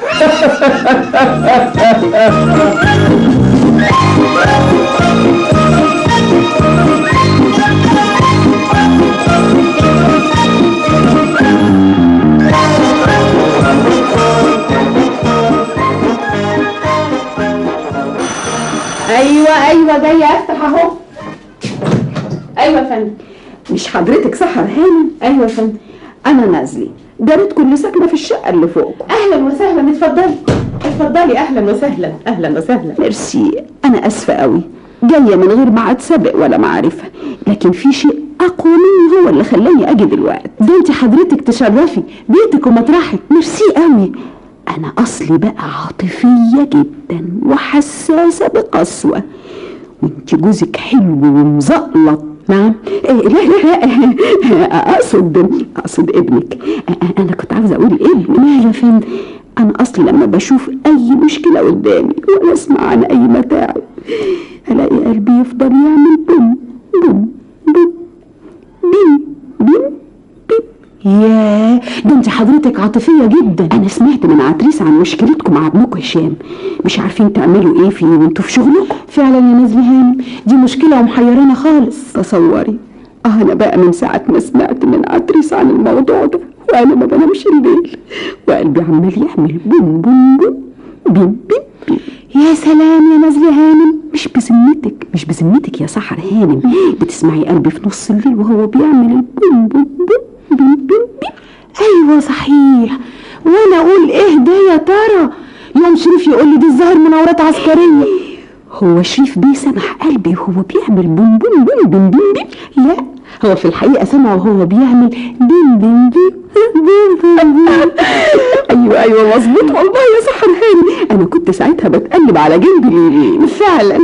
اه جايه افتح اهو ايوه يا فندم مش حضرتك سحر هانم ايوه يا فندم انا نازلي جارتكم اللي ساكنه في الشقه اللي فوقكم اهلا وسهلا اتفضلي اتفضلي اهلا وسهلا اهلا وسهلا ميرسي انا اسفه قوي جايه من غير ميعاد سابق ولا معرفه لكن في شيء اقوى مني هو اللي خلاني اجي دلوقتي ده انت حضرتك تشرفي بيتك ومطرحك ميرسي قوي انا اصلي بقى عاطفيه جدا وحساسه بقسوه وانت جوزك حلو ومزقلط نعم إيه لا لا لا اقصد اقصد ابنك انا كنت عاوزه اقول ابن ماله فين انا اصلي لما بشوف اي مشكله قدامي ولا اسمع عن اي متاعب الاقي قلبي يفضل يعمل بوم بوم بوم بيم بيم ياه ده انت حضرتك عاطفيه جدا انا سمعت من عتريس عن مشكلتكم مع ابنكم هشام مش عارفين تعملوا ايه فيه وانتوا في شغلكم فعلا يا نازلي هانم دي مشكله ومحيرانا خالص تصوري اه انا بقى من ساعه ما سمعت من عتريس عن الموضوع ده وانا ما بنامش الليل وقلبي عمال يعمل بوم بوم بوم بيم بيم بيم يا سلام يا نازلي هانم مش بذمتك مش بذمتك يا سحر هانم بتسمعي قلبي في نص الليل وهو بيعمل البوم بوم بوم بيم بيم بيم ايوه صحيح وانا اقول ايه ده يا ترى يوم شريف يقول لي دي الظاهر مناورات عسكريه هو شريف بيه سمح قلبي وهو بيعمل بوم بوم بوم بيم بيم بيم لا هو في الحقيقه سمعه وهو بيعمل بيم بيم بيم بيم بيم بيم ايوه ايوه مظبوط والله يا سحر هاني انا كنت ساعتها بتقلب على جنبي اليمين فعلا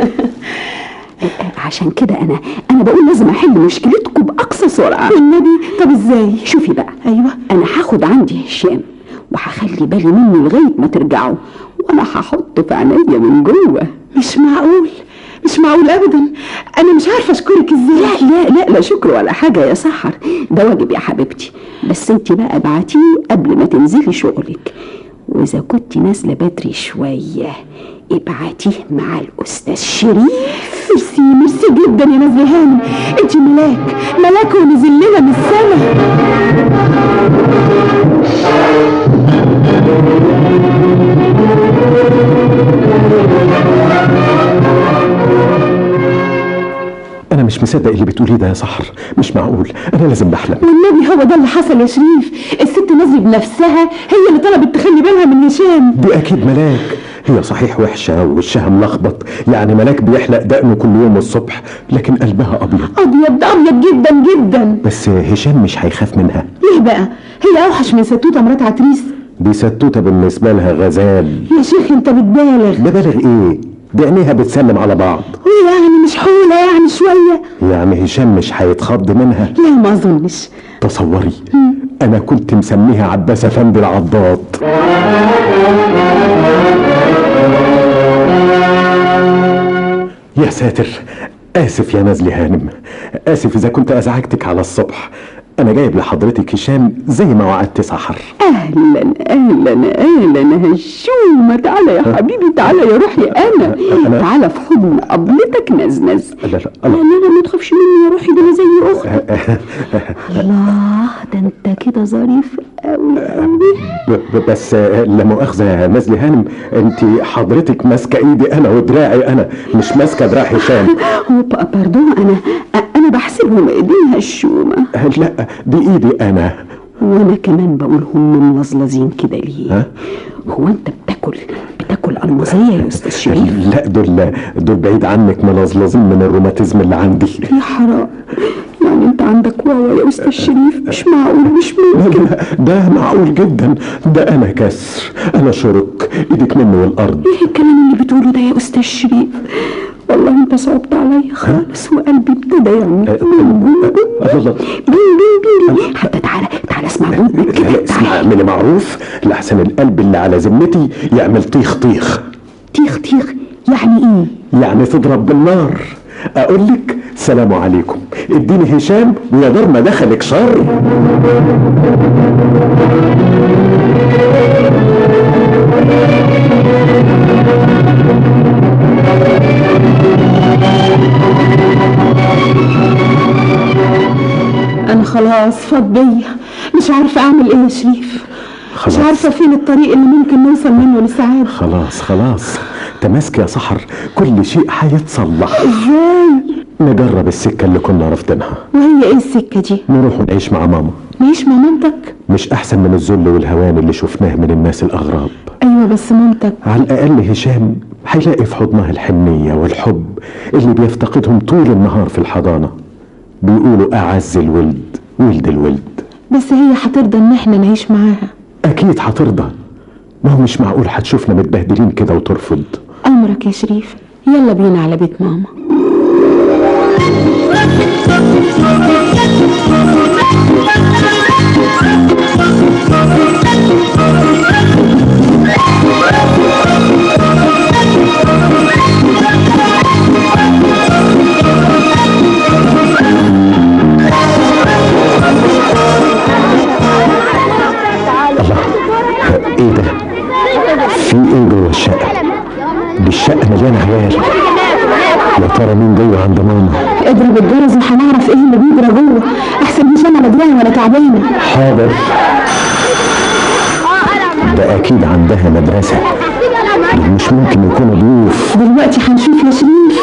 عشان كده انا انا بقول لازم احل مشكلتكم باقصى سرعه والنبي طب ازاي شوفي بقى ايوه انا هاخد عندي هشام وهخلي بالي منه لغايه ما ترجعوا وانا هحطه في عينيا من جوه مش معقول مش معقول ابدا انا مش عارفه اشكرك ازاي لا لا لا لا شكر ولا حاجه يا سحر ده واجب يا حبيبتي بس انت بقى ابعتيه قبل ما تنزلي شغلك واذا كنت نازله بدري شويه ابعتيه مع الاستاذ شريف ميرسي ميرسي جدا يا نازلي هانم انت ملاك ملاك ونزل لنا من السما انا مش مصدق اللي بتقوليه ده يا سحر مش معقول انا لازم بحلم والنبي هو ده اللي حصل يا شريف الست نازلي بنفسها هي اللي طلبت تخلي بالها من هشام دي اكيد ملاك هي صحيح وحشه ووشها ملخبط يعني ملاك بيحلق دقنه كل يوم الصبح لكن قلبها ابيض ابيض ابيض جدا جدا بس هشام مش هيخاف منها ليه بقى هي اوحش من ستوته مرات عتريس دي ستوته بالنسبه لها غزال يا شيخ انت بتبالغ ببالغ ايه دي عينيها بتسلم على بعض ويعني مش حولة يعني شوية يعني هشام مش هيتخض منها لا ما اظنش تصوري انا كنت مسميها عباس افندي العضاض يا ساتر اسف يا نازلي هانم اسف اذا كنت ازعجتك على الصبح انا جايب لحضرتك هشام زي ما وعدت سحر اهلا اهلا اهلا هشومه تعالى يا حبيبي تعالى يا روحي انا أنا- تعالى في حضن قبلتك نزنز لا لا لا لا لا لا ما تخافش مني يا روحي ده انا زي اختك الله ده انت كده ظريف قوي قوي ب- ب- بس آه، لا مؤاخذة يا نازلي هانم انت حضرتك ماسكة ايدي انا ودراعي انا مش ماسكة دراع هشام هو ب- باردون انا انا بحسبهم ايدين هشومه آه، لا دي ايدي انا وانا كمان بقول هم ملظلظين كده ليه ها؟ هو انت بتاكل بتاكل المظيه يا استاذ شريف لا دول دول بعيد عنك ملظلظين من الروماتيزم اللي عندي يا حرام يعني انت عندك واوا يا استاذ شريف مش معقول مش لا ممكن لا ده معقول جدا ده انا كسر انا شرك ايدك مني والارض ايه الكلام اللي بتقوله ده يا استاذ شريف والله انت صعبت عليا خالص وقلبي ابتدى يعمل آه، بوم بوم بوم الله الله بيم بيم بيم حتى تعالى تعالى اسمع بودنك لا كده لا اسمع تعالى اعملي معروف لحسن القلب اللي على ذمتي يعمل طيخ طيخ تيخ تيخ يعني ايه يعني تضرب بالنار اقول لك سلام عليكم اديني هشام ويا دار ما دخلك شر انا خلاص فاض بيا مش عارفة اعمل ايه يا شريف خلاص. مش عارفة فين الطريق اللي ممكن نوصل منه للسعادة خلاص خلاص تماسك يا سحر كل شيء هيتصلح ازاي نجرب السكه اللي كنا رافضينها وهي ايه السكة دي نروح نعيش مع ماما نعيش مع مامتك مش احسن من الذل والهوان اللي شفناه من الناس الاغراب ايوه بس مامتك على الاقل هشام هيلاقي في حضنها الحنيه والحب اللي بيفتقدهم طول النهار في الحضانه بيقولوا اعز الولد ولد الولد بس هي هترضى ان احنا نعيش معاها اكيد هترضى ما هو مش معقول هتشوفنا متبهدلين كده وترفض امرك يا شريف يلا بينا على بيت ماما ايه ده في ايه جوه الشقه دي الشقه مليانه عيال يا ترى مين جوه عند ماما اضرب الجرس وهنعرف ايه اللي بيجرى جوه احسن هشام على دراعي ولا تعبانه حاضر ده اكيد عندها مدرسه دول مش ممكن يكونوا ضيوف دلوقتي هنشوف يا شريف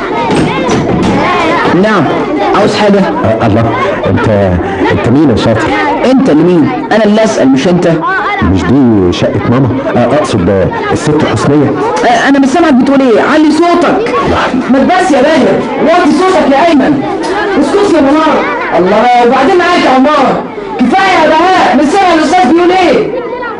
نعم عاوز حاجة أه الله انت انت مين يا شاطر انت اللي مين انا اللي اسأل مش انت مش دي شقه ماما أه اقصد ده الست حسنيه آه، انا مش سامعك بتقول ايه علي صوتك ما تبس يا باهر وطي صوتك يا ايمن اسكت يا منار الله وبعدين معاك يا عمار كفايه يا بهاء مش سامع الاستاذ بيقول ايه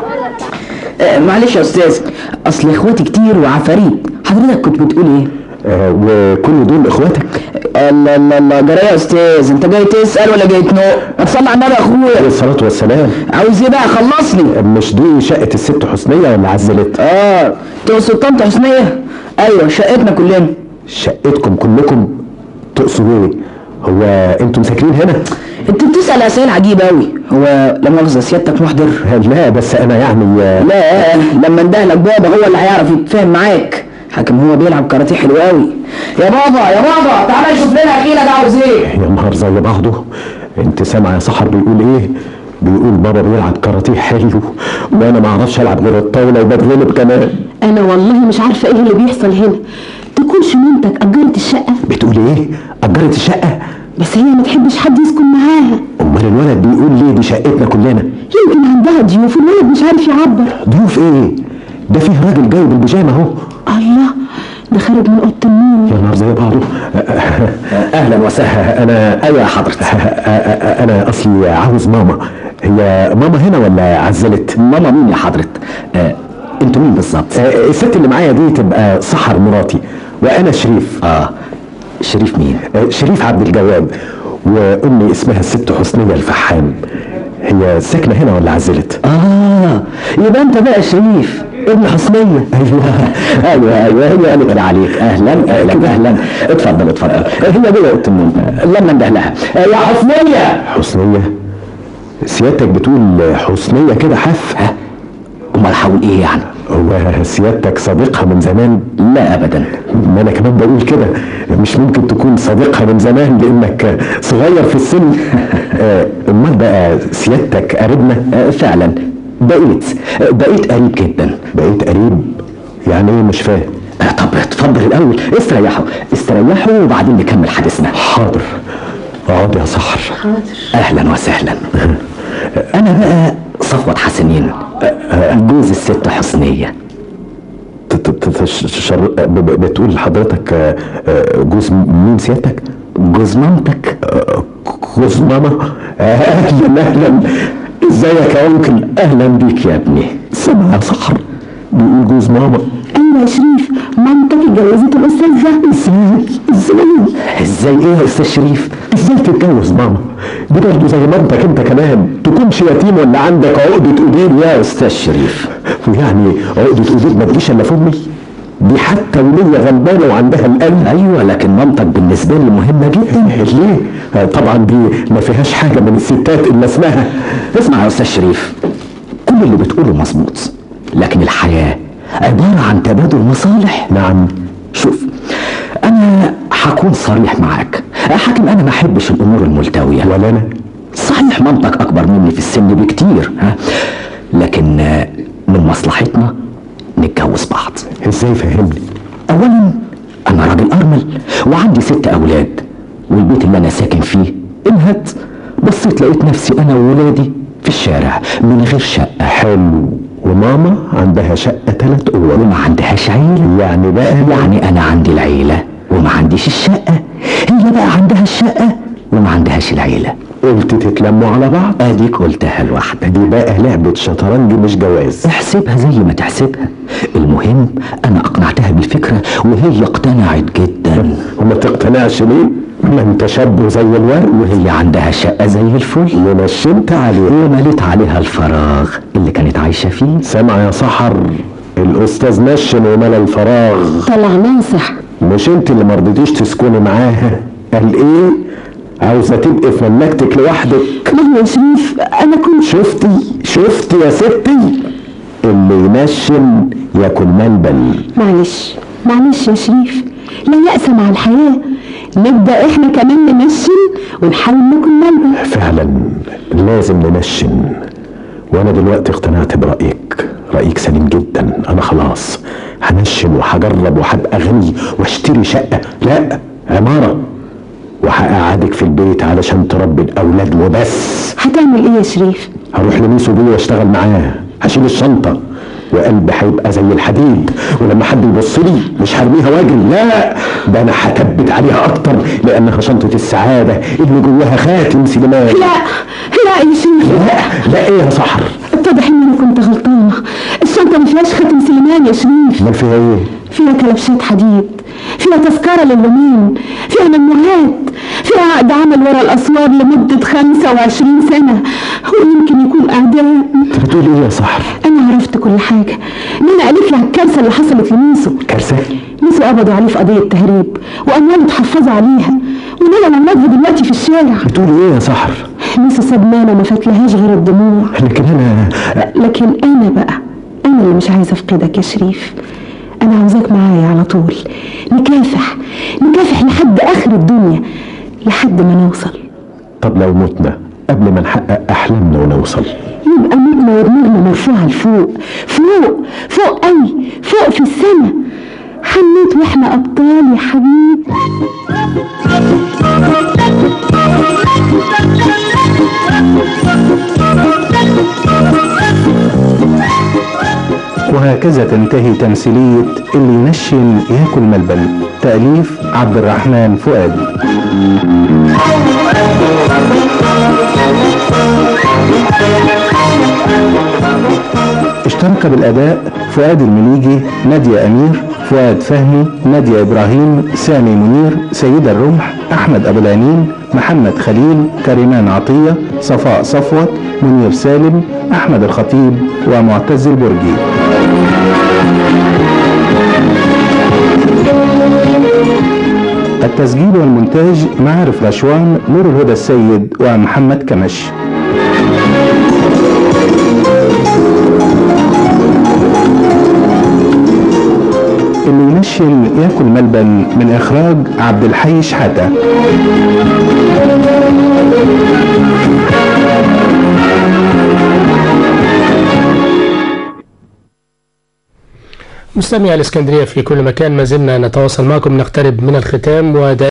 آه، معلش يا استاذ اصل اخواتي كتير وعفاريت حضرتك كنت بتقول ايه أه وكل دول اخواتك الله الله الله جرى يا استاذ انت جاي تسال ولا جاي تنق ما تصلي على النبي يا عليه اخويا الصلاه والسلام عاوز ايه بقى خلصني مش دي شقه الست حسنيه ولا عزلت اه تقصد طنط حسنيه ايوه شقتنا كلنا شقتكم كلكم تقصدوا ايه هو انتم ساكنين هنا انت بتسال اسئله عجيبه قوي هو لا مؤاخذه سيادتك محضر لا بس انا يعني آه، لا لما اندهلك بابا هو اللي هيعرف يتفاهم معاك حاكم هو بيلعب كاراتيه حلو قوي يا بابا يا بابا تعالى شوف لنا اخينا ده عاوز ايه يا نهار زي بعضه انت سامع يا سحر بيقول ايه بيقول بابا بيلعب كاراتيه حلو وانا ما اعرفش العب غير الطاوله وبتغلب كمان انا والله مش عارفه ايه اللي بيحصل هنا تكونش مامتك اجرت الشقه بتقول ايه اجرت الشقه بس هي ما تحبش حد يسكن معاها امال الولد بيقول ليه دي شقتنا كلنا يمكن عندها ضيوف الولد مش عارف يعبر ضيوف ايه ده فيه راجل جاي بالبيجامه اهو الله ده خارج من اوضه النوم يا نهار زي بعضه اهلا وسهلا انا ايوه يا حضرتك انا اصلي عاوز ماما هي ماما هنا ولا عزلت ماما مين يا حضرت آه انتوا مين بالظبط آه، الست اللي معايا دي تبقى سحر مراتي وانا شريف اه شريف مين آه، شريف عبد الجواد وامي اسمها الست حسنيه الفحام هي ساكنه هنا ولا عزلت اه يبقى انت بقى شريف ابن حسنية ايوه ايوه ايوه هي قالت كده عليك اهلا اهلا اهلا اتفضل اتفضل هي جوه اوضه النوم لما انده لها يا حسنية حسنيه سيادتك بتقول حسنيه كده حف امال هقول ايه يعني هو سيادتك صديقها من زمان لا ابدا ما انا كمان بقول كده مش ممكن تكون صديقها من زمان لانك صغير في السن آه، امال بقى سيادتك قريبنا آه، فعلا بقيت بقيت قريب جدا بقيت قريب يعني ايه مش فاهم آه، طب اتفضل الاول استريحوا استريحوا وبعدين نكمل حديثنا حاضر اقعد يا سحر اهلا وسهلا انا بقى صفوت حسنين جوز الست حسنية ت- ت- ت- ش- شر... ب- ب- بتقول لحضرتك آه، آه، جوز مين سيادتك؟ جوز مامتك آه، جوز ماما اهلا اهلا ازيك يا انكل اهلا بيك يا ابني سمع يا سحر بيقول جوز ماما ايوه يا شريف مامتك اتجوزت الاستاذ ده ازاي ازاي ازاي ايه يا استاذ شريف ازاي تتجوز ماما دي برضه زي مامتك انت كمان تكونش يتيم ولا عندك عقدة ايدين يا استاذ شريف ويعني عقدة ايدين ما تجيش الا في امي دي حتى ولية غلبانة وعندها القلب ايوه لكن مامتك بالنسبة لي مهمة جدا ليه؟ آه، طبعا دي ما فيهاش حاجة من الستات الا اسمها اسمع يا استاذ شريف كل اللي بتقوله مظبوط لكن الحياة عبارة عن تبادل مصالح نعم شوف انا هكون صريح معاك حاكم انا ما احبش الامور الملتوية ولا انا صحيح مامتك اكبر مني في السن بكتير ها لكن آه، من مصلحتنا نتجوز بعض ازاي فهمني اولا انا راجل ارمل وعندي ست اولاد والبيت اللي انا ساكن فيه انهد بصيت لقيت نفسي انا وولادي في الشارع من غير شقه حلو وماما عندها شقة تلات أوض وما عندهاش عيله يعني بقى يعني انا عندي العيله وما عنديش الشقه هي بقى عندها الشقه وما عندهاش العيله قلت تتلموا على بعض اديك قلتها لوحدك دي بقى لعبة شطرنج مش جواز احسبها زي ما تحسبها المهم انا اقنعتها بالفكره وهي اقتنعت جدا وما تقتنعش ليه ما انت شاب زي الورد وهي عندها شقه زي الفل ونشنت عليه ومليت عليها الفراغ اللي كانت عايشه فيه سامع يا سحر الاستاذ نشن وملا الفراغ طلع ناصح مش انت اللي مرضيتيش تسكني معاها قال ايه عاوزه تبقي في مملكتك لوحدك ما يا شريف انا كنت شفتي شفتي يا ستي اللي ينشن ياكل منبل معلش معلش يا شريف لا يأس مع الحياة نبدأ احنا كمان نمشن ونحاول ناكل ملبن فعلا لازم ننشن وانا دلوقتي اقتنعت برايك رايك سليم جدا انا خلاص هنشن وهجرب وهبقى غني واشتري شقه لا عماره وهقعدك في البيت علشان تربي الاولاد وبس هتعمل ايه يا شريف هروح لميسو بيه واشتغل معاه هشيل الشنطه وقلبي هيبقى زي الحديد ولما حد يبص لي مش هرميها واجري لا ده انا هثبت عليها اكتر لانها شنطه السعاده اللي جواها خاتم سليمان لا لا يا شريف لا لا ايه يا سحر اتضح ان انا كنت غلطانة الشنطة ما فيهاش خاتم سليمان يا شريف امال فيها ايه فيها كلبشات حديد فيها تذكرة لليومين فيها ممنوعات فيها عقد عمل ورا الأسوار لمدة 25 سنة ويمكن يكون أعداء انت بتقول ايه يا سحر أنا عرفت كل حاجة نانا قالت لي على الكارثة اللي حصلت لميسو كارثه ميسو قبضوا عليه في قضية تهريب وأمواله اتحفظوا عليها ونانا وأولادها دلوقتي في الشارع بتقول ايه يا سحر ميسو ساب نانا ما فاتلهاش غير الدموع لكن انا لكن أنا بقى أنا اللي مش عايزة أفقدك يا شريف أنا عاوزاك معايا على طول نكافح نكافح لحد آخر الدنيا لحد ما نوصل طب لو متنا قبل ما نحقق احلامنا ونوصل يبقى متنا ودماغنا مرفوعة لفوق فوق فوق قوي فوق في السما حنيت واحنا أبطال يا حبيبي وهكذا تنتهي تمثيلية اللي ينشن ياكل ملبن تأليف عبد الرحمن فؤاد اشترك بالأداء فؤاد المليجي نادية أمير فؤاد فهمي نادية إبراهيم سامي منير سيدة الرمح أحمد أبو العنين محمد خليل كريمان عطية صفاء صفوت منير سالم أحمد الخطيب ومعتز البرجي التسجيل والمونتاج معارف رشوان نور الهدى السيد ومحمد كمش اللي ينشن ياكل ملبن من اخراج عبد الحي شحاته مستمعي الاسكندريه في كل مكان ما زلنا نتواصل معكم نقترب من الختام ودا